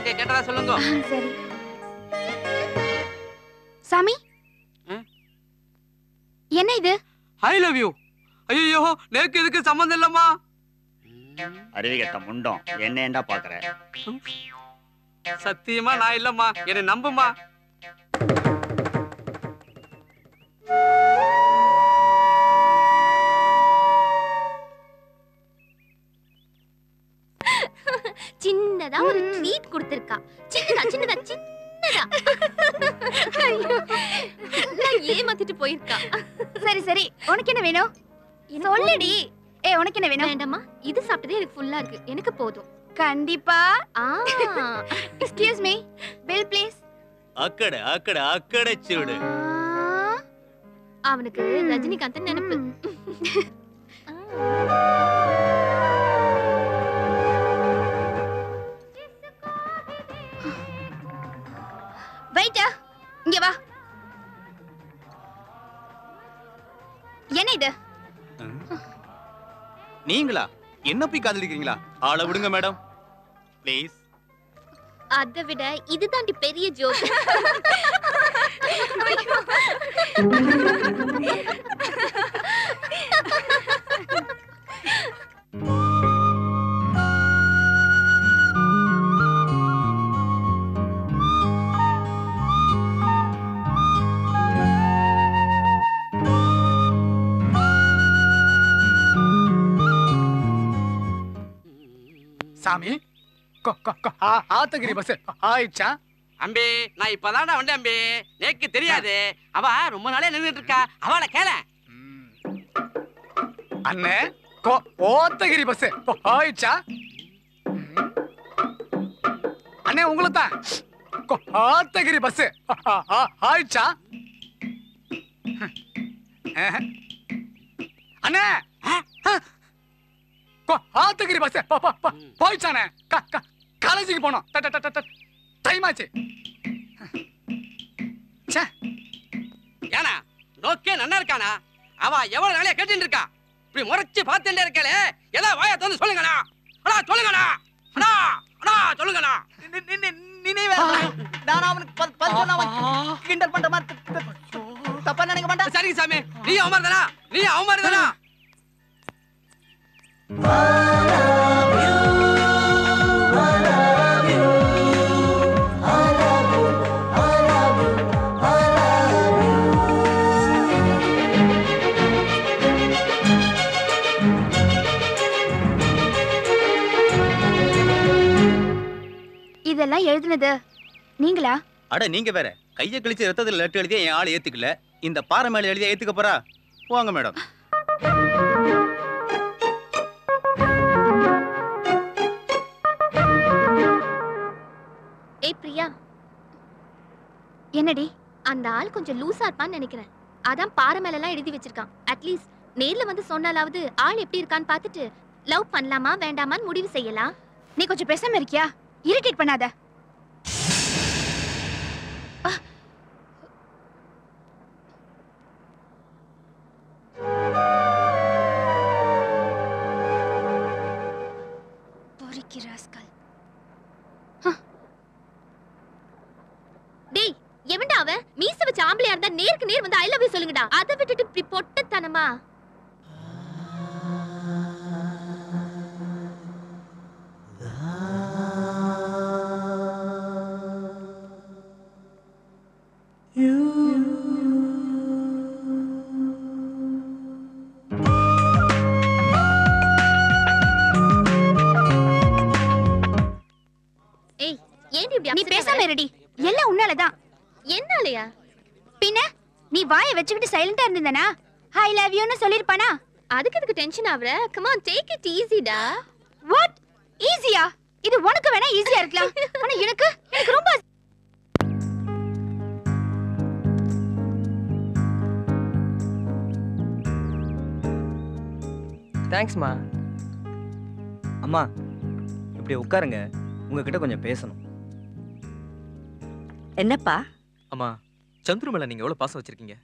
பொண்டாட்டிய கேட்டதா சொல்லுங்க ஆ, சரி சாமி ம்? என்ன இது ஐ லவ் யூ ஐயோ நேக்கு இதுக்கு சம்மந்தம் இல்லம்மா அருவி கட்ட முண்டம் என்ன ஏன்டா பாக்குற சத்தியமா நான் இல்லம்மா என்னை நம்புமா சின்னதா ஒரு ட்ரீட் கொடுத்திருக்கா சின்னதா சின்னதா சின்னதா ஐயோ நான் ஏமாத்திட்டு போயிருக்கா சரி சரி உனக்கு என்ன வேணும் சொல்லுடி ஏ உனக்கு என்ன வேணும் வேண்டாமா இது சாப்பிட்டதே எனக்கு ஃபுல்லா இருக்கு எனக்கு போதும் கண்டிப்பா ah excuse me bill please అక్కడ అక్కడ అక్కడే చూడు அவனுக்கு ரஜினிகாந்த் நினைப்பு வெயிட்டா இங்க வா என்ன இது நீங்களா என்ன போய் காதலிக்கிறீங்களா ஆளை விடுங்க மேடம் ப்ளீஸ் அதை விட இதுதாண்டி பெரிய ஜோக் சாமி கொ- கொ- கொ- ஆ- ஆத்தகிரி பஸ் ஆயிடுச்சா அம்பி நான் இப்பதான்டா வந்தேன் அம்பி நேக்கு தெரியாது அவ ரொம்ப நாளே நின்னுட்டு இருக்கா அவளை கேள ம். அண்ணே கொ- ஓத்தகிரி பஸ் ஆயிடுச்சா ம். அண்ணே உங்களை தான் கொ- ஆத்தகிரி பஸ் ஆயிடுச்சா ஆஹ். அண்ணே கொ- ஆத்தகிரி பஸ் போயிடுச்சானே க- க- காலேஜுக்கு போனோம் ட- ட- ட- ட- டைம் ஆச்சு ச்சே ஏனா நோக்கே நன்னா இருக்கானா அவ எவ்வளவு நாளையா கேட்டுட்டு இருக்கா இப்படி முறைச்சு பார்த்துட்டே இருக்கலே ஏதாவது வாயை தந்து சொல்லுங்கண்ணா அடா சொல்லுங்கண்ணா அடா அடா சொல்லுங்கண்ணா நினைவே நான் அவனுக்கு ப- பதில் சொன்னா அவன் கிண்டல் பண்ற மாதிரி த- த- தப்பா நினைக்க மாட்டான் சரிங்க சாமி நீ அவமாரிதானா நீ அவமாரிதானா இதெல்லாம் எழுதுனது நீங்களா அட நீங்க வேற கையை கிழிச்சு ரத்தத்துல லெட்டர் எழுதிய என் ஆள் ஏத்துக்கல இந்த பாறை மேல எழுதிய ஏத்துக்க போறா வாங்க மேடம் ஏய் பிரியா என்னடி அந்த ஆள் கொஞ்சம் லூசா இருப்பான்னு நினைக்கிறேன் அதான் பாறை மேல எல்லாம் எழுதி வச்சிருக்கான் அட்லீஸ்ட் நேர்ல வந்து சொன்னாலாவது ஆள் எப்படி இருக்கான்னு பார்த்துட்டு லவ் பண்ணலாமா வேண்டாமான்னு முடிவு செய்யலாம் நீ கொஞ்சம் பேசாம இருக்கியா இரிட்டேட் பண்ணாத பொறுக்கி ராஸ்கல் டேய் எவன்டா அவன் மீச வச்ச ஆம்பளையா இருந்தா நேருக்கு நேர் வந்து ஐ லவ் யூ சொல்லுங்கடா அதை விட்டுட்டு இப்படி பொட்டத்தனமா ஏய் ஏன் இப்படி நீ upset பேசாம ஆகுற? இருடி எல்லாம் உன்னாலதான் என்னாலயா பின்ன நீ வாயை வச்சுக்கிட்டு சைலண்டா இருந்தனா ஐ லவ் யூன்னு சொல்லிருப்பானா அதுக்கு எதுக்கு டென்ஷன் ஆவற கம் ஆன் டேக் இட் ஈஸிடா வாட் ஈஸியா இது உனக்கு வேணா ஈஸியா இருக்கலாம் ஆனா எனக்கு எனக்கு ரொம்ப தேங்க்ஸ்மா அம்மா இப்படி உட்காருங்க உங்ககிட்ட கொஞ்சம் பேசணும் என்னப்பா அம்மா சந்துரு மேல நீங்க எவ்வளவு பாசம் வச்சிருக்கீங்க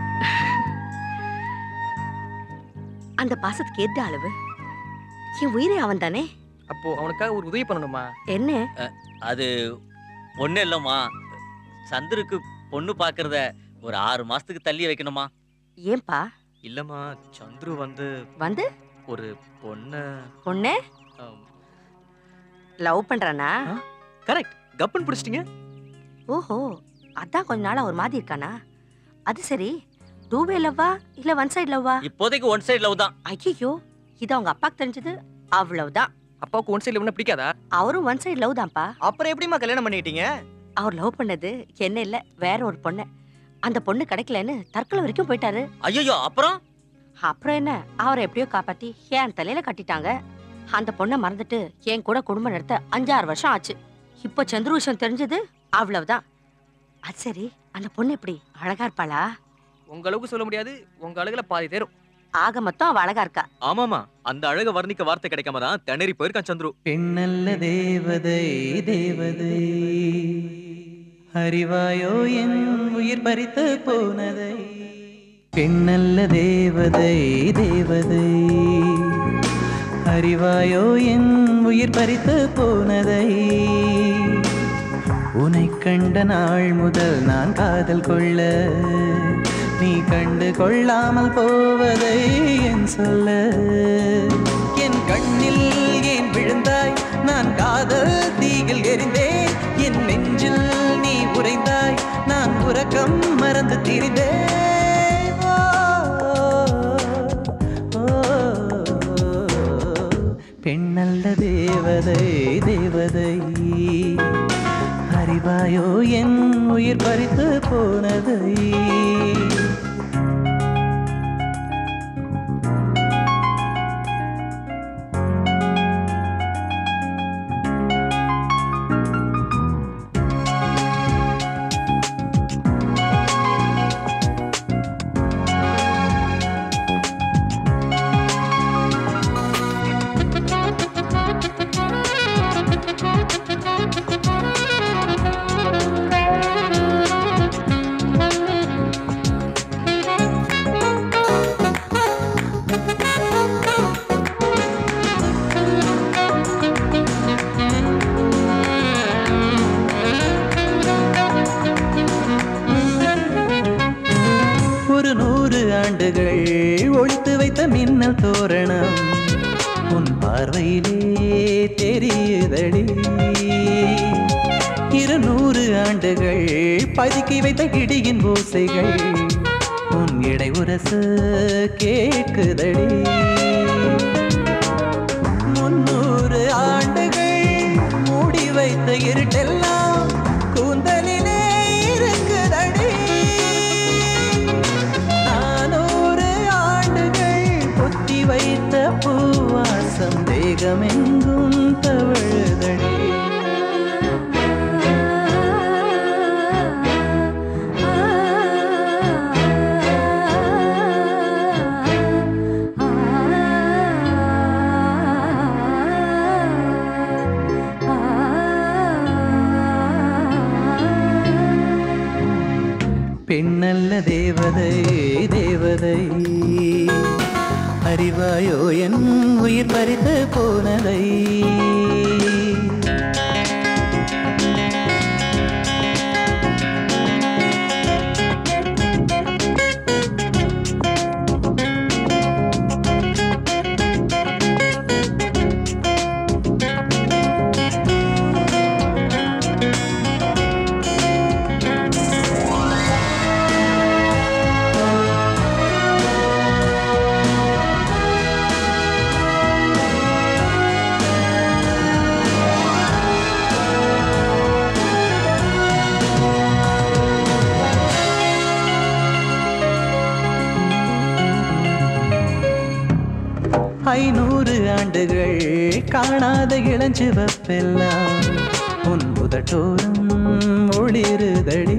அந்த பாசத்துக்கு ஏத்த அளவு என் உயிரே அவன் தானே அப்போ அவனுக்காக ஒரு உதவி பண்ணணுமா என்ன அது ஒன்றும் இல்லைம்மா சந்துருக்கு பொண்ணு பார்க்கறத ஒரு ஆறு மாசத்துக்கு தள்ளி வைக்கணுமா ஏன்பா இல்லம்மா சந்துரு வந்து வந்து ஒரு பொண்ண பொண்ணு லவ் பண்றானா கரெக்ட் கப்பன் பிடிச்சிட்டீங்க ஓஹோ அதான் கொஞ்ச நாளா ஒரு மாதிரி இருக்கானா அது சரி டூ வே லவ்வா இல்ல ஒன் சைடு லவ்வா இப்போதைக்கு ஒன் சைடு லவ் தான் ஐயோ இது அவங்க அப்பாக்கு தெரிஞ்சது அவ்வளவுதான் அப்பாவுக்கு ஒன் சைடுல ஒண்ணு பிடிக்காதா அவரும் ஒன் சைடு லவ் தான்ப்பா அப்புறம் எப்படிம்மா கல்யாணம் பண்ணிட்டீங்க அவர் லவ் பண்ணது என்ன இல்ல வேற ஒரு பொண்ணு அந்த பொண்ணு கிடைக்கலன்னு தற்கொலை வரைக்கும் போயிட்டாரு ஐயோ அப்புறம் அப்புறம் என்ன அவரை எப்படியோ காப்பாத்தி என் தலையில கட்டிட்டாங்க அந்த பொண்ணை மறந்துட்டு என் கூட குடும்பம் நடத்த அஞ்சாறு வருஷம் ஆச்சு இப்போ சந்திர விஷயம் தெரிஞ்சது அவ்வளவுதான் அது சரி அந்த பொண்ணு எப்படி அழகா இருப்பாளா உங்க அளவுக்கு சொல்ல முடியாது உங்க அழகுல பாதி தேரும் ஆக மொத்தம் அவ அழகா இருக்கா ஆமாமா அந்த அழக வர்ணிக்க வார்த்தை கிடைக்காம தான் திணறி போயிருக்கான் சந்துரு பெண்ணல்ல தேவதை தேவதை அறிவாயோ என் உயிர் பறித்து போனதை பெண்ணல்ல தேவதை தேவதை அறிவாயோ என் உயிர் பறித்து போனதை உனை கண்ட நாள் முதல் நான் காதல் கொள்ள நீ கண்டு கொள்ளாமல் போவதை என் சொல்ல என் கண்ணில் ஏன் விழுந்தாய் நான் காதல் தீயில் எரிந்தேன் என் நெஞ்சில் நீ உறைந்தாய் நான் உறக்கம் மறந்து திரிந்தேன் ஓ, ஓ, பெண்ணல்ல தேவதை தேவதை அறிவாயோ என் உயிர் பறித்து போனதை ஒரு நூறு ஆண்டுகள் ஒழித்து வைத்த மின்னல் தோரணம் உன் பார்வையிலே தெரியுதடி இருநூறு ஆண்டுகள் பதுக்கி வைத்த கிடியின் ஓசைகள் உன் இடை உரச கேட்குதடி முன்னூறு ஆண்டுகள் மூடி வைத்த இருட்டெல்லாம் கூந்தலிலே இருக்குதடி நானூறு ஆண்டுகள் பொத்தி வைத்த பூவாசம் தேகமெங்கும் தவழுதடி பெண்ணல்ல தேவதை தேவதை அறிவாயோ என் உயிர் பறித்து போனதை ஐநூறு ஆண்டுகள் காணாத இளஞ்சிவப்பெல்லாம் உன் புதட்டோரம் ஒளிருதடி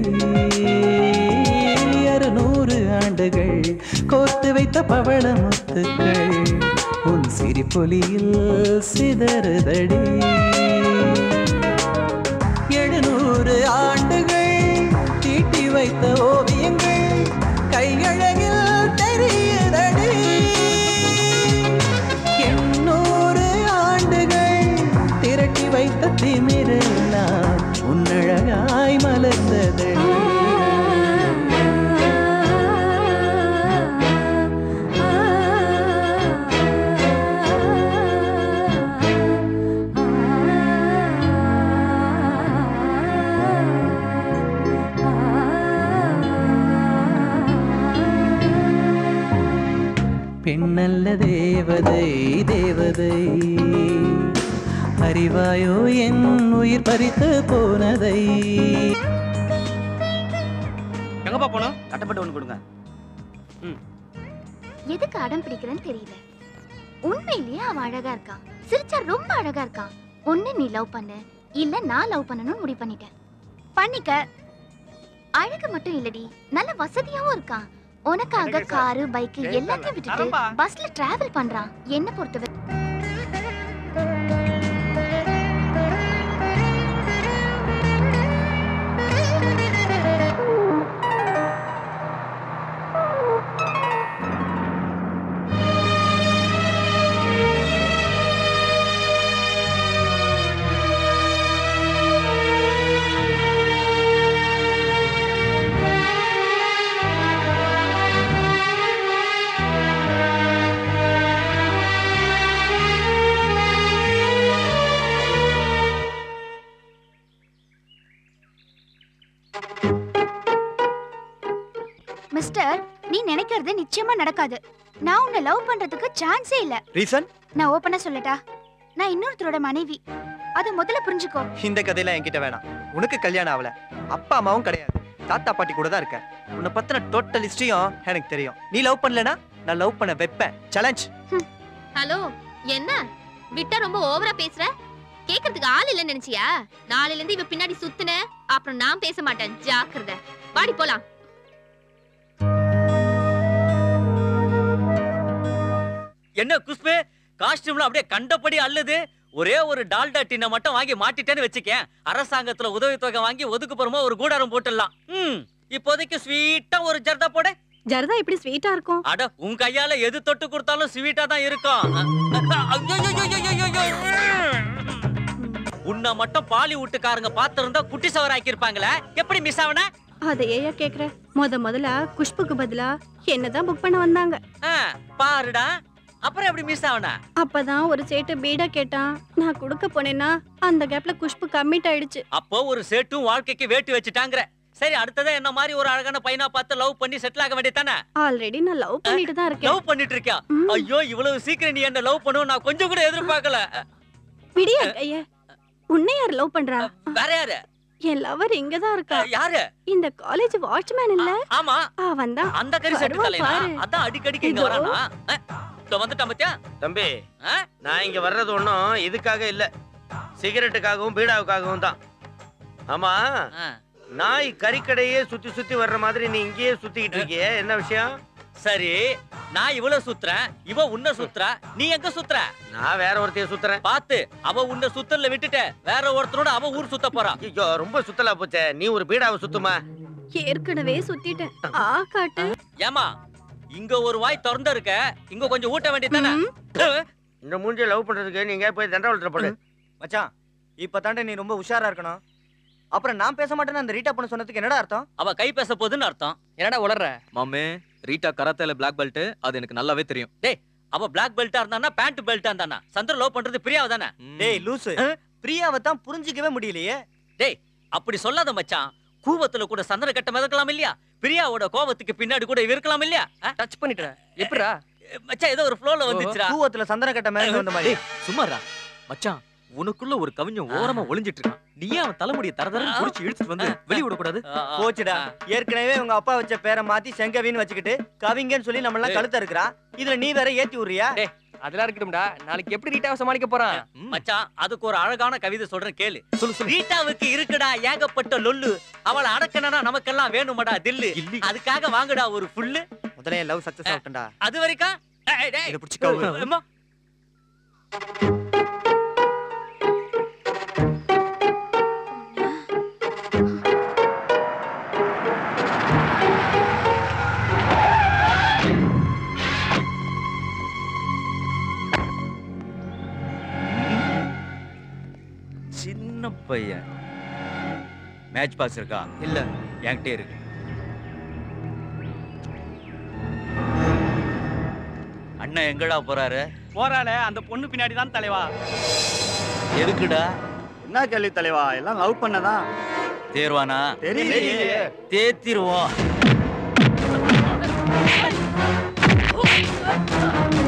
அறுநூறு ஆண்டுகள் கோர்த்து வைத்த பவள முத்துக்கள் உன் சிரிப்பொலியில் சிதறுதடி எழுநூறு ஆண்டுகள் தீட்டி வைத்த ஓவியங்கள் கையழகில் தெரியுதடி எண்ணூறு ஆண்டுகள் திரட்டி வைத்த திமிரெல்லாம் என் நல்ல தேவதை தேவதை அறிவாயோ என் உயிர் பறித்து போனதை எங்கப்பா போனோம் கட்டப்பட்டு ஒன்று கொடுங்க எதுக்கு அடம் பிடிக்கிறேன்னு தெரியல உண்மையிலேயே அவன் அழகா இருக்கான் சிரிச்சா ரொம்ப அழகா இருக்கான் ஒண்ணு நீ லவ் பண்ணு இல்ல நான் லவ் பண்ணணும்னு முடிவு பண்ணிட்டேன் பண்ணிக்க அழகு மட்டும் இல்லடி நல்ல வசதியாவும் இருக்கான் உனக்காக காரு பைக் எல்லாத்தையும் விட்டுட்டு பஸ்ல டிராவல் பண்றான் என்ன பொறுத்தவரை மிஸ்டர் நீ நினைக்கிறது நிச்சயமா நடக்காது நான் உன்னை லவ் பண்றதுக்கு சான்ஸே இல்ல ரீசன் நான் ஓபனா சொல்லட்டா நான் இன்னொருத்தரோட மனைவி அத முதல்ல புரிஞ்சுக்கோ இந்த கதையெல்லாம் என்கிட்ட வேணாம் உனக்கு கல்யாணம் ஆகல அப்பா அம்மாவும் கிடையாது தாத்தா பாட்டி கூட தான் இருக்க உன்னை பத்தின டோட்டல் ஹிஸ்டரியும் எனக்கு தெரியும் நீ லவ் பண்ணலனா நான் லவ் பண்ண வைப்பேன் சேலஞ்ச் ஹலோ என்ன விட்டா ரொம்ப ஓவரா பேசுற கேக்குறதுக்கு ஆள் இல்லைன்னு நினைச்சியா நாளையில இருந்து இவ பின்னாடி சுத்துன அப்புறம் நான் பேச மாட்டேன் ஜாக்கிரதை வாடி போலாம் என்ன குஷ்பு காஸ்டியூம்ல அப்படியே கண்டபடி அல்லது ஒரே ஒரு டால்டா டின்ன மட்டும் வாங்கி மாட்டிட்டேன்னு வச்சுக்கேன் அரசாங்கத்துல உதவித்தொகை வாங்கி ஒதுக்குப்புறமா ஒரு கூடாரம் போட்டுடலாம் ம் இப்போதைக்கு ஸ்வீட்டா ஒரு ஜர்தா போட ஜர்தா இப்படி ஸ்வீட்டா இருக்கும் அட உன் கையால எது தொட்டு கொடுத்தாலும் ஸ்வீட்டா தான் இருக்கும் உன்னை மட்டும் பாலிவுட்டுக்காரங்க பார்த்திருந்தா குட்டி சவர் ஆக்கியிருப்பாங்களே எப்படி மிஸ் ஆவன அதை ஏயா கேக்குற முத முதல்ல குஷ்புக்கு பதிலா என்னதான் புக் பண்ண வந்தாங்க பாருடா அப்புறம் எப்படி மிஸ் ஆவன அப்பதான் ஒரு சேட்டு பீடா கேட்டான் நான் கொடுக்க போனேன்னா அந்த கேப்ல குஷ்பு கம்மிட் ஆயிடுச்சு அப்போ ஒரு சேட்டும் வாழ்க்கைக்கு வேட்டு வச்சுட்டாங்கற சரி அடுத்ததா என்ன மாதிரி ஒரு அழகான பையனா பார்த்து லவ் பண்ணி செட்டில் ஆக வேண்டியதானே ஆல்ரெடி நான் லவ் பண்ணிட்டு தான் இருக்கேன் லவ் பண்ணிட்டு இருக்கியா ஐயோ இவ்வளவு சீக்கிரம் நீ என்ன லவ் பண்ணுவ நான் கொஞ்சம் கூட எதிர்பார்க்கல விடியா ஐயா உன்னை யார் லவ் பண்றா வேற யாரு என் லவர் இங்க தான் இருக்கா யாரு இந்த காலேஜ் வாட்ச்மேன் இல்ல ஆமா அவன் தான் அந்த கறி செட்டு வருவா தலைனா பாரு. அதான் அடிக்கடிக்கு இங்க இதோ. வரானா அஹ், இதோ வந்துட்டான் மத்தியா தம்பி நான் இங்க வர்றது ஒண்ணும் இதுக்காக இல்ல சிகரெட்டுக்காகவும் பீடாவுக்காகவும் தான் ஆமா நாய் கறிக்கடையே சுத்தி சுத்தி வர்ற மாதிரி நீ இங்கேயே சுத்திக்கிட்டு இருக்கியே என்ன விஷயம் சரி நான் இவ்வளவு சுத்துறேன் இவ உன்ன சுத்துறா நீ எங்க சுத்துற நான் வேற ஒருத்தைய சுத்துறேன் பாத்து அவ உன்ன சுத்தல விட்டுட்ட வேற ஒருத்தரோட அவ ஊர் சுத்த போறா ஐயோ ரொம்ப சுத்தலா போச்சே நீ ஒரு பீடாவை சுத்துமா ஏற்கனவே சுத்திட்டேன் ஆ காட்டு ஏமா இங்க ஒரு வாய் திறந்து இருக்க இங்க கொஞ்சம் ஊட்ட வேண்டியதானே இந்த மூஞ்சிய லவ் பண்றதுக்கு நீங்க போய் தண்டவாளத்துல போடு மச்சான் இப்ப தாண்டே நீ ரொம்ப உஷாரா இருக்கணும் அப்புறம் நான் பேச மாட்டேன்னு அந்த ரீட்டா பண்ண சொன்னதுக்கு என்னடா அர்த்தம் அவ கை பேச போகுதுன்னு அர்த்தம் என்னடா உளற மாமே ரீட்டா கராத்தேல பிளாக் பெல்ட் அது எனக்கு நல்லாவே தெரியும் டேய் அவ பிளாக் பெல்ட்டா இருந்தானா பேண்ட் பெல்ட்டா இருந்தானா சந்திர லவ் பண்றது பிரியாவ தானே டேய் லூசு பிரியாவை தான் புரிஞ்சிக்கவே முடியலையே டேய் அப்படி சொல்லாத மச்சான் கூவத்துல கூட சந்திர கட்ட மிதக்கலாம் இல்லையா பிரியாவோட கோவத்துக்கு பின்னாடி கூட இவ இருக்கலாம் இல்லையா டச் பண்ணிட்டேன் எப்படிடா மச்சான் ஏதோ ஒரு ஃப்ளோல வந்துச்சுடா கூவத்துல சந்தன கட்ட மேல வந்த மாதிரி டேய், சும்மாடா மச்சான் உனக்குள்ள ஒரு கவிஞன் ஓரமா ஒளிஞ்சிட்டு இருக்கான் நீ ஏன் அவன் தலைமுடியை தரதரன்னு புடிச்சு இழுத்துட்டு வந்து வெளிய விட கூடாது போச்சுடா ஏற்கனவே உங்க அப்பா வச்ச பேரை மாத்தி செங்கவின்னு வச்சுக்கிட்டு கவிங்கன்னு சொல்லி நம்ம எல்லாம் கழுத்த இருக்கிறா இதுல நீ வேற ஏத்தி விடுறியா அதெல்லாம் இருக்கட்டும்டா நாளைக்கு எப்படி ரீட்டாவை சமாளிக்க போறான் மச்சான் அதுக்கு ஒரு அழகான கவிதை சொல்றேன் கேளு ரீட்டாவுக்கு இருக்குடா ஏகப்பட்ட லொல்லு அவளை அடக்கணும்னா நமக்கெல்லாம் வேணுமடா தில்லு அதுக்காக வாங்குடா ஒரு ஃபுல்லு முதல்ல என் லவ் சக்சஸ் ஆகட்டும்டா அது வரைக்கும் டேய், டேய். இதை பிடிச்சு கவு. அம்மா. சின்ன பையன் மேட்ச் பாக்ஸ் இருக்கா இல்ல என்கிட்ட இருக்கு அண்ணன் எங்கடா போறாரு போறாளே அந்த பொண்ணு பின்னாடி தான் தலைவா எதுக்குடா என்ன கேள்வி தலைவா எல்லாம் லவ் பண்ணதான் தேர்வானா தெரியலையே. தேத்திருவோம்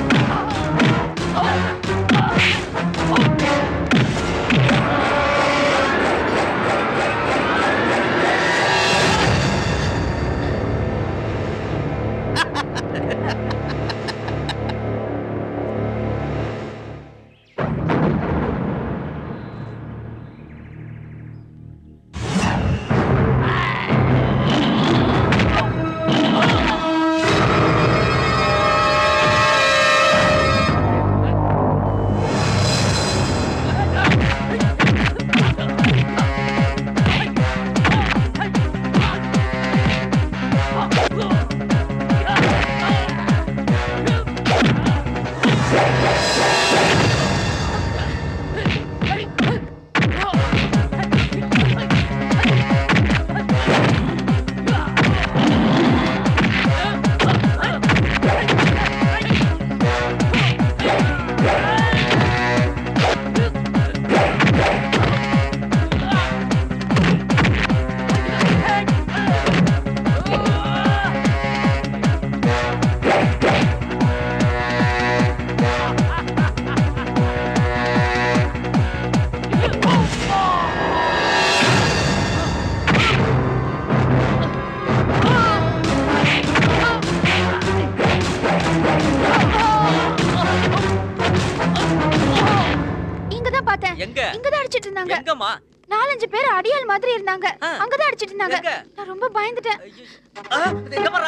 அடிச்சிட்டு இருந்தாங்க எங்கம்மா நாலஞ்சு பேர் அடியாள் மாதிரி இருந்தாங்க அங்கதான் அடிச்சிட்டு இருந்தாங்க எங்க? நான் ரொம்ப பயந்துட்டேன் எங்க பாரு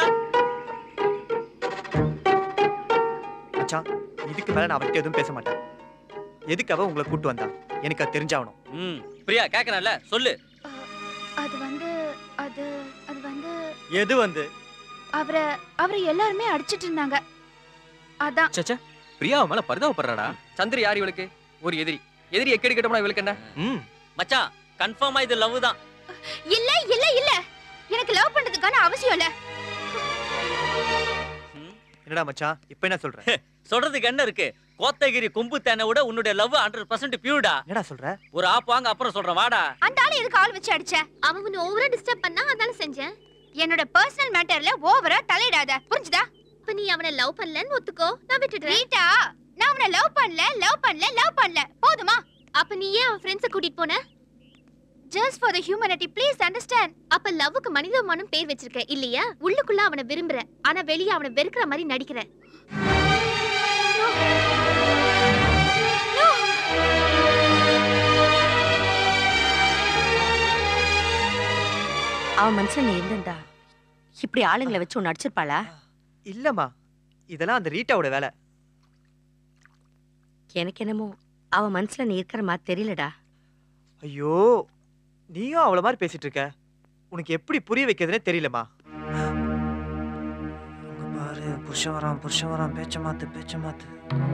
மச்சான் இதுக்கு மேல நான் அவர்கிட்ட எதுவும் பேச மாட்டேன் எதுக்கு அவ உங்களை கூட்டு வந்தா எனக்கு அது தெரிஞ்சாகணும் ம் பிரியா கேக்குறேன்ல சொல்லு அது வந்து அது அது வந்து எது வந்து அவரை அவரை எல்லாருமே அடிச்சிட்டு இருந்தாங்க அதான் சச்சா பிரியா அவன் மேல பரிதாபப்படுறாடா சந்திரி யார் இவளுக்கு ஒரு எதிரி எதிரி எக்கடி கட்டமா இவளுக்கு என்ன ம் மச்சான் கன்ஃபார்மா இது லவ் தான் இல்ல இல்ல இல்ல எனக்கு லவ் பண்றதுக்கான அவசியம் இல்ல என்னடா மச்சான் இப்ப என்ன சொல்ற சொல்றதுக்கு என்ன இருக்கு கோத்தகிரி கொம்பு தேனை விட உன்னுடைய லவ் ஹண்ட்ரட் பர்சன்ட் பியூர்டா என்னடா சொல்ற ஒரு ஆப் வாங்க அப்புறம் சொல்றேன் வாடா அந்த ஆளு எதுக்கு ஆள் வச்சு அடிச்ச அவன் உன்னை ஓவரா டிஸ்டர்ப் பண்ணா அதால செஞ்சேன் என்னோட பர்சனல் மேட்டர்ல ஓவரா தலையிடாத புரிஞ்சுதா இப்ப நீ அவனை லவ் பண்ணலன்னு ஒத்துக்கோ நான் விட்டுடுறேன் ரீட்டா நான் அவனை லவ் பண்ணல லவ் பண்ணல லவ் பண்ணல போதுமா அப்ப நீ ஏன் அவன் ஃப்ரெண்ட்ஸ கூட்டிட்டு போன just for the humanity please understand அப்ப லவ்வுக்கு மனிதமானும் பேர் வச்சிருக்க இல்லையா உள்ளுக்குள்ள அவனை விரும்புற ஆனா வெளிய அவனை வெறுக்கிற மாதிரி நடிக்கிற அவன் மனசுல நீ இருந்திருந்தா இப்படி ஆளுங்களை வச்சு உன்னை அடிச்சிருப்பாளா இல்லம்மா இதெல்லாம் அந்த ரீட்டாவோட வேலை எனக்கு என்னமோ அவன் மனசுல நீ இருக்கிற மாதிரி தெரியலடா ஐயோ நீயும் அவள மாதிரி பேசிட்டு இருக்க உனக்கு எப்படி புரிய வைக்கிறதுனே தெரியலம்மா பாரு புருஷன் வரான் புருஷன் வரான் பேச்ச மாத்து பேச்ச மாத்து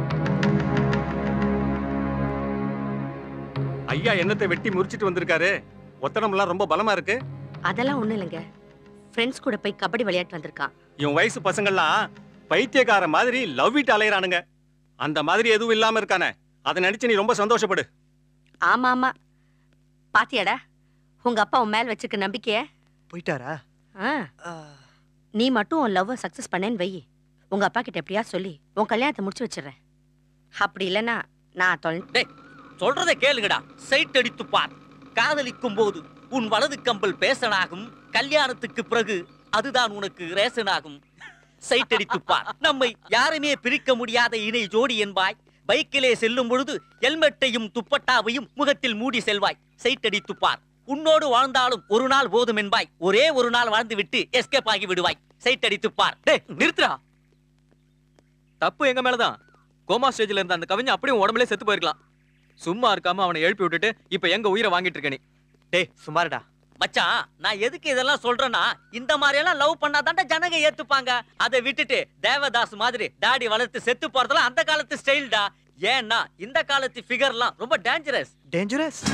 ஐயா என்னத்தை வெட்டி முறிச்சிட்டு வந்திருக்காரு ஒத்தனம்லாம் ரொம்ப பலமா இருக்கு அதெல்லாம் ஒண்ணும் இல்லைங்க ஃப்ரெண்ட்ஸ் கூட போய் கபடி விளையாட்டு வந்திருக்கான் இவன் வயசு பசங்கள்லாம் பைத்தியக்கார மாதிரி லவ் இட் அலையறானுங்க அந்த மாதிரி எதுவும் இல்லாம இருக்கானே அதை நினைச்சு நீ ரொம்ப சந்தோஷப்படு ஆமா ஆமா பாத்தியாடா உங்க அப்பா உன் மேல வச்சிருக்க நம்பிக்கைய போயிட்டாரா ஆ. நீ மட்டும் உன் லவ் சக்சஸ் பண்ணேன்னு வை உங்க அப்பா கிட்ட எப்படியா சொல்லி உன் கல்யாணத்தை முடிச்சு வச்சிடுறேன் அப்படி இல்லைன்னா நான் தொலை டேய் சொல்றதை கேளுங்கடா சைட் அடித்து பார் காதலிக்கும் போது உன் வலது கம்பல் பேசனாகும் கல்யாணத்துக்கு பிறகு அதுதான் உனக்கு ரேசனாகும் சைட் அடித்து பார் நம்மை யாருமே பிரிக்க முடியாத இணை ஜோடி என்பாய் பைக்கிலே செல்லும் பொழுது ஹெல்மெட்டையும் துப்பட்டாவையும் முகத்தில் மூடி செல்வாய் சைட் அடித்து பார் உன்னோடு வாழ்ந்தாலும் ஒரு நாள் போதும் என்பாய் ஒரே ஒரு நாள் வாழ்ந்து விட்டு எஸ்கேப் ஆகி விடுவாய் சைட் அடித்து பார் டேய் நிறுத்துடா தப்பு எங்க மேலதான் கோமா ஸ்டேஜ்ல இருந்த அந்த கவிஞன் அப்படியே உன் உடம்புலயே செத்து போயிருக்கலாம் சும்மா இருக்காம அவனை எழுப்பி விட்டுட்டு இப்ப எங்க உயிரை வாங்கிட்டு இருக்க நீ டேய் சுமாருடா மச்சான் நான் எதுக்கு இதெல்லாம் சொல்றேன்னா இந்த மாதிரி எல்லாம் லவ் பண்ணாதான்டா ஜனங்க ஏத்துப்பாங்க அதை விட்டுட்டு தேவதாஸ் மாதிரி தாடி வளர்த்து செத்து போறதெல்லாம் அந்த காலத்து ஸ்டைல்டா ஏன்னா இந்த காலத்து ஃபிகர்லாம் ரொம்ப dangerous dangerous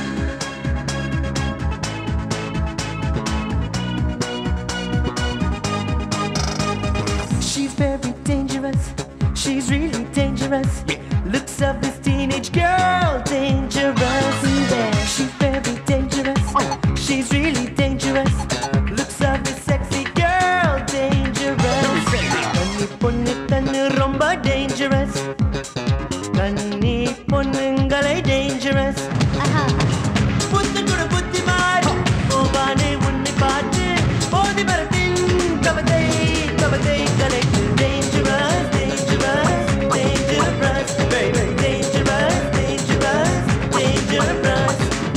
She's very dangerous. She's really dangerous. Looks of this teenage girl, dangerous. She's very dangerous. She's really dangerous. Looks of this sexy girl, dangerous. கன்னி பொண்ணு கண்ணு ரொம்ப dangerous. கன்னி பொண்ணுங்களை dangerous. புத்து கூட புத்திமான் போவானே உன்னை பார்த்து போதி மரத்தின் கவதை கவதை கலைக்கு dangerous, dangerous, dangerous, baby, dangerous, dangerous, dangerous.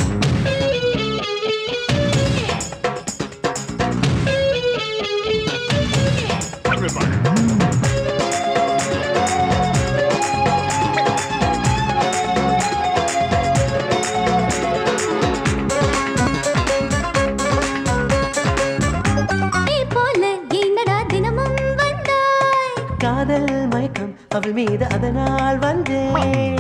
நீ போல என்னடா தினமும் வந்தாய் காதல் மயக்கம் அவள் மீது அதனால் வந்தேன்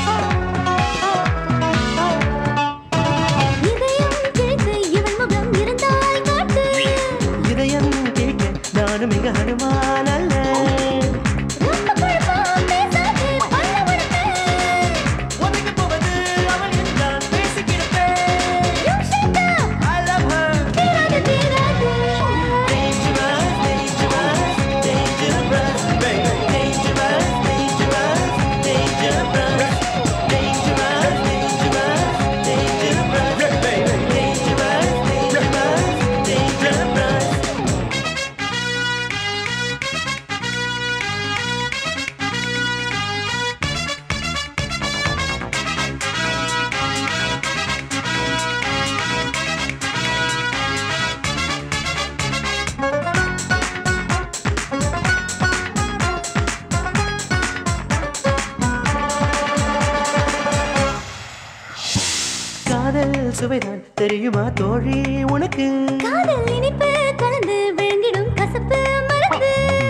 இதயம் கிழித்து இவன் முகம் இருந்தால் காட்டு இதயம் கேட்க நானும் மிக ஹனுமான் அல்ல ரொம்ப குழப்பம் பேசாதே பண்ண உனக்கு ஒதுங்க போவது அவள் என்றால் பேசிக்கிடப்பேன் You shut up. I love her தீராது தீராது dangerous dangerous dangerous baby dangerous dangerous dangerous சுவைதான் தெரியுமா தோழி உனக்கு காதல் இனிப்பு கலந்து விழுங்கிடும் கசப்பு மருந்து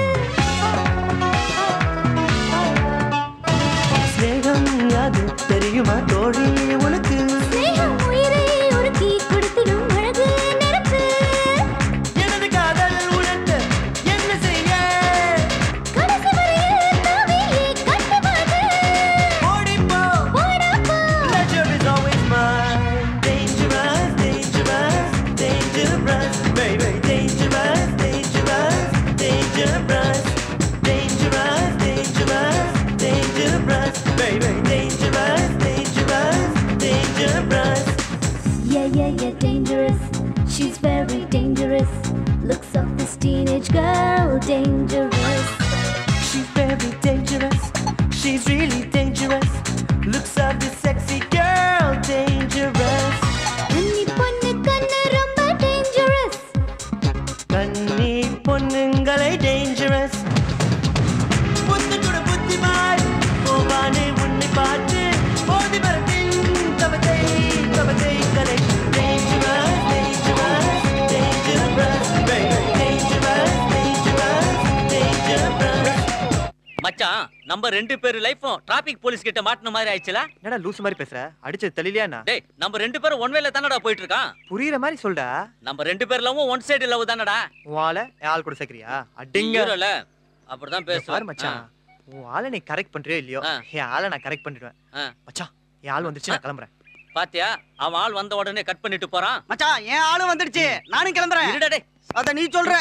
ஸ்நேகம் அது தெரியுமா தோழி உனக்கு ஸ்நேகம் உயிரை உருக்கி கொடுத்திடும் அழகு நெருப்பு எனது காதல் உணர்த்த என்ன செய்ய கடைசி வரையில் தாவியே கட்டுவது ஓடிப்போ போடாப்போ Pleasure is always mine. Dangerous, dangerous, dangerous, baby. Dangerous, dangerous, dangerous, dangerous, dangerous, dangerous, baby. Dangerous, dangerous, dangerous. Yeah, yeah, yeah, dangerous. She's very dangerous. Looks of this teenage girl, dangerous. She's very dangerous. She's really dangerous. Looks of this sexy girl, dangerous. கன்னி பொண்ணு கண்ணு ரொம்ப dangerous. கன்னி பொண்ணுங்களை dangerous புத்து கூட புத்திமாய் போவானே உன்னை பார்த்து போதி மரத்தின் தவத்தை தவத்தை கலை dangerous dangerous dangerous dangerous dangerous dangerous மச்சான் நம்ம ரெண்டு பேர் லைஃபும் டிராபிக் போலீஸ் கிட்ட மாட்டின மாதிரி ஆயிடுச்சுல என்னடா லூசு மாதிரி பேசுற அடிச்சது தெளிலையா என்ன டேய் நம்ம ரெண்டு பேரும் ஒன் வேல தானடா போயிட்டு இருக்கான் புரியுற மாதிரி சொல்டா நம்ம ரெண்டு பேர் லவ்வும் ஒன் சைடு லவ் தானடா உன் ஆளை என் ஆள் கூட சேர்க்கறியா அடிங்க ஹீரோல அப்படிதான் இங்க பாரு பேசுவார் மச்சான் உன் ஆளை நீ கரெக்ட் பண்றியோ இல்லையோ என் ஆளை நான் கரெக்ட் பண்ணிடுவேன் மச்சான் என் ஆள் வந்துருச்சு நான் கிளம்புறேன் பாத்தியா அவன் ஆள் வந்த உடனே கட் பண்ணிட்டு போறான் மச்சான் என் ஆளும் வந்துடுச்சு நானும் கிளம்புறேன் இருடா டேய் அத நீ சொல்ற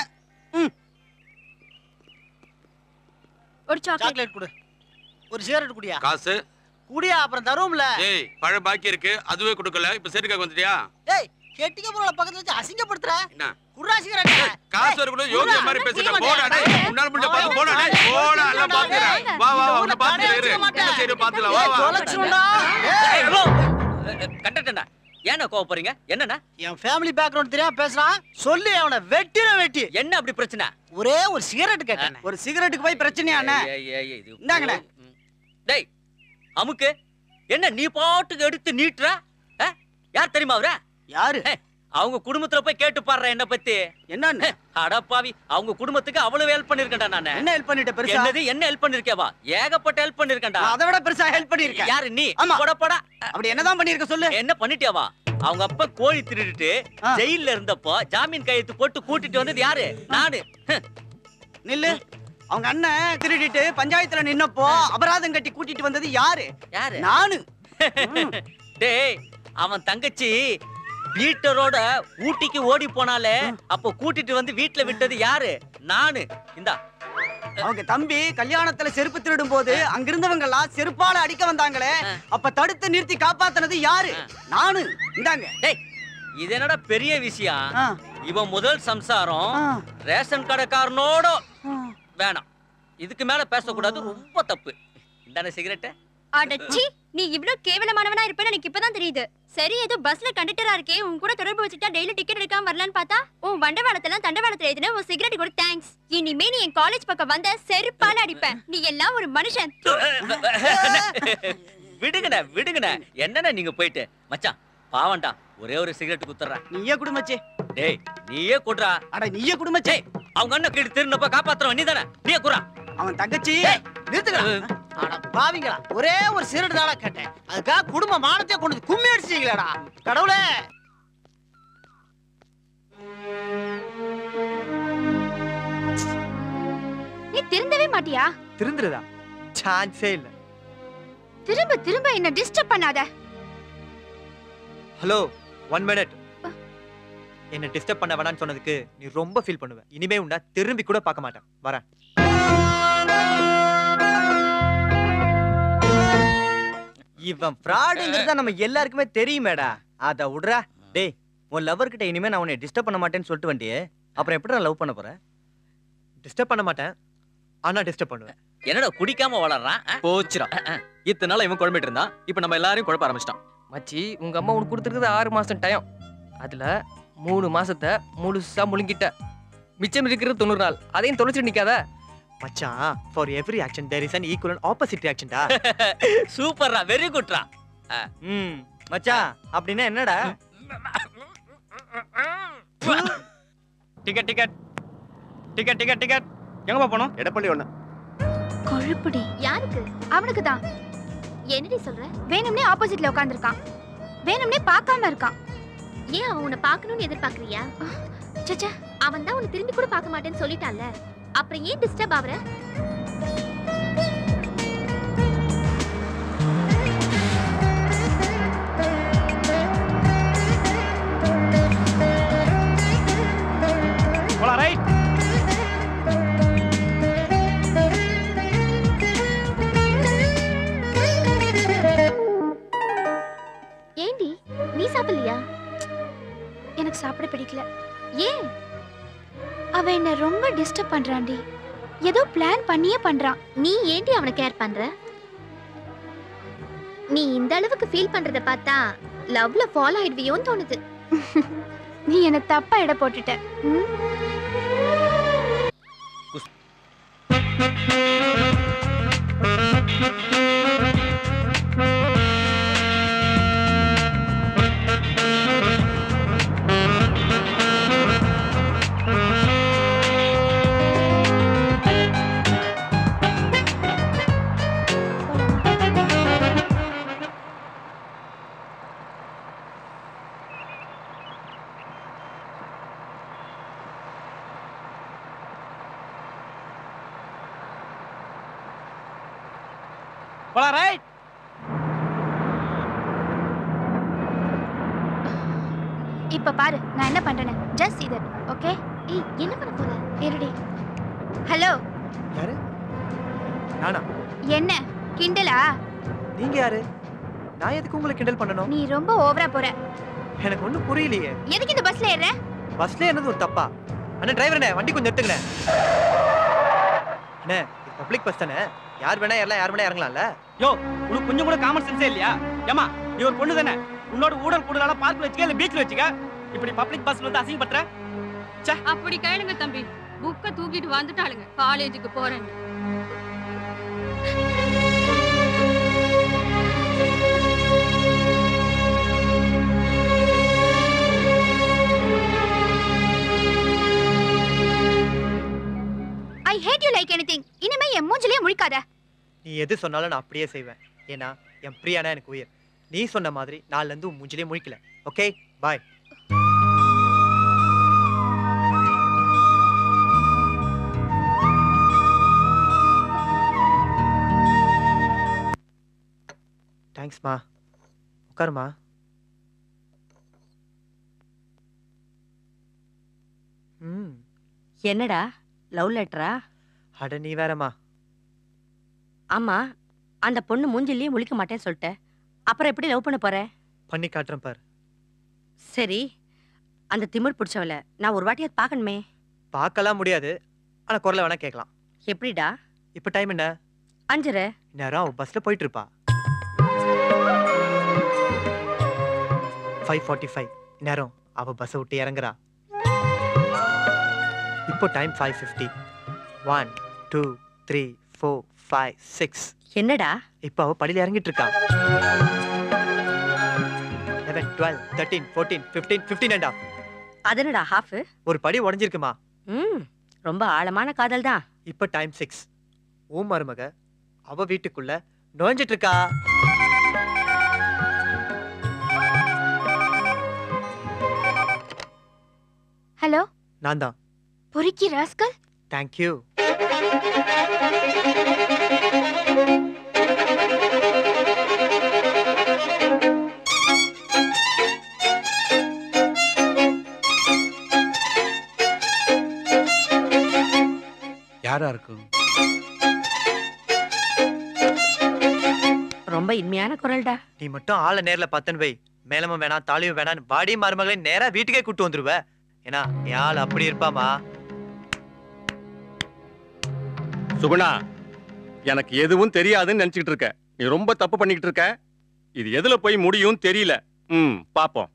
ஒரு சாக்லேட் சாக்லேட் கொடு ஒரு சிகரெட் குடியா காசு குடியா அப்புறம் தருவோம்ல ஏய் பழம் பாக்கி இருக்கு அதுவே கொடுக்கல இப்ப செட்டுக்காக வந்துட்டியா ஏய் கெட்டிக்க போற பக்கத்துல வச்சு அசிங்கப்படுத்துற என்ன குர்ரா சிகரெட் காசு வரக்கூட யோகிய மாதிரி பேசுற போடா டேய் உன்னால முடிஞ்ச பாத்து போடா டேய் போடா எல்லாம் பாத்துறேன் வா வா வா உன்னை பாத்துறேன் இரு என்ன செய்யற பாத்துலாம் வா வா கண்டட்டா ஏன்னா கோவப்படுறீங்க என்னண்ணா என் ஃபேமிலி பேக்ரவுண்ட் தெரியாம பேசுறான் சொல்லி அவனை வெட்டின வெட்டி என்ன அப்படி பிரச்சனை ஒரே ஒரு சிகரெட் கேட்டேன் ஒரு சிகரெட்டுக்கு போய் பிரச்சனையா அண்ணா ஏய், ஏய், ஏய், இது- இந்தாங்கண்ணே. டேய் அமுக்கு என்ன நீ பாட்டுக்கு எடுத்து நீட்டுற ஆ? யார் தெரியுமா அவர யாரு அவங்க குடும்பத்துல போய் கேட்டு பாடுற என்ன பத்தி என்னன்னு அடப்பாவி அவங்க குடும்பத்துக்கு அவ்வளவு ஹெல்ப் பண்ணிருக்கேன்டா நானு என்ன ஹெல்ப் பண்ணிட்ட பெருசா என்னது என்ன ஹெல்ப் பண்ணிருக்கேவா ஏகப்பட்ட ஹெல்ப் பண்ணிருக்கேன்டா நான் அதை விட பெருசா ஹெல்ப் பண்ணிருக்கேன் யாரு நீ ஆமா. போட போடா அப்படி என்னதான் பண்ணிருக்க சொல்லு என்ன பண்ணிட்டியாவா அவங்க அப்பா கோழி திருடிட்டு ஜெயில்ல இருந்தப்போ ஜாமீன் கையெழுத்து போட்டு கூட்டிட்டு வந்தது யாரு நானு நில்லு அவங்க அண்ணன் திருடிட்டு பஞ்சாயத்துல நின்னப்போ அபராதம் கட்டி கூட்டிட்டு வந்தது யாரு யாரு நானு டேய் அவன் தங்கச்சி பீட்டரோட ஊட்டிக்கு ஓடி போனாலே அப்போ கூட்டிட்டு வந்து வீட்ல விட்டது யாரு நானு இந்தா அவங்க தம்பி கல்யாணத்துல செருப்பு திருடும் போது அங்கிருந்தவங்க எல்லாம் செருப்பால அடிக்க வந்தாங்களே அப்ப தடுத்து நிறுத்தி காப்பாத்துனது யாரு நானு இந்தாங்க டேய் இது என்னடா பெரிய விஷயம் இவன் முதல் சம்சாரம் ரேஷன் கடைக்காரனோட வேணாம் இதுக்கு மேல பேசக்கூடாது ரொம்ப தப்பு இந்தானே சிகரெட்டு அடச்சி நீ இவ்ளோ கேவலமானவனா இருப்பேன்னு எனக்கு இப்பதான் தெரியுது சரி ஏதோ பஸ்ல கண்டக்டரா இருக்கே உன் கூட தொடர்பு வச்சுட்டா டெய்லி டிக்கெட் எடுக்காம வரலான்னு பார்த்தா உன் வண்டவாளத்துல தண்டவாளத்துல எழுதின உன் சிகரெட் கூட தேங்க்ஸ் இனிமே நீ என் காலேஜ் பக்கம் வந்த செருப்பால அடிப்பேன் நீ எல்லாம் ஒரு மனுஷன் விடுங்கண்ணே விடுங்கண்ணே என்னண்ணே நீங்க போயிட்டு மச்சான் பாவம்டா ஒரே ஒரு சிகரெட் குத்துறேன் நீயே குடுமச்சே டேய் நீயே குடுறா அட நீயே குடுமச்சே அவங்க அண்ணன் கீழ் திருநப்ப காப்பாத்துறவன் நீ தானே நீயே குறா அவன் தங்கச்சி நிறுத்துக்கடா அட பாவிங்களா ஒரே ஒரு சிகரெட் தாடா கேட்டேன் அதுக்காக குடும்ப மானத்தை கொண்டு வந்து கும்மி அடிச்சிட்டீங்களாடா கடவுளே நீ திருந்தவே மாட்டியா திருந்துருதா சான்ஸே இல்ல திரும்ப திரும்ப என்ன டிஸ்டர்ப் பண்ணாத ஹலோ ஒன் மினிட் என்ன டிஸ்டர்ப் பண்ண வேணாம்னு சொன்னதுக்கு நீ ரொம்ப ஃபீல் பண்ணுவ இனிமே உண்டா திரும்பி கூட பார்க்க மாட்டேன் வரேன் இவன் ஃப்ராடுங்கிறத நம்ம எல்லாருக்குமே தெரியுமேடா அத விடுறா டேய் உன் லவர் கிட்ட இனிமே நான் உன்னை டிஸ்டர்ப் பண்ண மாட்டேன்னு சொல்லிட்டு வண்டியே அப்புறம் எப்படி நான் லவ் பண்ண போறேன் டிஸ்டர்ப் பண்ண மாட்டேன் ஆனா டிஸ்டர்ப் பண்ணுவேன் என்னடா குடிக்காம வளர்றான் ஆ? போச்சுடா இத்தனை நாள் இவன் குழம்பிட்டு இருந்தான் இப்ப நம்ம எல்லாரையும் குழப்ப ஆரம்பிச்சிட்டான் மச்சி உங்க அம்மா உனக்கு கொடுத்துருக்குது ஆறு மாசம் டைம் அதுல மூணு மாசத்தை முழுசா முழுங்கிட்ட மிச்சம் இருக்கிறது தொண்ணூறு நாள் அதையும் தொலைச்சிட்டு நிக்காத மச்சான் for every action there is an equal opposite ரியாக்ஷன்டா சூப்பர்ரா வெரி குட்ரா ம் மச்சான் அப்படின்னா என்னடா ticket ticket ticket ticket ticket எங்கப்பா போனோம் எடப்பள்ளி ஒண்ணு கொழுப்புடி யாருக்கு அவனுக்கு தான் என்னடி சொல்ற வேணும்னே ஆப்போசிட்ல உட்கார்ந்திருக்கான் வேணும்னே பார்க்காம இருக்கான் ஏன் அவன் உன்னை பார்க்கணும்னு எதிர்பார்க்கறியா சச்சா அவன் தான் உன்னை திரும்பி கூட பார்க்க மாட்டேன்னு சொல்லிட்டான்ல அப்புறம் ஏன் டிஸ்டர்ப் ஆகுற போலாம் ரைட் ஏண்டி நீ சாப்பிடலையா எனக்கு சாப்பிட பிடிக்கல ஏன் அவன் என்ன ரொம்ப டிஸ்டர்ப் பண்றான்டி ஏதோ பிளான் பண்ணியே பண்றான் நீ ஏண்டி அவனை கேர் பண்ற நீ இந்த அளவுக்கு ஃபீல் பண்றத பார்த்தா லவ்ல ஃபாலோ ஆயிடுவியோன்னு தோணுது நீ என்ன தப்பா இட போட்டுட்ட ம்? போலாம் ரைட் இப்ப பாரு நான் என்ன பண்றேன்னு ஜஸ்ட் see that ஓகே ஏய் என்ன பண்ண போற இருடி ஹலோ யாரு நானா என்ன கிண்டலா நீங்க யாரு நான் எதுக்கு உங்களை கிண்டல் பண்ணணும் நீ ரொம்ப ஓவரா போற எனக்கு ஒண்ணும் புரியலையே எதுக்கு இந்த பஸ்ல ஏறுற பஸ்ல என்னது ஒரு தப்பா அண்ணா டிரைவர்ண்ணே வண்டி கொஞ்சம் எடுத்துங்கண்ணே அண்ணே இது பப்ளிக் பஸ் தானே யார் வேணா ஏறலாம் யார் வேணா இறங்கலாம்ல யோ உனக்கு கொஞ்சம் கூட காமன் சென்ஸே இல்லையா ஏமா நீ ஒரு பொண்ணு தானே உன்னோட ஊடல் கூடலாம் பார்க் வச்சுக்க இல்ல பீச்ல வச்சுக்க இப்படி பப்ளிக் பஸ்ல வந்து அசிங்கப்படுற அப்படி கேளுங்க தம்பி புக்க தூக்கிட்டு வந்துட்டாளுங்க காலேஜுக்கு போறேன்னு I hate you like anything இனிமே என் மூஞ்சிலே முழிக்காத நீ எது சொன்னாலும் நான் அப்படியே செய்வேன் ஏன்னா என் பிரியானா எனக்கு உயிர் நீ சொன்ன மாதிரி நாலுல இருந்து உன் மூஞ்சிலே முழிக்கல ஓகே பாய் தேங்க்ஸ்மா உட்காருமா ம் என்னடா லவ் லெட்டரா அட நீ வேறம்மா ஆமா அந்த பொண்ணு மூஞ்சிலேயே முழிக்க மாட்டேன்னு சொல்லிட்ட அப்புறம் எப்படி லவ் பண்ண போற பண்ணி காட்டுறேன் பார் சரி அந்த திமிர் பிடிச்சவள நான் ஒரு வாட்டியாவது பார்க்கணுமே பார்க்கலாம் முடியாது ஆனா குரலை வேணா கேட்கலாம் எப்படிடா இப்போ டைம் என்ன அஞ்சரை நேரம் அவ பஸ்ல போயிட்டு இருப்பா ஃபைவ் ஃபார்ட்டி ஃபைவ் நேரம் அவ பஸ்ஸை விட்டு இறங்குறா இப்போ time five fifty one two three four five six என்னடா இப்போ அவ படியில இறங்கிட்டு இருக்கா eleven twelve thirteen fourteen fifteen fifteen and அதனடா ஹாஃப் ஒரு படி உடஞ்சிருக்குமா ம் ரொம்ப ஆழமான காதல் தான் இப்போ டைம் சிக்ஸ் ஓ மருமக அவ வீட்டுக்குள்ள நுழைஞ்சிட்டு இருக்கா ஹலோ நான் தான் பொறுக்கி ராஸ்கல் தேங்க்யூ யாரா இருக்கும் ரொம்ப இனிமையான குரல்டா நீ மட்டும் ஆளை நேர்ல பத்தன் வை மேலமும் வேணாம் தாலியும் வேணாம் பாடி மருமகளை நேரா வீட்டுக்கே கூட்டு வந்துருவ ஏன்னா என் ஆள் அப்படி இருப்பாமா சுகுணா எனக்கு எதுவும் தெரியாதுன்னு நினைச்சிட்டு இருக்க நீ ரொம்ப தப்பு பண்ணிக்கிட்டு இருக்க இது எதுல போய் முடியும் தெரியல ம் பாப்போம்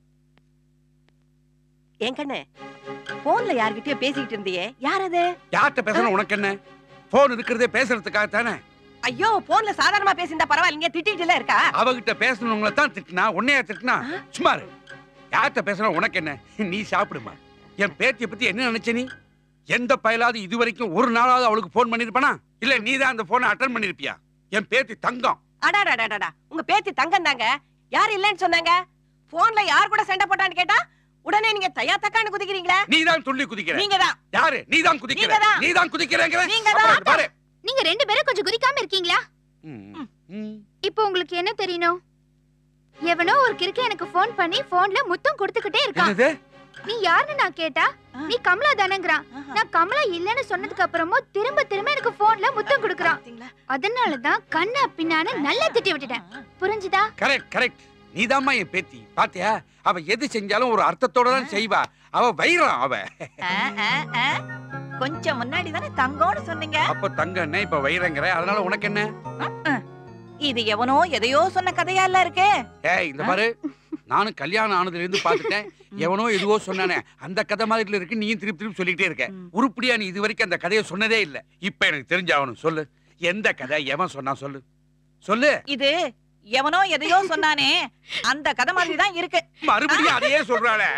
என் கண்ணு போன்ல யார்கிட்டயோ பேசிக்கிட்டு இருந்தியே யார் அது யார்கிட்ட பேசணும் உனக்கு என்ன போன் இருக்கிறதே பேசுறதுக்காக தானே ஐயோ போன்ல சாதாரணமா பேசியிருந்தா பரவாயில்லைங்க திட்டிட்டு இருக்கா அவகிட்ட பேசணுங்கள தான் திட்டினா உன்னையா திட்டினா சும்மா இரு. யார்கிட்ட பேசுற உனக்கு என்ன நீ சாப்பிடுமா என் பேத்திய பத்தி என்ன நினைச்ச நீ எந்த பயலாவது இது வரைக்கும் ஒரு நாளாவது அவளுக்கு ஃபோன் பண்ணிருப்பானா இல்ல நீ தான் அந்த போனை அட்டன் பண்ணிருப்பியா என் பேத்தி தங்கம் அடாடாடாடா உங்க பேத்தி தங்கம் தாங்க யார் இல்லைன்னு சொன்னாங்க போன்ல யார் கூட சண்டை போட்டான்னு கேட்டா உடனே நீங்க தையா தக்கான்னு குதிக்கிறீங்களே நீ தான் துள்ளி குதிக்கிற நீங்கதான். யாரு நீ தான் குதிக்கிற நீங்கதான். நீ தான் குதிக்கிறேங்கிற நீங்கதான். அப்புறம் பாரு நீங்க ரெண்டு பேரும் கொஞ்சம் குதிக்காம இருக்கீங்களா இப்போ உங்களுக்கு என்ன தெரியணும் எவனோ ஒரு கிறுக்கு எனக்கு ஃபோன் பண்ணி போன்ல முத்தம் கொடுத்துக்கிட்டே இருக்கான் என்னது நீ யாருன்னு நான் கேட்டா நீ கமலா தானங்கறான் நான் கமலா இல்லன்னு சொன்னதுக்கு அப்புறமும் திரும்ப திரும்ப எனக்கு போன்ல முத்தம் கொடுக்கறான் அதனால தான் கண்ணா பின்னான்னு நல்லா திட்டி விட்டுட்டேன் புரிஞ்சுதா கரெக்ட் கரெக்ட் நீதாம்மா என் பேத்தி பாத்தியா அவ எது செஞ்சாலும் ஒரு அர்த்தத்தோட தான் செய்வா அவ வைரம் அவ ஆ, ஆ, ஆ. கொஞ்சம் முன்னாடி தானே தங்கம்னு சொன்னீங்க அப்ப தங்க என்ன இப்ப வைரங்கிற அதனால உனக்கு என்ன இது எவனோ எதையோ சொன்ன கதையா இல்ல இருக்கே ஏய் இந்த பாரு நானும் கல்யாணம் ஆனதுல இருந்து பாத்துட்டேன் எவனோ எதுவோ சொன்னானே அந்த கதை மாதிரி இருக்கு நீயும் திருப்பி திருப்பி சொல்லிக்கிட்டே இருக்க உருப்படியா நீ இது வரைக்கும் அந்த கதையை சொன்னதே இல்ல இப்ப எனக்கு தெரிஞ்சாகணும் சொல்லு எந்த கதை எவன் சொன்னா சொல்லு சொல்லு இது எவனோ எதையோ சொன்னானே அந்த கதை மாதிரி தான் இருக்கு மறுபடியும் அதையே சொல்றாளே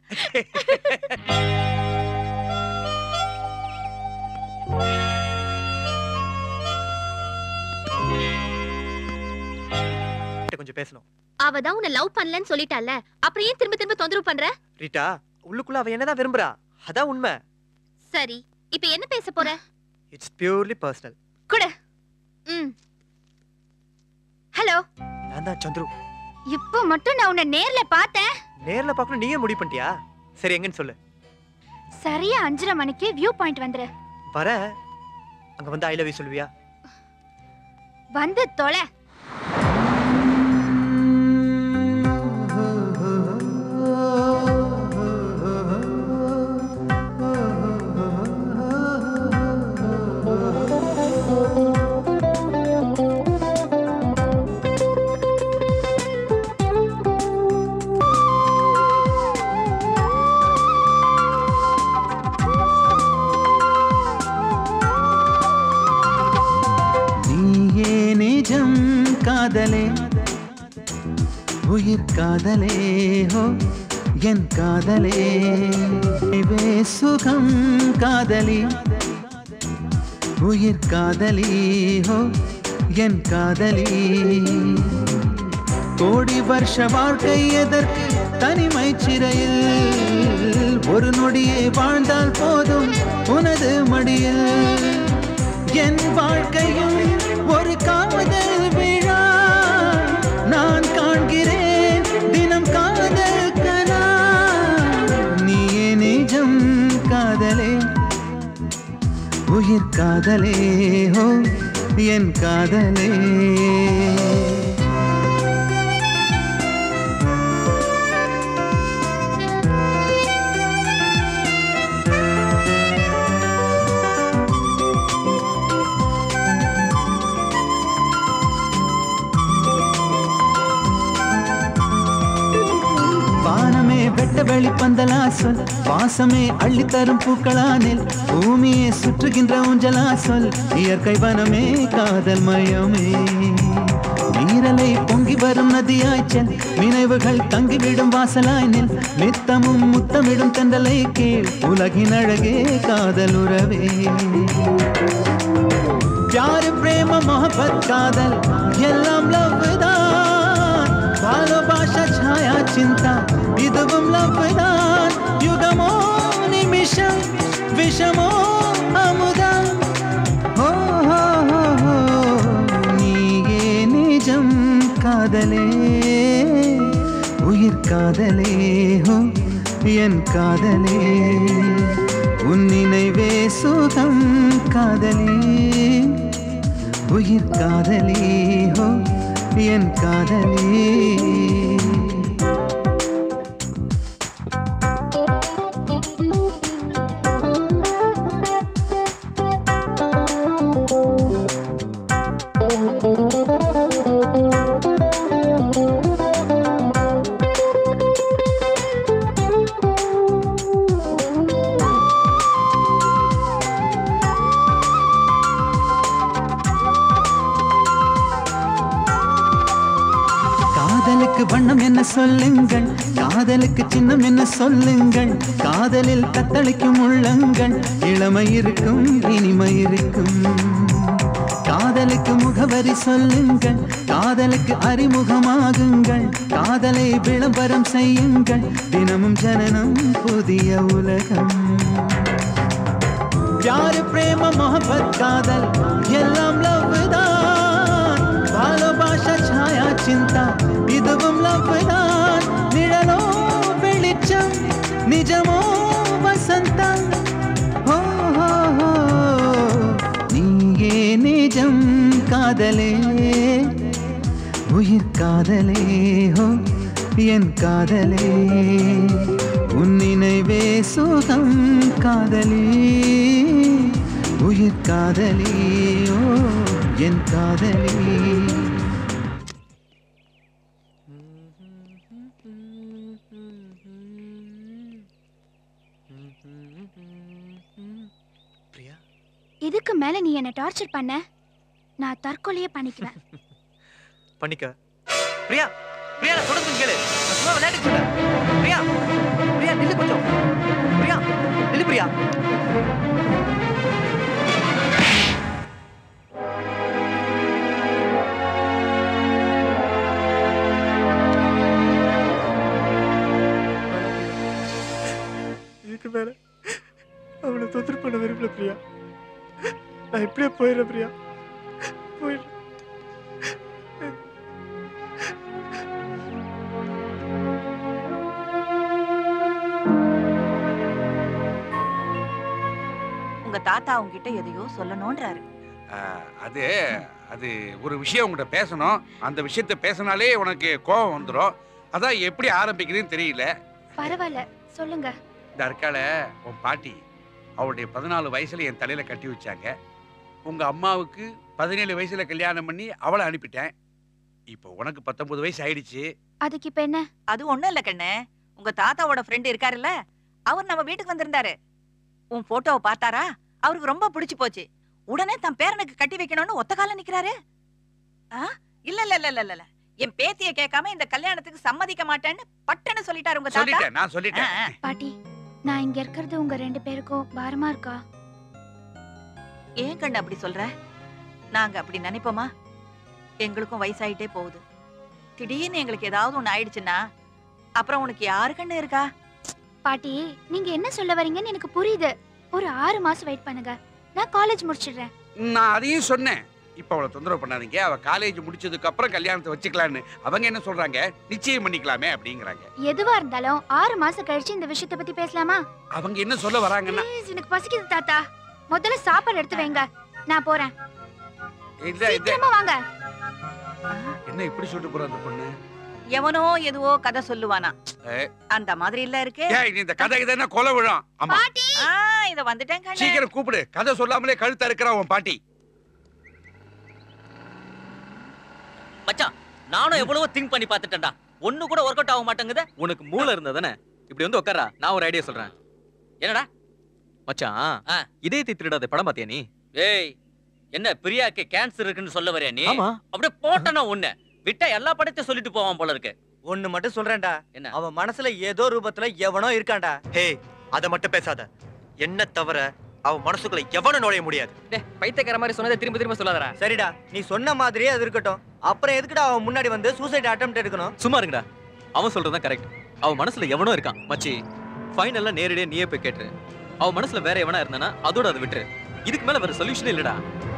கொஞ்சம் பேசணும் அவ தான் உன்னை லவ் பண்ணலன்னு சொல்லிட்டால அப்புறம் ஏன் திரும்ப திரும்ப தொந்தரவு பண்ற ரீட்டா உள்ளுக்குள்ள அவ என்னதான் விரும்புறா அதான் உண்மை சரி இப்போ என்ன பேச போற இட்ஸ் பியூர்லி பர்சனல் குடு ம் ஹலோ நான் தான் சந்துரு இப்போ மட்டும் நான் உன்னை நேர்ல பார்த்தேன் நேர்ல பார்க்கணும் நீயே முடிவு பண்ணிட்டியா சரி எங்கன்னு சொல்லு சரியா அஞ்சரை மணிக்கு வியூ பாயிண்ட் வந்துரு வர அங்க வந்து ஐ லவ் யூ சொல்லுவியா வந்து தொலை நீயே நிஜம் காதலே உயிர் காதலே ஹோ என் காதலே இவே சுகம் காதலி உயிர் காதலி ஹோ என் காதலி கோடி வருஷ வாழ்க்கை எதற்கு தனிமை சிறையில் ஒரு நொடியே வாழ்ந்தால் போதும் உனது மடியில் என் வாழ்க்கையும் ஒரு காதல் விழா நான் காண்கிறேன் தினம் காதல் கனா நீயே நிஜம் காதலே உயிர் காதலே ஹோ என் காதலே வானமே வெட்ட வெளி பந்தலா சொல் வாசமே அள்ளித்தரும் பூக்களானில் பூமியே சுற்றுகின்ற ஊஞ்சலா சொல் இயற்கை வனமே காதல் மயமே நீரலை பொங்கி வரும் நதியாய்ச்சல் நினைவுகள் தங்கிவிடும் வாசலாய் நில் நித்தமும் முத்தமிடும் தென்றலை கீழ் உலகின் அழகே காதல் உறவே प्यार प्रेम मोहब्बत कादल எல்லாம் லவ் தான் பாலபாஷா ಛಾಯಾ ಚಿಂತಾ இதுவும் லவ் தான் யுகமோ நிமிஷம் விஷமோ அமுதம் ஹோ ஹோ ஹோ ஹோ நீயே நிஜம் காதலே உயிர் காதலே ஹோ என் காதலே உன் நினைவே சுகம் காதலே உயிர் காதலே ஹோ என் காதலே காதலுக்கு வண்ணம் என்ன சொல்லுங்கள் காதலுக்கு சின்னம் என்ன சொல்லுங்கள் காதலில் தத்தளிக்கும் உள்ளங்கள் இளமை இருக்கும் இனிமை இருக்கும் காதலுக்கு முகவரி சொல்லுங்கள் காதலுக்கு அறிமுகமாகுங்கள் காதலை விளம்பரம் செய்யுங்கள் தினமும் ஜனனம் புதிய உலகம் प्यार प्रेम मोहब्बत कादल எல்லாம் லவ் தான் பாலபாஷா ಛಾಯಾ ಚಿಂತಾ இதுவும் லவ் தான் நிழலோ வெளிச்சம் நிஜமோ வசந்தம் ஹோ ஹோ ஹோ நீயே நிஜம் காதலே உயிர் காதலே ஹோ என் காதலே உன் நினைவே சுகம் காதலே உயிர் காதலே ஓ என் காதலே இதுக்கு மேல நீ என்ன டார்ச்சர் பண்ண நான் தற்கொலையே பண்ணிக்குவேன் பண்ணிக்க பிரியா பிரியா நான் சொல்றது கேளு நான் சும்மா விளையாட்டு சொல்ல பிரியா பிரியா நில்லு கொஞ்சம் பிரியா நில்லு பிரியா இதுக்கு மேல அவனை தொந்தரவு பண்ண விரும்பல பிரியா நான் இப்படியே போயிடுறேன் பிரியா போயிடுறேன் உங்க தாத்தா உங்ககிட்ட எதையோ சொல்லணும்ன்றாரு ஆ, அது அது ஒரு விஷயம் உங்கள்கிட்ட பேசணும் அந்த விஷயத்த பேசினாலே உனக்கு கோபம் வந்துடும் அதான் எப்படி ஆரம்பிக்கிறதுன்னு தெரியல பரவாயில்ல சொல்லுங்க இந்த இருக்கால உன் பாட்டி அவளுடைய பதினாலு வயசுல என் தலையில கட்டி வச்சாங்க உங்க அம்மாவுக்கு பதினேழு வயசுல கல்யாணம் பண்ணி அவளை அனுப்பிட்டேன் இப்போ உனக்கு பத்தொன்பது வயசு ஆயிடுச்சு அதுக்கு இப்ப என்ன அது ஒண்ணும் இல்ல கண்ணு உங்க தாத்தாவோட ஃப்ரெண்ட் இருக்காருல்ல அவர் நம்ம வீட்டுக்கு வந்திருந்தாரு உன் போட்டோவை பார்த்தாரா அவருக்கு ரொம்ப பிடிச்சு போச்சு உடனே தன் பேரனுக்கு கட்டி வைக்கணும்னு ஒத்த கால நிக்கிறாரு ஆ? இல்ல இல்ல இல்ல இல்ல இல்ல என் பேத்திய கேட்காம இந்த கல்யாணத்துக்கு சம்மதிக்க மாட்டேன்னு பட்டுன்னு சொல்லிட்டாரு உங்க தாத்தா சொல்லிட்டேன் நான் சொல்லிட்டேன் ஆ, ஆ. பாட்டி நான் இங்க இருக்கிறது உங்க ரெண்டு பேருக்கும் பாரமா இருக்கா ஏன் கண்ணு அப்படி சொல்ற நாங்க அப்படி நினைப்போமா எங்களுக்கும் வயசாயிட்டே போகுது திடீர்னு எங்களுக்கு ஏதாவது ஒண்ணு ஆயிடுச்சுன்னா அப்புறம் உனக்கு யாரு கண்ணு இருக்கா பாட்டி நீங்க என்ன சொல்ல வரீங்கன்னு எனக்கு புரியுது ஒரு ஆறு மாசம் வெயிட் பண்ணுங்க நான் காலேஜ் முடிச்சிடுறேன் நான் அதையும் சொன்னேன் இப்போ அவளை தொந்தரவு பண்ணாதீங்க அவ காலேஜ் முடிச்சதுக்கு அப்புறம் கல்யாணத்தை வச்சுக்கலான்னு அவங்க என்ன சொல்றாங்க நிச்சயம் பண்ணிக்கலாமே அப்படிங்கிறாங்க எதுவா இருந்தாலும் ஆறு மாசம் கழிச்சு இந்த விஷயத்தை பத்தி பேசலாமா அவங்க என்ன சொல்ல வராங்கன்னா ப்ளீஸ் எனக்கு பசிக்குது தாத்தா முதல்ல சாப்பாடு எடுத்து வைங்க நான் போறேன் இல்ல இது சீக்கிரமா வாங்க என்ன இப்படி சொல்லிட்டு போற அந்த பொண்ணு எவனோ எதுவோ கதை சொல்லுவானா ஏ, அந்த மாதிரி இல்ல இருக்கு ஏய், நீ இந்த கதை இதை என்ன கொலை விழும் ஆமா ஆ இத வந்துட்டேன் கண்ணு சீக்கிரம் கூப்பிடு கதை சொல்லாமலே கழுத்த இருக்கிறா உன் பாட்டி மச்சான் நானும் எவ்வளவோ திங்க் பண்ணி பார்த்துட்டேன்டா ஒண்ணு கூட ஒர்க் அவுட் ஆக மாட்டேங்குது உனக்கு மூளை இருந்தா தானே இப்படி வந்து உட்காரா நான் ஒரு ஐடியா சொல்றேன் என்னடா மச்சான் இதயத்தை திருடாத படம் பாத்தியா நீ ஏய் என்ன பிரியாக்கு கேன்சர் இருக்குன்னு சொல்ல வரையா நீ ஆமா. அப்படியே போட்டனா உன்னை விட்டா எல்லா படத்தையும் சொல்லிட்டு போவான் போல இருக்கு ஒண்ணு மட்டும் சொல்றேன்டா என்ன அவன் மனசுல ஏதோ ரூபத்துல எவனோ இருக்கான்டா ஹே அத மட்டும் பேசாத என்ன தவிர அவன் மனசுக்குள்ள எவனும் நுழைய முடியாது பைத்தியக்கார மாதிரி சொன்னதை திரும்ப திரும்ப சொல்லாதடா சரிடா நீ சொன்ன மாதிரியே அது இருக்கட்டும் அப்புறம் எதுக்குடா அவன் முன்னாடி வந்து சூசைட் அட்டம் எடுக்கணும் சும்மா இருங்கடா அவன் சொல்றதுதான் கரெக்ட் அவன் மனசுல எவனோ இருக்கான் மச்சி ஃபைனல்ல நேரடியா நீயே போய் கேட்டுரு அவன் மனசுல வேற எவனா இருந்தானா அதோட அதை விட்டுரு இதுக்கு மேல வேற சொல்யூஷன் இல்லடா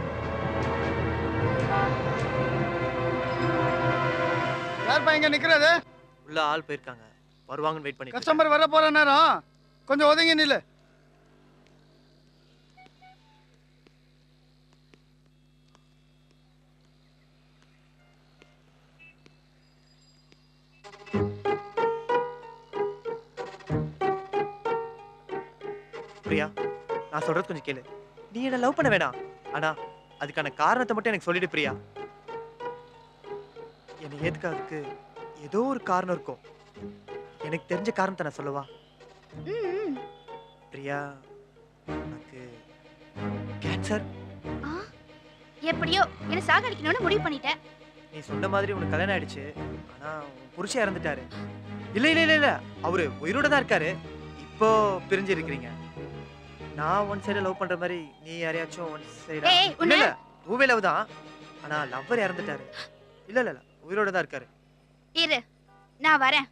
யார்ப்பா இங்க நிக்கிறது உள்ள ஆள் போயிருக்காங்க வருவாங்கன்னு வெயிட் பண்ணி கஸ்டமர் வர போற நேரம் கொஞ்சம் ஒதுங்கி நில்லு பிரியா நான் சொல்றது கொஞ்சம் கேளு நீ என்ன லவ் பண்ண வேணாம் ஆனா அதுக்கான காரணத்தை மட்டும் எனக்கு சொல்லிடு பிரியா என்னை ஏத்துக்காததுக்கு ஏதோ ஒரு காரணம் இருக்கும் எனக்கு தெரிஞ்ச காரணத்தை நான் சொல்லவா ம், பிரியா உனக்கு கேன்சர் எப்படியோ என்ன சாகடிக்கணும்னு முடிவு பண்ணிட்டேன் நீ சொன்ன மாதிரி உனக்கு கல்யாணம் ஆயிடுச்சு ஆனா உன் புருஷன் இறந்துட்டாரு இல்ல இல்ல இல்ல இல்ல அவரு உயிரோட தான் இருக்காரு இப்போ பிரிஞ்சு இருக்கிறீங்க நான் ஒன் சைடு லவ் பண்ற மாதிரி நீ யாரையாச்சும் ஒன் சைடா ஏய், இல்ல உன்னை- இல்ல டூ வே லவ் தான் ஆனா லவ்வர் இறந்துட்டாரு இல்ல இல்ல இல்ல உயிரோட தான் இருக்காரு இரு நான் வரேன்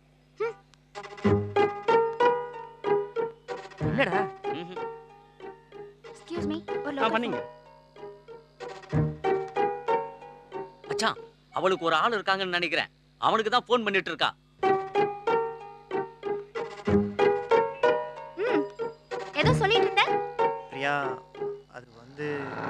இல்லடா எக்ஸ்கியூஸ் மீ ஒரு ஆ local பண்ணீங்க மச்சான் அவளுக்கு ஒரு ஆள் இருக்காங்கன்னு நினைக்கிறேன் அவனுக்கு தான் ஃபோன் பண்ணிட்டு இருக்கா ம் ஏதோ சொல்லிட்டு இருந்த பிரியா அது வந்து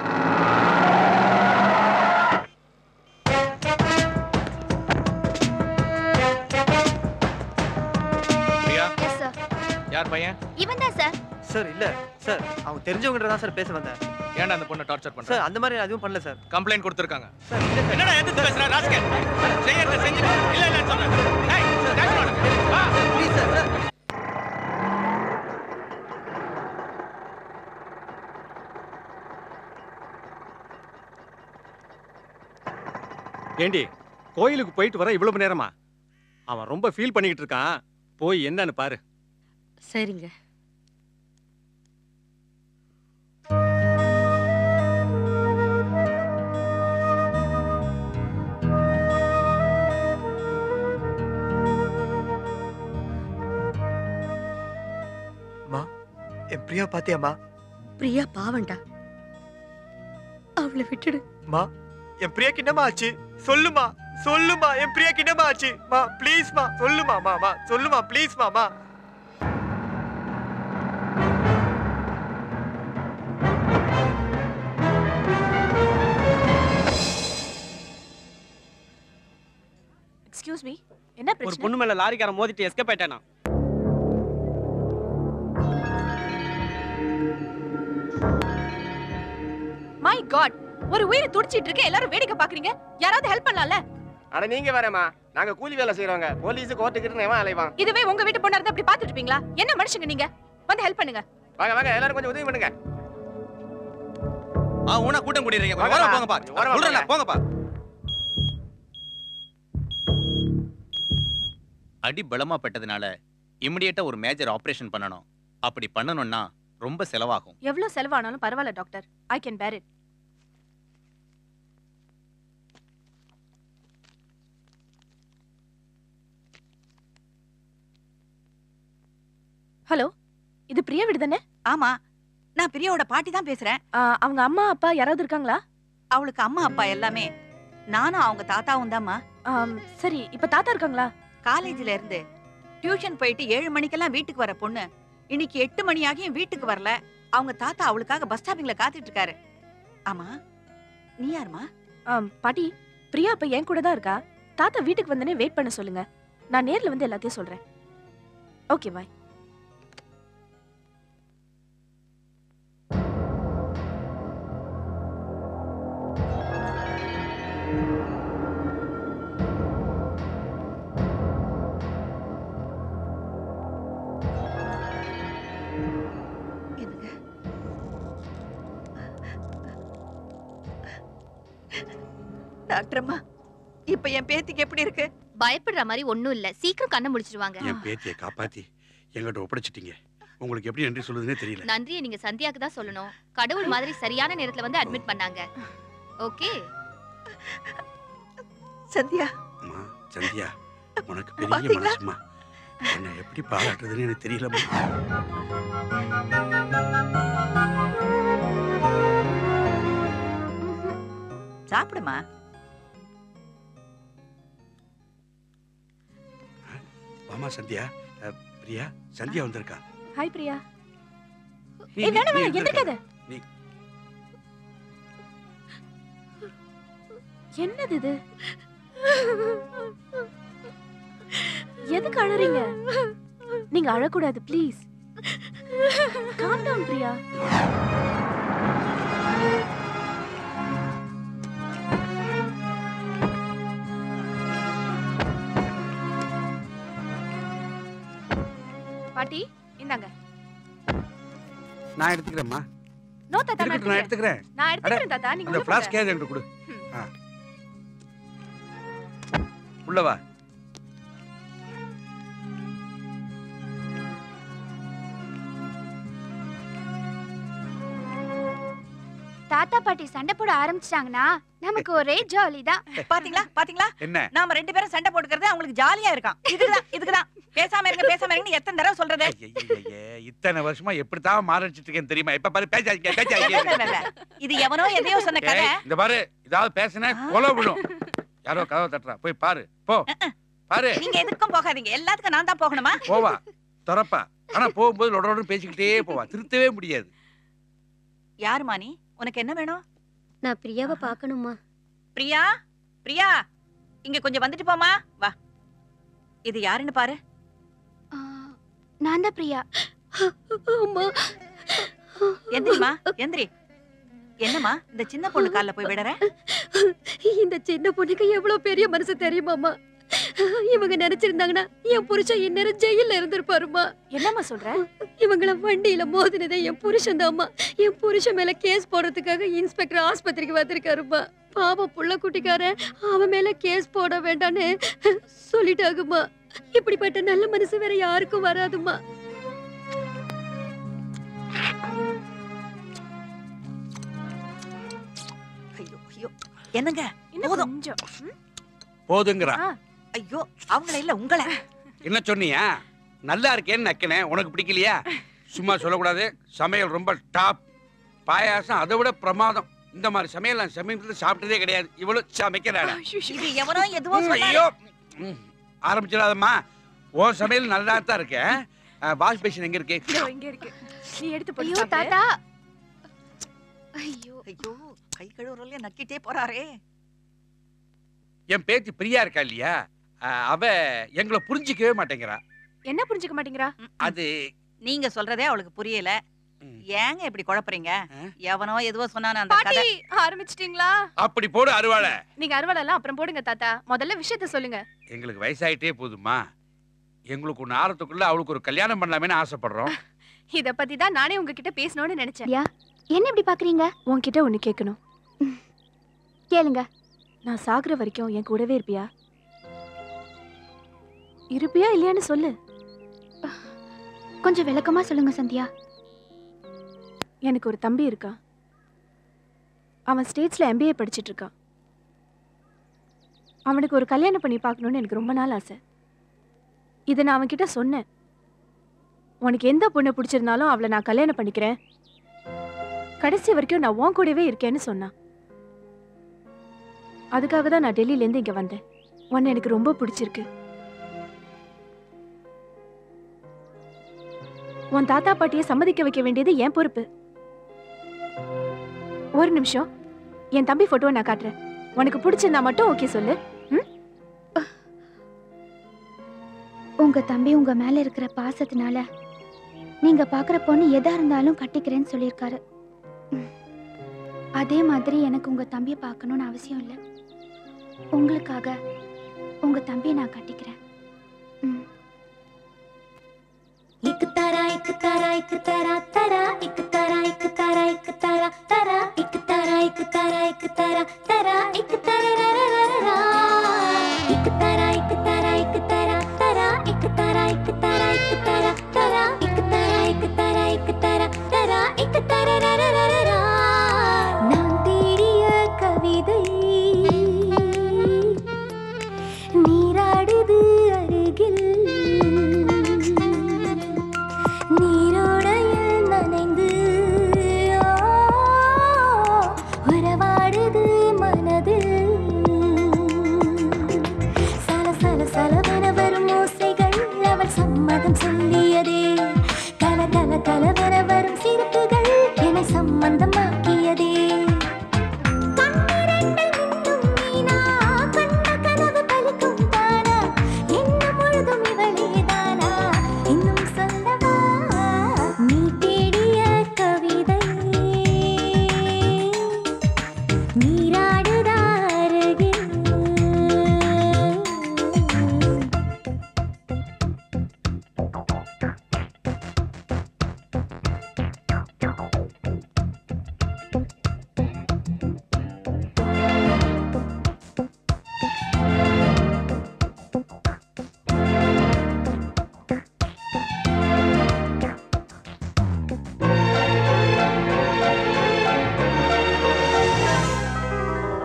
பிரியா எஸ் சார் யார் பையன் இவன் தான் சார் சார் இல்ல சார் அவங்க தெரிஞ்சவங்க தான் சார் பேச வந்தேன் ஏன்டா அந்த பொண்ணை டார்ச்சர் பண்ற சார் அந்த மாதிரி நான் எதுவும் பண்ணல சார் கம்ப்ளைண்ட் கொடுத்துருக்காங்க என்னடா எதிர்த்து பேசுற ராஸ்கல் செய்யறத செஞ்சு இல்ல இல்ல சொல்றேன் ஏய் ஸ்டேஷன் வாங்க வா ப்ளீஸ் சார் சார் ஏண்டி கோயிலுக்கு போயிட்டு வர இவ்வளவு நேரமா அவன் ரொம்ப ஃபீல் பண்ணிக்கிட்டு இருக்கான் போய் என்னன்னு பாரு சரிங்க அம்மா என் பிரியா பாத்தியாம்மா பிரியா பாவண்டா அவளை விட்டுடு மா என் பிரியாக்கு என்னம்மா ஆச்சு சொல்லுமா சொல்லுமா என் பிரியாக்கு என்னம்மா ஆச்சு மா ப்ளீஸ்மா சொல்லுமா மா மா சொல்லுமா ப்ளீஸ்மா மா எக்ஸ்கியூஸ் மீ என்ன ஒரு பிரச்சனை பொண்ணு மேல லாரிக்காரன் மோதிட்டு எஸ்கேப் ஆயிட்டானா மை காட் ஒரு உயிரை துடிச்சிட்டு இருக்கு எல்லாரும் வேடிக்கை பாக்குறீங்க யாராவது ஹெல்ப் பண்ணலாம்ல அட நீங்க வேறமா நாங்க கூலி வேலை செய்றவங்க போலீஸ் கோர்ட்டுக்கு எவன் அலைவான் இதுவே உங்க வீட்டு பொண்ணா இருந்தா அப்படி பாத்துட்டு இருப்பீங்களா என்ன மனுஷங்க நீங்க வந்து ஹெல்ப் பண்ணுங்க வாங்க வாங்க எல்லாரும் கொஞ்சம் உதவி பண்ணுங்க ஆ ஊனா கூட்டம் கூடிறீங்க வாங்கப்பா. ஓரம் போங்கப்பா ஓரமா சொல்றேன்ல போங்க. போங்கப்பா அடி பலமா பட்டதுனால இமிடியேட்டா ஒரு மேஜர் ஆபரேஷன் பண்ணணும் அப்படி பண்ணணும்னா ரொம்ப செலவாகும் எவ்வளவு செலவானாலும் பரவாயில்ல doctor I can bear it hello இது பிரியா வீடு தானே ஆமா நான் பிரியாவோட பாட்டி தான் பேசுறேன் அவங்க அம்மா அப்பா யாராவது இருக்காங்களா அவளுக்கு அம்மா அப்பா எல்லாமே நானும் அவங்க தாத்தாவும் தாம்மா சரி இப்ப தாத்தா இருக்காங்களா காலேஜ்ல இருந்து டியூஷன் போயிட்டு ஏழு மணிக்கெல்லாம் வீட்டுக்கு வர பொண்ணு இன்னைக்கு எட்டு மணி ஆகியும் வீட்டுக்கு வரல அவங்க தாத்தா அவளுக்காக பஸ் ஸ்டாப்பிங்ல காத்துட்டு இருக்காரு ஆமா நீ யாருமா ஆம், பாட்டி பிரியா அப்ப என் கூட தான் இருக்கா தாத்தா வீட்டுக்கு வந்தனே வெயிட் பண்ண சொல்லுங்க நான் நேர்ல வந்து எல்லாத்தையும் சொல்றேன் ஓகே பாய் டாக்டர் அம்மா இப்ப என் பேத்திக்கு எப்படி இருக்கு பயப்படுற மாதிரி ஒண்ணும் இல்ல சீக்கிரம் கண்ணை முடிச்சிருவாங்க என் பேத்தியை காப்பாத்தி எங்கிட்ட ஒப்படைச்சிட்டீங்க உங்களுக்கு எப்படி நன்றி சொல்லுதுன்னே தெரியல நன்றியை நீங்க சந்தியாக்கு தான் சொல்லணும் கடவுள் மாதிரி சரியான நேரத்துல வந்து அட்மிட் பண்ணாங்க ஓகே சந்தியா அம்மா சந்தியா உனக்கு பெரிய பாத்தீங்களா? மனசுமா என்ன எப்படி பாராட்டுறதுன்னு எனக்கு தெரியலம்மா சாப்பிடுமா வாமா சந்தியா அஹ், பிரியா சந்தியா வந்திருக்கா ஹாய் பிரியா நீ- ஏய் வேணாம் நீ வேணாம் எங்க எந்திருக்காத நீ என்னது இது எதுக்கு அழறீங்க நீங்க அழக்கூடாது ப்ளீஸ் காம் டவுன் பிரியா பாட்டி இந்தாங்க நான் எடுத்துக்கிறேம்மா நோ தாத்தா நான் இருக்கட்டும், நான் எடுத்துக்கிறேன் எடுத்துக்கிறேன் நான் அட, எடுத்துக்கிறேன் தாத்தா நீங்க அந்த உள்ள ஃபிளாஸ்க் போங்க. ஏது என்கிட்ட கொடு ஆ. உள்ள வா தாத்தா பாட்டி சண்டை போட ஆரம்பிச்சிட்டாங்கன்னா நமக்கு ஒரே ஜாலி தான் பாத்தீங்களா பாத்தீங்களா என்ன நாம ரெண்டு பேரும் சண்டை போட்டுக்கிறது அவங்களுக்கு ஜாலியா இருக்கான் இதுக்குதான் இதுக்குதான் பேசாம இருங்க பேசாம இருங்கன்னு எத்தனை தடவை சொல்றது ஐயே, இத்தனை வருஷமா எப்படித்தான் மாறிச்சிட்டு இருக்கேன் தெரியுமா இப்ப பாரு பேசாதீங்க இல்ல, இல்ல, பேசாதீங்க இல்ல. இது எவனோ எதையோ சொன்ன கதை ஏய், இந்த பாரு ஏதாவது பேசின கொலை விடும் யாரோ கதவை தட்டுறா போய் பாரு போ பாரு நீங்க எதுக்கும் போகாதீங்க எல்லாத்துக்கும் நான் தான் போகணுமா போவா திறப்பா ஆனா போகும்போது லொடலொடன்னு பேசிக்கிட்டே போவா திருத்தவே முடியாது யாருமா நீ உனக்கு என்ன வேணும் நான் பிரியாவை பார்க்கணுமா பிரியா பிரியா இங்க கொஞ்சம் வந்துட்டு போமா வா இது யாருன்னு பாரு நான் தான் பிரியா அம்மா எந்திரிமா எந்திரி என்னம்மா இந்த சின்ன பொண்ணு கால்ல போய் விடுற இந்த சின்ன பொண்ணுக்கு எவ்வளவு பெரிய மனசு தெரியுமாமா இவங்க நினைச்சிருந்தாங்கன்னா என் புருஷன் இந்நேரம் ஜெயில இருந்திருப்பாருமா என்னம்மா சொல்ற இவங்கள வண்டியில மோதினதே என் புருஷன் தாம்மா என் புருஷன் மேல கேஸ் போடுறதுக்காக இன்ஸ்பெக்டர் ஆஸ்பத்திரிக்கு வந்திருக்காருமா பாவம் புள்ள குட்டிக்காரன் அவன் மேல கேஸ் போட வேண்டான்னு சொல்லிட்டாங்கம்மா இப்படிப்பட்ட நல்ல மனசு வேற யாருக்கும் வராதுமா ஐயோ ஐயோ என்னங்க போதும் போதுங்கிறா ஐயோ அவங்கள இல்ல உங்களை என்ன சொன்னியா நல்லா இருக்கேன்னு நக்கினேன் உனக்கு பிடிக்கலையா சும்மா சொல்லக்கூடாது சமையல் ரொம்ப டாப் பாயாசம் அதை விட பிரமாதம் இந்த மாதிரி சமையல் நான் சமையல் சாப்பிட்டதே கிடையாது இவ்வளவு சமைக்கிறாடா இது எவனோ எதுவோ சொன்னாரு ஐயோ ம், ஆரம்பிச்சிடாதம்மா உன் சமையல் நல்லா தான் இருக்கேன் வாஷ் பேஷன் எங்க இருக்கு இதோ இங்க இருக்கு நீ எடுத்து போய் ஐயோ சாப்பிடு. தாத்தா ஐயோ ஐயோ கை கழுவுறதுலயே நக்கிட்டே போறாரே என் பேத்தி பிரியா இருக்கா இல்லையா அஹ், அவ எங்களை புரிஞ்சிக்கவே மாட்டேங்கிறா என்ன புரிஞ்சுக்க மாட்டேங்கிறா அது நீங்க சொல்றதே அவளுக்கு புரியல ஏங்க இப்படி குழப்புறீங்க எவனோ எதுவோ சொன்னானே அந்த கதை பாட்டி ஆரம்பிச்சிட்டீங்களா அப்படி போடு அருவாளை நீங்க அறுவலை எல்லாம் அப்புறம் போடுங்க தாத்தா முதல்ல விஷயத்த சொல்லுங்க எங்களுக்கு வயசாயிட்டே போதுமா எங்களுக்கு ஒன்று ஆறத்துக்குள்ள அவளுக்கு ஒரு கல்யாணம் பண்ணலாமேன்னு ஆசைப்படுறோம் இத பத்தி தான் நானே உங்ககிட்ட பேசணும்னு நினைச்சேன் என்ன இப்படி பாக்குறீங்க உன்கிட்ட ஒண்ணு கேட்கணும் கேளுங்க நான் சாகுற வரைக்கும் என் கூடவே இருப்பியா இருப்பியா இல்லையான்னு சொல்லு கொஞ்சம் விளக்கமா சொல்லுங்க சந்தியா எனக்கு ஒரு தம்பி இருக்கான் அவன் ஸ்டேட்ஸ்ல எம்பிஏ படிச்சிட்டு இருக்கான் அவனுக்கு ஒரு கல்யாணம் பண்ணி பார்க்கணும்னு எனக்கு ரொம்ப நாள் ஆசை இதை நான் அவன்கிட்ட சொன்னேன் உனக்கு எந்த பொண்ணை பிடிச்சிருந்தாலும் அவளை நான் கல்யாணம் பண்ணிக்கிறேன் கடைசி வரைக்கும் நான் உன் கூடவே இருக்கேன்னு சொன்னான் அதுக்காக தான் நான் டெல்லியிலேருந்து இங்கே வந்தேன் உன்னை எனக்கு ரொம்ப பிடிச்சிருக்கு உன் தாத்தா பாட்டியை சம்மதிக்க வைக்க வேண்டியது என் பொறுப்பு ஒரு நிமிஷம் என் தம்பி போட்டோவை நான் காட்டுறேன் உனக்கு பிடிச்சிருந்தா மட்டும் ஓகே சொல்லு ம்? உங்க தம்பி உங்க மேல இருக்கிற பாசத்தினால நீங்க பாக்குற பொண்ணு எதா இருந்தாலும் கட்டிக்கிறேன்னு சொல்லியிருக்காரு ம். அதே மாதிரி எனக்கு உங்க தம்பியை பார்க்கணும்னு அவசியம் இல்லை உங்களுக்காக உங்க தம்பியை நான் கட்டிக்கிறேன் ம். एक तारा एक तारा एक तारा तारा एक तारा एक तारा एक तारा तारा एक तारा एक तारा एक तारा तारा एक तारा रा रा रा रा रा एक तारा एक तारा एक तारा तारा एक तारा एक तारा एक तारा तारा एक तारा एक तारा एक तारा तारा एक तारा रा रा रा रा रा நான் தேடிய கவிதை நீராடுது அருகில் நீரோடையில் நனைந்து ஆ, உறவாடுது மனதில் சல சல சலவென வரும் ஓசைகள் அவள் சம்மதம் சொல்லியதே கல கல கலவென வரும் சிரிப்புகள் என்னை சம்பந்தமாக்கியதே கண்ணிரண்டில் மின்னும் மீனா, கண்ட கனவு பலிக்கும் தானா? எண்ணம் முழுதும் இவளே தானா? இன்னும் சொல்லவா? நீ தேடிய கவிதை நீராடுதா அருகில்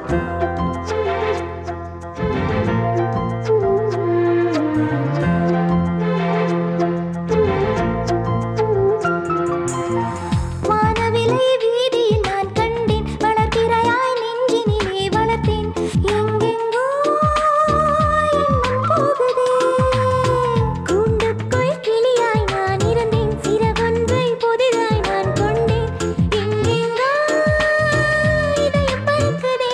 வானவிலை வீதியில் நான் கண்டேன் வளர்பிறையாய் நெஞ்சினிலே வளர்த்தேன் எங்கெங்கோ எண்ணம் போகுதே கூண்டுக்குள் கிளியாய் நான் இருந்தேன் சிறகொன்றை புதிதாய் நான் கொண்டேன் எங்கெங்கோ இதயம் பறக்குதே